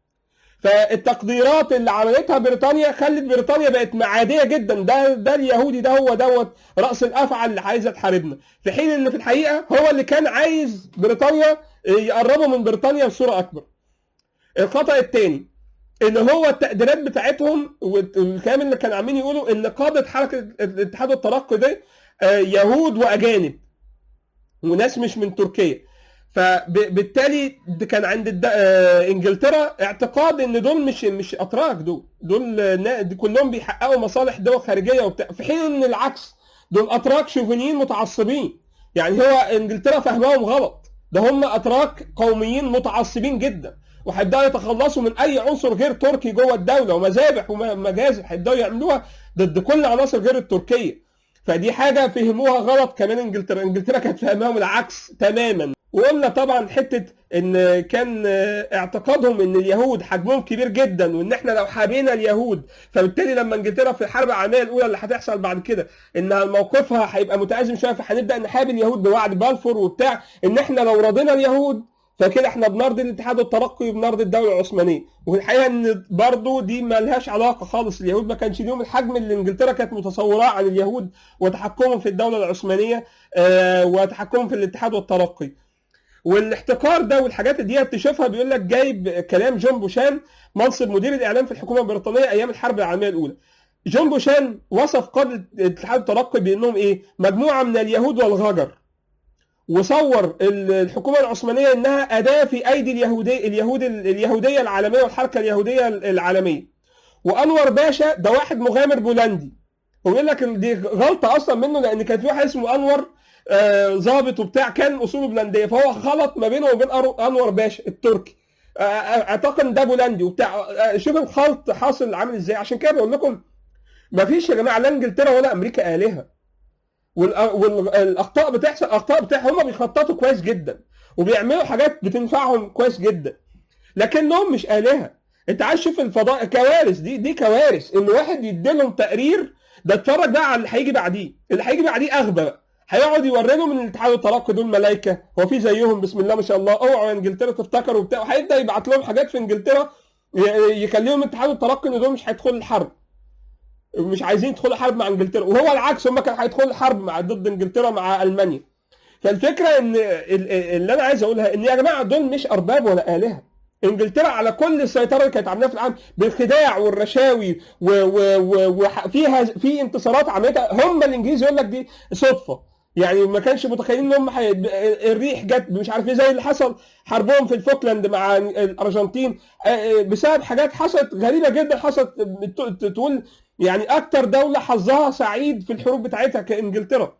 فالتقديرات اللي عملتها بريطانيا خلت بريطانيا بقت معاديه جدا ده ده اليهودي ده هو دوت راس الافعى اللي عايزه تحاربنا في حين ان في الحقيقه هو اللي كان عايز بريطانيا يقربوا من بريطانيا بصوره اكبر الخطا الثاني ان هو التقديرات بتاعتهم والكلام اللي كانوا عاملين يقولوا ان قاده حركه الاتحاد والترقي ده آه، يهود واجانب وناس مش من تركيا فبالتالي ده كان عند الد... آه، انجلترا اعتقاد ان دول مش مش اتراك دول دول آه، نا- دي كلهم بيحققوا مصالح دول خارجيه وبتاع في حين ان العكس دول اتراك شوفينيين متعصبين يعني هو انجلترا فهمهم غلط ده هم اتراك قوميين متعصبين جدا وهيبداوا يتخلصوا من اي عنصر غير تركي جوه الدوله ومذابح ومجازر هيبداوا يعملوها ضد كل عناصر غير التركيه فدي حاجه فهموها غلط كمان انجلترا انجلترا كانت فاهماهم العكس تماما وقلنا طبعا حته ان كان اعتقادهم ان اليهود حجمهم كبير جدا وان احنا لو حابينا اليهود فبالتالي لما انجلترا في الحرب العالميه الاولى اللي هتحصل بعد كده انها موقفها هيبقى متازم شويه فهنبدا نحابي اليهود بوعد بلفور وبتاع ان احنا لو رضينا اليهود فكده احنا بنرضي الاتحاد الترقي وبنرضي الدوله العثمانيه والحقيقه ان برضه دي ما لهاش علاقه خالص اليهود ما كانش ليهم الحجم اللي انجلترا كانت متصوراه عن اليهود وتحكمهم في الدوله العثمانيه آه، وتحكمهم في الاتحاد والترقي والاحتكار ده والحاجات دي تشوفها بيقول لك جايب كلام جون بوشان منصب مدير الاعلام في الحكومه البريطانيه ايام الحرب العالميه الاولى جون بوشان وصف قاده الاتحاد الترقي بانهم ايه مجموعه من اليهود والغجر وصور الحكومه العثمانيه انها اداه في ايدي اليهودي اليهود اليهوديه العالميه والحركه اليهوديه العالميه وانور باشا ده واحد مغامر بولندي وبيقول لك إن دي غلطه اصلا منه لان كان في واحد اسمه انور آه، ظابط وبتاع كان اصوله بولنديه فهو خلط ما بينه وبين أرو- انور باشا التركي آه، آه، اعتقد إن ده بولندي وبتاع آه، شوف الخلط حاصل عامل ازاي عشان كده بقول لكم ما فيش يا جماعه لا انجلترا ولا امريكا الهه والاخطاء بتحصل اخطاء بتحصل هم بيخططوا كويس جدا وبيعملوا حاجات بتنفعهم كويس جدا لكنهم مش الهه انت عايز تشوف الفضاء كوارث دي دي كوارث ان واحد يديلهم تقرير ده اتفرج بقى على اللي هيجي بعديه اللي هيجي بعديه اغبى بقى هيقعد يوريهم من الاتحاد والترقي دول ملائكه هو في زيهم بسم الله ما شاء الله اوعوا يا انجلترا تفتكروا وبتاع وهيبدا يبعت لهم حاجات في انجلترا ي- يخليهم الاتحاد والترقي ان دول مش هيدخلوا الحرب مش عايزين يدخلوا حرب مع انجلترا وهو العكس هم كانوا هيدخلوا الحرب مع ضد انجلترا مع المانيا فالفكره ان ال- اللي انا عايز اقولها ان يا جماعه دول مش ارباب ولا الهه انجلترا على كل السيطره اللي كانت عاملاها في العالم بالخداع والرشاوي وفيها في انتصارات عملتها هم الانجليز يقول لك دي صدفه يعني ما كانش متخيلين ان هم حي... الريح جت مش عارف ايه زي اللي حصل حربهم في الفوكلاند مع الارجنتين آه، بسبب حاجات حصلت غريبه جدا حصلت ت- تقول يعني اكتر دوله حظها سعيد في الحروب بتاعتها كانجلترا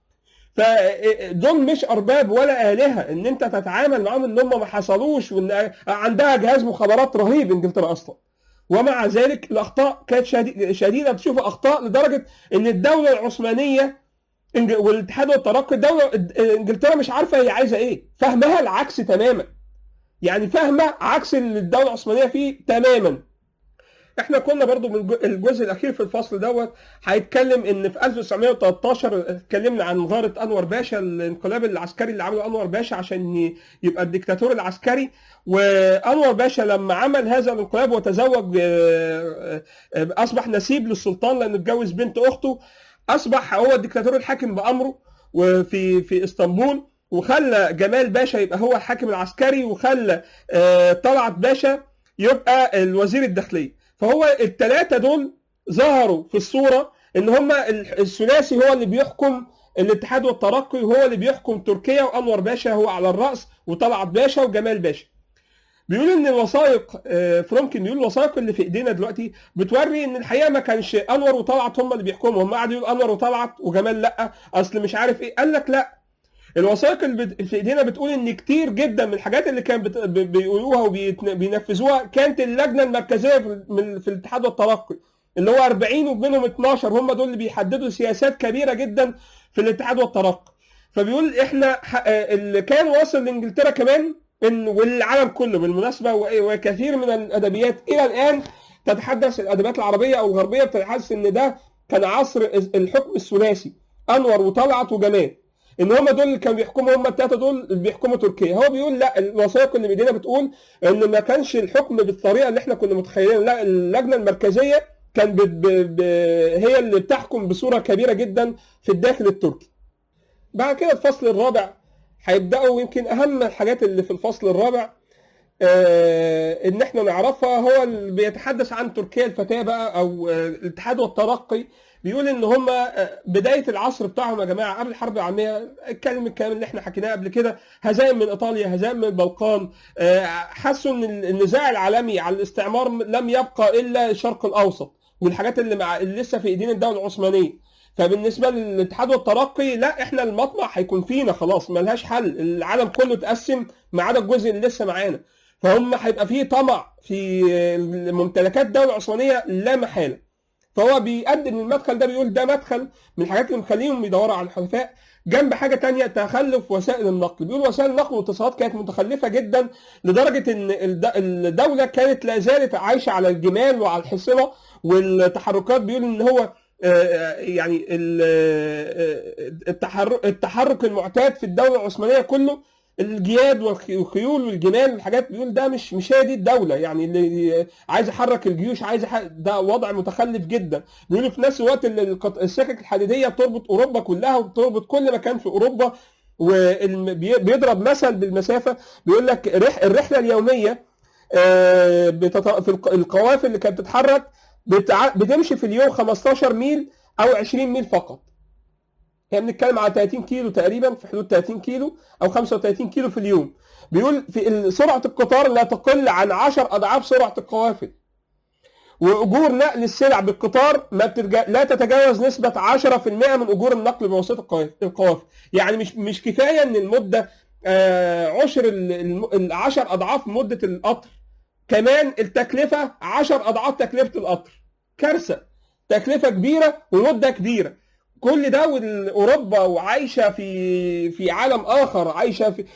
فدول مش ارباب ولا الهه ان انت تتعامل معاهم ان هم ما حصلوش وان عندها جهاز مخابرات رهيب انجلترا اصلا ومع ذلك الاخطاء كانت شدي- شديده تشوف اخطاء لدرجه ان الدوله العثمانيه إنج- والاتحاد والترقي الدوله انجلترا مش عارفه هي عايزه ايه فهمها العكس تماما يعني فاهمه عكس اللي الدوله العثمانيه فيه تماما احنا كنا برضو من الج- الجزء الاخير في الفصل دوت هيتكلم ان في 1913 اتكلمنا عن مغاره انور باشا الانقلاب العسكري اللي عمله انور باشا عشان ي- يبقى الدكتاتور العسكري وانور باشا لما عمل هذا الانقلاب وتزوج آه، آه، اصبح نسيب للسلطان لانه اتجوز بنت اخته اصبح هو الدكتاتور الحاكم بامره وفي في اسطنبول وخلى جمال باشا يبقى هو الحاكم العسكري وخلى آه، طلعت باشا يبقى الوزير الداخليه فهو الثلاثه دول ظهروا في الصوره ان هم الثلاثي هو اللي بيحكم الاتحاد والترقي وهو اللي بيحكم تركيا وانور باشا هو على الراس وطلعت باشا وجمال باشا بيقول ان الوثائق آه، فرونكن بيقول الوثائق اللي في ايدينا دلوقتي بتوري ان الحقيقه ما كانش انور وطلعت هم اللي بيحكموا هم قعدوا يقولوا انور وطلعت وجمال لا اصل مش عارف ايه قال لك لا الوثائق اللي بت- في ايدينا بتقول ان كتير جدا من الحاجات اللي كان بت- ب- بيقولوها وبينفذوها كانت اللجنه المركزيه في من- في الاتحاد والترقي اللي هو 40 ومنهم 12 هم دول اللي بيحددوا سياسات كبيره جدا في الاتحاد والترقي فبيقول احنا ح- آه، اللي كان واصل لانجلترا كمان ان والعالم كله بالمناسبه و- وكثير من الادبيات الى الان تتحدث الادبيات العربيه او الغربيه بتتحدث ان ده كان عصر الحكم الثلاثي انور وطلعت وجمال ان هم دول اللي كانوا بيحكموا هم الثلاثه دول اللي بيحكموا تركيا هو بيقول لا الوثائق اللي بايدينا بتقول ان ما كانش الحكم بالطريقه اللي احنا كنا متخيلين لا اللجنه المركزيه كان ب... ب... ب... هي اللي بتحكم بصوره كبيره جدا في الداخل التركي بعد كده الفصل الرابع هيبداوا يمكن اهم الحاجات اللي في الفصل الرابع آه، ان احنا نعرفها هو اللي بيتحدث عن تركيا الفتاه بقى او آه، الاتحاد والترقي بيقول ان هم آه، بدايه العصر بتاعهم يا جماعه قبل الحرب العالميه اتكلم الكلام اللي احنا حكيناه قبل كده هزائم من ايطاليا هزائم من البلقان آه، حسوا ان النزاع العالمي على الاستعمار لم يبقى الا الشرق الاوسط والحاجات اللي مع اللي لسه في ايدين الدوله العثمانيه فبالنسبه للاتحاد والترقي لا احنا المطمع هيكون فينا خلاص ملهاش حل العالم كله اتقسم ما عدا الجزء اللي لسه معانا فهم هيبقى فيه طمع في ممتلكات الدوله العثمانيه لا محاله فهو بيقدم المدخل ده بيقول ده مدخل من الحاجات اللي مخليهم يدوروا على الحلفاء جنب حاجه تانية تخلف وسائل النقل بيقول وسائل النقل والاتصالات كانت متخلفه جدا لدرجه ان الد- الدوله كانت لا زالت عايشه على الجمال وعلى الحصنه والتحركات بيقول ان هو آه، يعني ال- آه، التحرك التحرك المعتاد في الدوله العثمانيه كله الجياد والخ- والخيول والجمال والحاجات بيقول ده مش مش هي دي الدوله يعني اللي عايز يحرك الجيوش عايز يح- ده وضع متخلف جدا بيقولوا في نفس الوقت اللي القط- السكك الحديديه بتربط اوروبا كلها وبتربط كل مكان في اوروبا وبيضرب مثل بالمسافه بيقول لك رح الرحله اليوميه آه، بتط- في الق- القوافل اللي كانت بتتحرك بتع... بتمشي في اليوم 15 ميل او 20 ميل فقط يعني بنتكلم على 30 كيلو تقريبا في حدود 30 كيلو او 35 كيلو في اليوم بيقول في ال- سرعه القطار لا تقل عن 10 اضعاف سرعه القوافل واجور نقل السلع بالقطار ما بتتجا... لا تتجاوز نسبه 10% من اجور النقل بواسطه القواف- القوافل يعني مش مش كفايه ان المده آه، عشر ال- الم- العشر اضعاف مده القطر كمان التكلفه 10 اضعاف تكلفه القطر كارثه تكلفه كبيره ومده كبيره كل ده واوروبا وعايشه في في عالم اخر عايشه في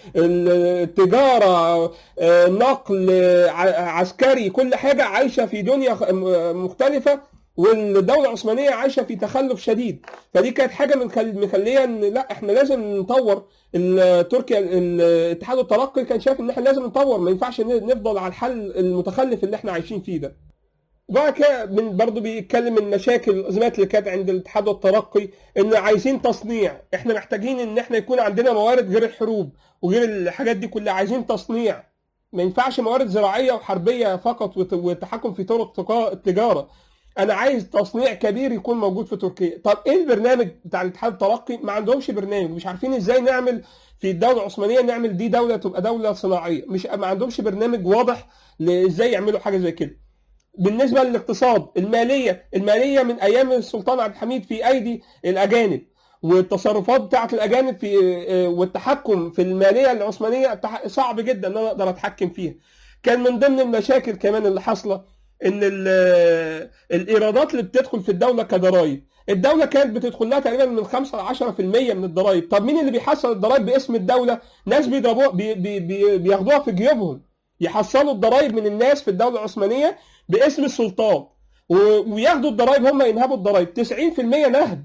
التجاره آه، نقل آه، ع- عسكري كل حاجه عايشه في دنيا خ- م- مختلفه والدوله العثمانيه عايشه في تخلف شديد فدي كانت حاجه من خل- مخليه ان لا احنا لازم نطور ال- تركيا الاتحاد الترقي كان شايف ان احنا لازم نطور ما ينفعش ن- نفضل على الحل المتخلف اللي احنا عايشين فيه ده وبعد كده من برضه بيتكلم من مشاكل الازمات اللي كانت عند الاتحاد والترقي ان عايزين تصنيع احنا محتاجين ان احنا يكون عندنا موارد غير الحروب وغير الحاجات دي كلها عايزين تصنيع ما ينفعش موارد زراعيه وحربيه فقط وت- والتحكم في طرق تقا- التجاره انا عايز تصنيع كبير يكون موجود في تركيا طب ايه البرنامج بتاع الاتحاد الترقي ما عندهمش برنامج مش عارفين ازاي نعمل في الدوله العثمانيه نعمل دي دوله تبقى دوله صناعيه مش ما عندهمش برنامج واضح لازاي يعملوا حاجه زي كده بالنسبه للاقتصاد الماليه الماليه من ايام السلطان عبد الحميد في ايدي الاجانب والتصرفات بتاعه الاجانب في والتحكم في الماليه العثمانيه تح- صعب جدا ان انا اقدر اتحكم فيها كان من ضمن المشاكل كمان اللي حاصله ان ال- الايرادات اللي بتدخل في الدوله كضرائب الدوله كانت بتدخل لها تقريبا من 5 ل 10% من الضرائب طب مين اللي بيحصل الضرائب باسم الدوله ناس بيضربوها بي بي بي بياخدوها في جيوبهم يحصلوا الضرائب من الناس في الدوله العثمانيه باسم السلطان و- وياخدوا الضرائب هم ينهبوا الضرائب 90% نهب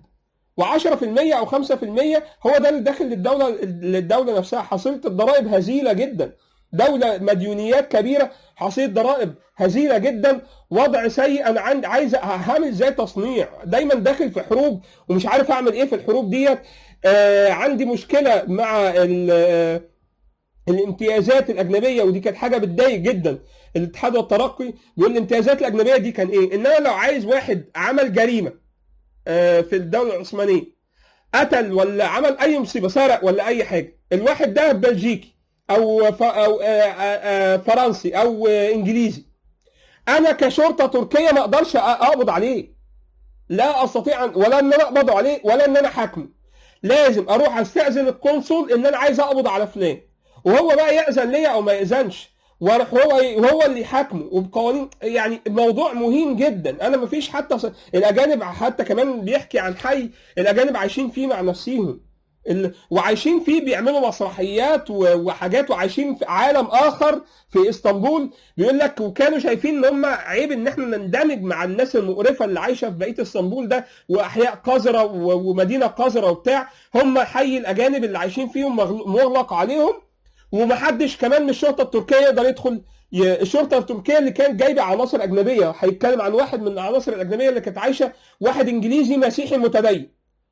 و10% او 5% هو ده اللي داخل للدوله للدوله نفسها حصيله الضرائب هزيله جدا دوله مديونيات كبيره حصيله ضرائب هزيله جدا وضع سيء انا عندي عايز هعمل ازاي تصنيع دايما داخل في حروب ومش عارف اعمل ايه في الحروب ديت آه عندي مشكله مع ال- آه، الامتيازات الاجنبيه ودي كانت حاجه بتضايق جدا الاتحاد والترقي بيقول الامتيازات الاجنبيه دي كان ايه؟ ان انا لو عايز واحد عمل جريمه آه، في الدوله العثمانيه قتل ولا عمل اي مصيبه سرق ولا اي حاجه الواحد ده بلجيكي او ف... او آه، آه، آه، فرنسي او آه، انجليزي انا كشرطه تركيه ما اقدرش أ- اقبض عليه لا استطيع أن... ولا ان انا اقبض عليه ولا ان انا حاكمه لازم اروح استاذن القنصل ان انا عايز اقبض على فلان وهو بقى ياذن ليا او ما ياذنش واروح هو هو اللي يحاكمه وبقوانين يعني الموضوع مهين جدا انا ما فيش حتى ص- الاجانب حتى كمان بيحكي عن حي الاجانب عايشين فيه مع نفسيهم ال... وعايشين فيه بيعملوا مسرحيات و... وحاجات وعايشين في عالم اخر في اسطنبول بيقول لك وكانوا شايفين ان هم عيب ان احنا نندمج مع الناس المقرفه اللي عايشه في بقيه اسطنبول ده واحياء قذره و... ومدينه قذره وبتاع هم حي الاجانب اللي عايشين فيهم مغل- مغلق عليهم ومحدش كمان من الشرطه التركيه يقدر يدخل ي- الشرطه التركيه اللي كانت جايبه عناصر اجنبيه هيتكلم عن واحد من العناصر الاجنبيه اللي كانت عايشه واحد انجليزي مسيحي متدين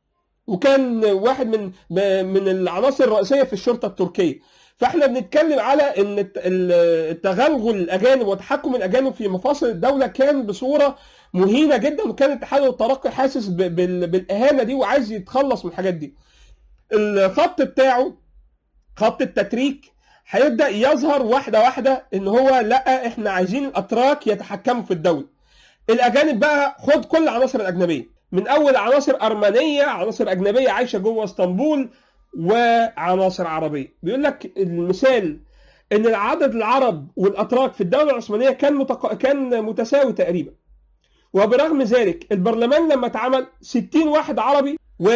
وكان واحد من من العناصر الرئيسيه في الشرطه التركيه فاحنا بنتكلم على ان الت- ال- التغلغل الاجانب وتحكم الاجانب في مفاصل الدوله كان بصوره مهينه جدا وكان الاتحاد والترقي حاسس ب- بال- بالاهانه دي وعايز يتخلص من الحاجات دي الخط بتاعه خط التتريك هيبدا يظهر واحده واحده ان هو لا احنا عايزين الاتراك يتحكموا في الدوله الاجانب بقى خد كل العناصر الاجنبيه من اول عناصر ارمنيه عناصر اجنبيه عايشه جوه اسطنبول وعناصر عربيه بيقول لك المثال ان العدد العرب والاتراك في الدوله العثمانيه كان متق... كان متساوي تقريبا وبرغم ذلك البرلمان لما اتعمل 60 واحد عربي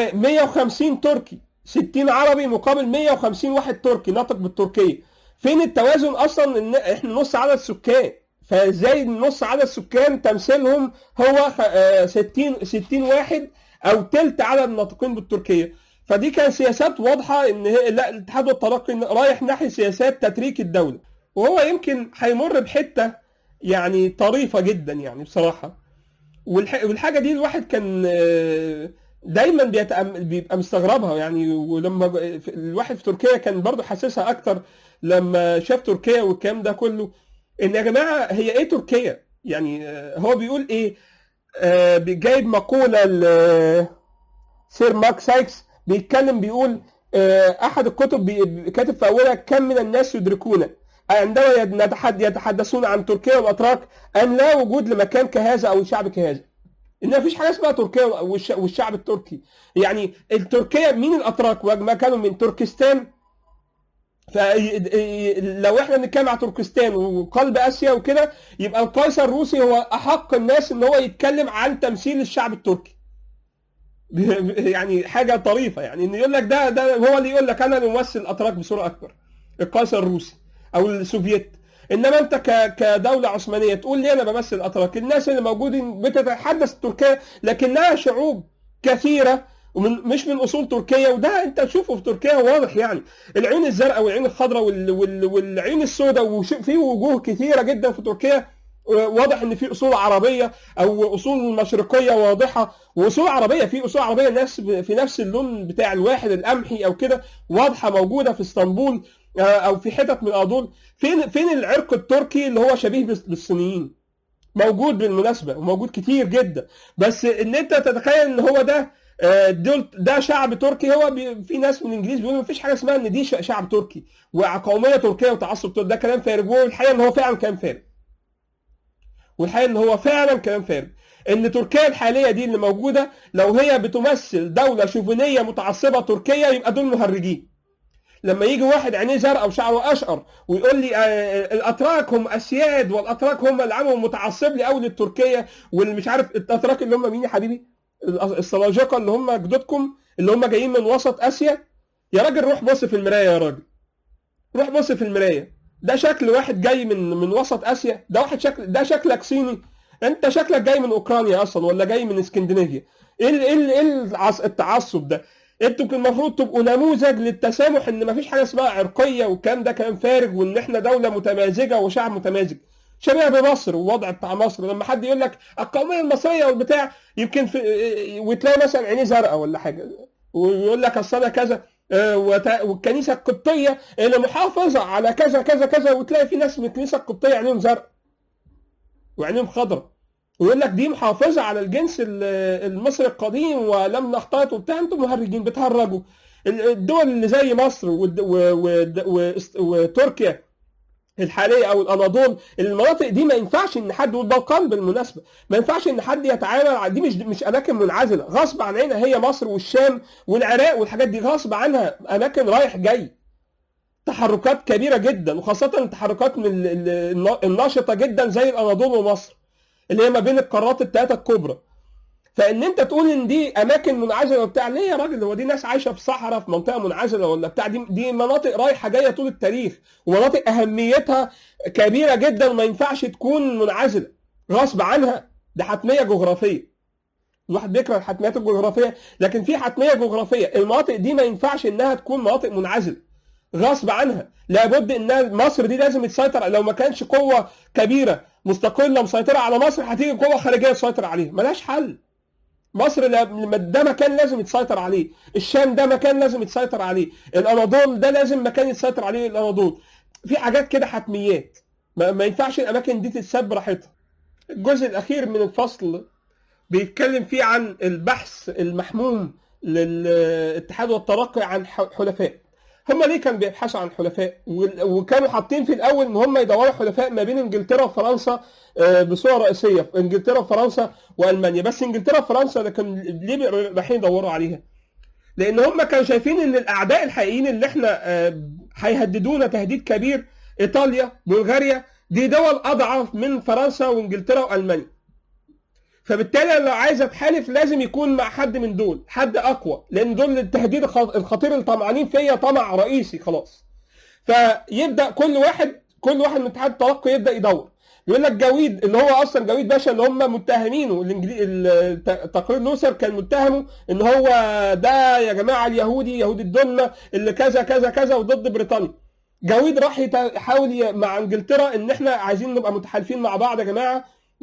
و150 تركي 60 عربي مقابل 150 واحد تركي ناطق بالتركيه فين التوازن اصلا ان احنا نص عدد السكان فازاي نص عدد السكان تمثيلهم هو خ- آه، 60 60 واحد او تلت عدد الناطقين بالتركيه فدي كان سياسات واضحه ان هي لا الاتحاد والترقي رايح ناحيه سياسات تتريك الدوله وهو يمكن هيمر بحته يعني طريفه جدا يعني بصراحه والح- والحاجه دي الواحد كان آه، دايما بيتأم- بيبقى مستغربها يعني ولما ج- الواحد في تركيا كان برضه حاسسها اكتر لما شاف تركيا والكلام ده كله ان يا جماعه هي ايه تركيا؟ يعني آه، هو بيقول ايه؟ آه، جايب مقوله ل سير مارك سايكس بيتكلم بيقول آه، احد الكتب بي- كاتب في اولها كم من الناس يدركون عندما نتحد- يتحدثون عن تركيا والاتراك ان لا وجود لمكان كهذا او شعب كهذا ان مفيش حاجه اسمها تركيا والش- والشعب التركي يعني التركيا مين الاتراك وما كانوا من تركستان فلو احنا بنتكلم على تركستان وقلب اسيا وكده يبقى القيصر الروسي هو احق الناس ان هو يتكلم عن تمثيل الشعب التركي يعني حاجه طريفه يعني ان يقول لك ده ده هو اللي يقول لك انا اللي ممثل الاتراك بصوره اكبر القيصر الروسي او السوفيت انما انت ك- كدوله عثمانيه تقول لي انا بمثل الاتراك الناس اللي موجودين بتتحدث تركيا لكنها شعوب كثيره ومن مش من اصول تركيه وده انت تشوفه في تركيا واضح يعني العين الزرقاء والعين الخضراء وال- وال- والعين السوداء وفي وجوه كثيره جدا في تركيا واضح ان في اصول عربيه او اصول مشرقيه واضحه واصول عربيه في اصول عربيه ناس في نفس اللون بتاع الواحد القمحي او كده واضحه موجوده في اسطنبول آه، او في حتت من الاناضول فين فين العرق التركي اللي هو شبيه بالص- بالصينيين موجود بالمناسبه وموجود كتير جدا بس ان انت تتخيل ان هو ده آه، دول ده شعب تركي هو بي في ناس من الانجليز بيقولوا مفيش حاجه اسمها ان دي ش- شعب تركي وقوميه تركيه وتعصب تركي ده كلام فارغ والحقيقه ان هو فعلا كلام فارغ والحقيقه ان هو فعلا كلام فارغ ان تركيا الحاليه دي اللي موجوده لو هي بتمثل دوله شوفينيه متعصبه تركيه يبقى دول مهرجين لما يجي واحد عينيه زرقاء وشعره اشقر ويقول لي آه، الاتراك هم اسياد والاتراك هم اللي عملوا متعصب لي قوي للتركيه واللي مش عارف الاتراك اللي هم مين يا حبيبي؟ السلاجقه اللي هم جدودكم اللي هم جايين من وسط اسيا يا راجل روح بص في المرايه يا راجل روح بص في المرايه ده شكل واحد جاي من من وسط اسيا ده واحد شكل ده شكلك صيني انت شكلك جاي من اوكرانيا اصلا ولا جاي من اسكندنافيا ايه ال- ايه ال- ايه العص- التعصب ده انتوا كان المفروض تبقوا نموذج للتسامح ان مفيش حاجه اسمها عرقيه والكلام ده كلام فارغ وان احنا دوله متمازجه وشعب متمازج شبيه بمصر والوضع بتاع مصر لما حد يقول لك القوميه المصريه والبتاع يمكن في وتلاقي مثلا عينيه زرقاء ولا حاجه ويقول لك اصل انا كذا آه، وت- والكنيسه القبطيه اللي محافظه على كذا كذا كذا وتلاقي في ناس من الكنيسه القبطيه عينيهم زرق وعينيهم خضراء ويقول لك دي محافظه على الجنس ال- المصري القديم ولم نختلط وبتاع انتم مهرجين بتهرجوا ال- الدول اللي زي مصر والد- و- و- و- وتركيا الحاليه او الاناضول المناطق دي ما ينفعش ان حد والبلقان بالمناسبه ما ينفعش ان حد يتعامل ع- دي مش مش اماكن منعزله غصب عن عينها هي مصر والشام والعراق والحاجات دي غصب عنها اماكن رايح جاي تحركات كبيره جدا وخاصه التحركات من ال- ال- الناشطه جدا زي الاناضول ومصر اللي هي ما بين القارات الثلاثه الكبرى فان انت تقول ان دي اماكن منعزله وبتاع ليه يا راجل هو دي ناس عايشه في صحراء في منطقه منعزله ولا بتاع دي دي مناطق رايحه جايه طول التاريخ ومناطق اهميتها كبيره جدا وما ينفعش تكون منعزله غصب عنها ده حتميه جغرافيه الواحد بيكره الحتميات الجغرافيه لكن في حتميه جغرافيه المناطق دي ما ينفعش انها تكون مناطق منعزله غصب عنها لابد ان مصر دي لازم تسيطر لو ما كانش قوه كبيره مستقله مسيطره على مصر هتيجي قوه خارجيه تسيطر عليها ملهاش حل مصر لا- ده مكان لازم يتسيطر عليه الشام ده مكان لازم يتسيطر عليه الاناضول ده لازم مكان يتسيطر عليه الاناضول في حاجات كده حتميات ما, ما ينفعش الاماكن دي تتساب براحتها الجزء الاخير من الفصل بيتكلم فيه عن البحث المحموم للاتحاد والترقي عن ح- حلفاء هم ليه كانوا بيبحثوا عن حلفاء وال- وكانوا حاطين في الاول ان هم يدوروا حلفاء ما بين انجلترا وفرنسا آه، بصوره رئيسيه انجلترا وفرنسا والمانيا بس انجلترا وفرنسا ده كان ليه بي- رايحين يدوروا عليها لان هم كانوا شايفين ان الاعداء الحقيقيين اللي احنا آه، هيهددونا تهديد كبير ايطاليا بلغاريا دي دول اضعف من فرنسا وانجلترا والمانيا فبالتالي لو عايز اتحالف لازم يكون مع حد من دول حد اقوى لان دول التهديد الخ- الخطير اللي طمعانين فيا طمع رئيسي خلاص فيبدا كل واحد كل واحد من اتحاد الترقي يبدا يدور يقول لك جويد اللي هو اصلا جويد باشا اللي هم متهمينه الانجليزي تقرير لوثر كان متهمه ان هو ده يا جماعه اليهودي يهود الدنة اللي كذا كذا كذا وضد بريطانيا جويد راح يت- يحاول ي- مع انجلترا ان احنا عايزين نبقى متحالفين مع بعض يا جماعه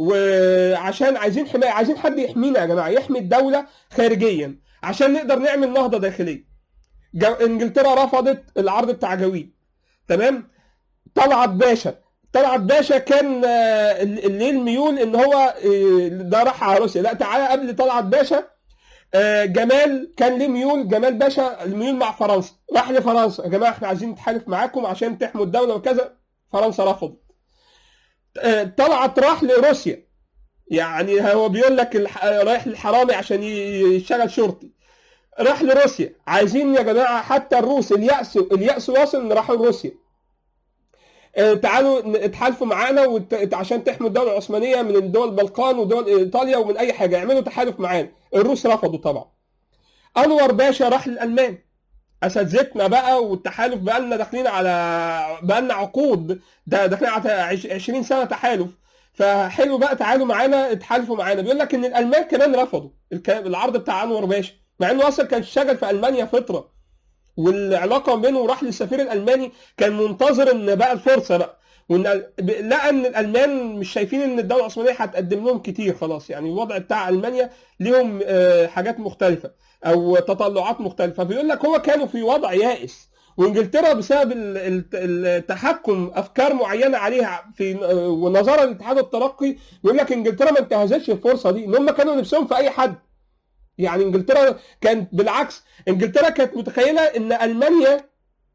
وعشان عايزين حمايه عايزين حد يحمينا يا جماعه يحمي الدوله خارجيا عشان نقدر نعمل نهضه داخليه جو... انجلترا رفضت العرض بتاع جويد تمام طلعت باشا طلعت باشا كان آه، اللي الميول ان هو آه، ده راح على روسيا لا تعالى قبل طلعت باشا آه، جمال كان ليه ميول جمال باشا الميول مع فرنسا راح لفرنسا يا جماعه احنا عايزين نتحالف معاكم عشان تحموا الدوله وكذا فرنسا رفضت آه، طلعت راح لروسيا يعني هو بيقول لك الح- رايح للحرامي عشان ي- يشتغل شرطي راح لروسيا عايزين يا جماعه حتى الروس اليأس اليأس واصل ان راحوا لروسيا آه، تعالوا ن- اتحالفوا معانا وت- عشان تحموا الدوله العثمانيه من الدول البلقان ودول ايطاليا ومن اي حاجه اعملوا تحالف معانا الروس رفضوا طبعا انور باشا راح للالمان اساتذتنا بقى والتحالف بقى لنا داخلين على بقى لنا عقود ده داخلين على عش- 20 سنه تحالف فحلو بقى تعالوا معانا اتحالفوا معانا بيقول لك ان الالمان كمان رفضوا الك- العرض بتاع انور باشا مع انه اصلا كان اشتغل في المانيا فتره والعلاقه بينه وراح للسفير الالماني كان منتظر ان بقى الفرصه بقى وان ال- ب- لقى ان الالمان مش شايفين ان الدوله العثمانيه هتقدم لهم كتير خلاص يعني الوضع بتاع المانيا ليهم آه، حاجات مختلفه او تطلعات مختلفه فبيقول لك هو كانوا في وضع يائس وانجلترا بسبب ال- ال- التحكم افكار معينه عليها في ونظرا لاتحاد الترقي بيقول لك انجلترا ما انتهزتش الفرصه دي ان هم كانوا نفسهم في اي حد يعني انجلترا كانت بالعكس انجلترا كانت متخيله ان المانيا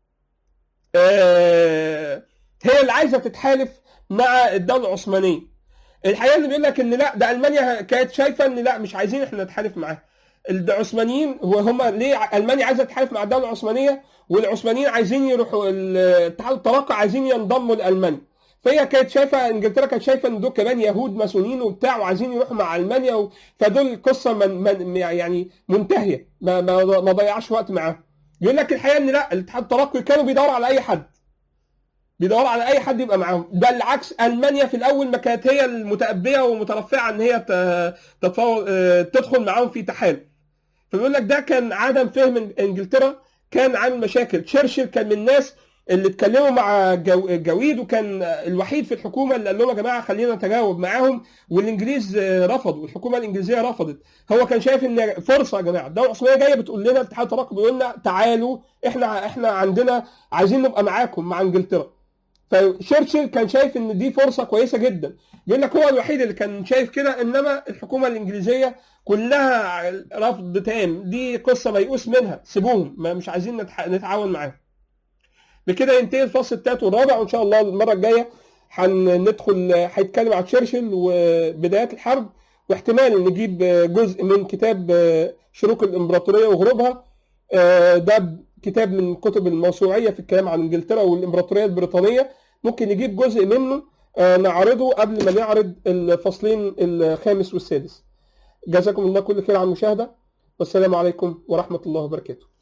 آه، هي اللي عايزه تتحالف مع الدوله العثمانيه الحقيقه اللي بيقول لك ان لا ده المانيا كانت شايفه ان لا مش عايزين احنا نتحالف معاها العثمانيين وهم ليه المانيا عايزه تتحالف مع الدوله العثمانيه والعثمانيين عايزين يروحوا الاتحاد الترقي عايزين ينضموا لالمانيا فهي كانت شايفه انجلترا كانت شايفه ان دول كمان يهود ماسونيين وبتاع وعايزين يروحوا مع المانيا و... فدول قصه من... من... يعني منتهيه ما ما, ما ضيعش وقت معاهم يقول لك الحقيقه ان لا الاتحاد الترقي كانوا بيدوروا على اي حد بيدوروا على اي حد يبقى معاهم ده العكس المانيا في الاول ما كانت هي المتأبية ومترفعه ان هي ت- تتفاوض آه، تدخل معاهم في تحالف فبيقول لك ده كان عدم فهم انجلترا كان عامل مشاكل تشرشل كان من الناس اللي اتكلموا مع جو- جويد وكان الوحيد في الحكومه اللي قال لهم يا جماعه خلينا نتجاوب معاهم والانجليز آه، رفضوا الحكومه الانجليزيه رفضت هو كان شايف ان فرصه يا جماعه الدوله العثمانيه جايه بتقول لنا الاتحاد الترقي بيقول لنا تعالوا احنا احنا عندنا عايزين نبقى معاكم مع انجلترا فشرشل كان شايف ان دي فرصه كويسه جدا بيقول لك هو الوحيد اللي كان شايف كده انما الحكومه الانجليزيه كلها رفض تام دي قصه ميؤوس منها سيبوهم ما مش عايزين نتح- نتعاون معاهم بكده ينتهي الفصل الثالث والرابع وان شاء الله المره الجايه هندخل هيتكلم عن تشرشل وبدايات الحرب واحتمال نجيب جزء من كتاب شروق الامبراطوريه وغروبها ده كتاب من الكتب الموسوعيه في الكلام عن انجلترا والامبراطوريه البريطانيه ممكن نجيب جزء منه نعرضه قبل ما نعرض الفصلين الخامس والسادس جزاكم الله كل خير على المشاهده والسلام عليكم ورحمه الله وبركاته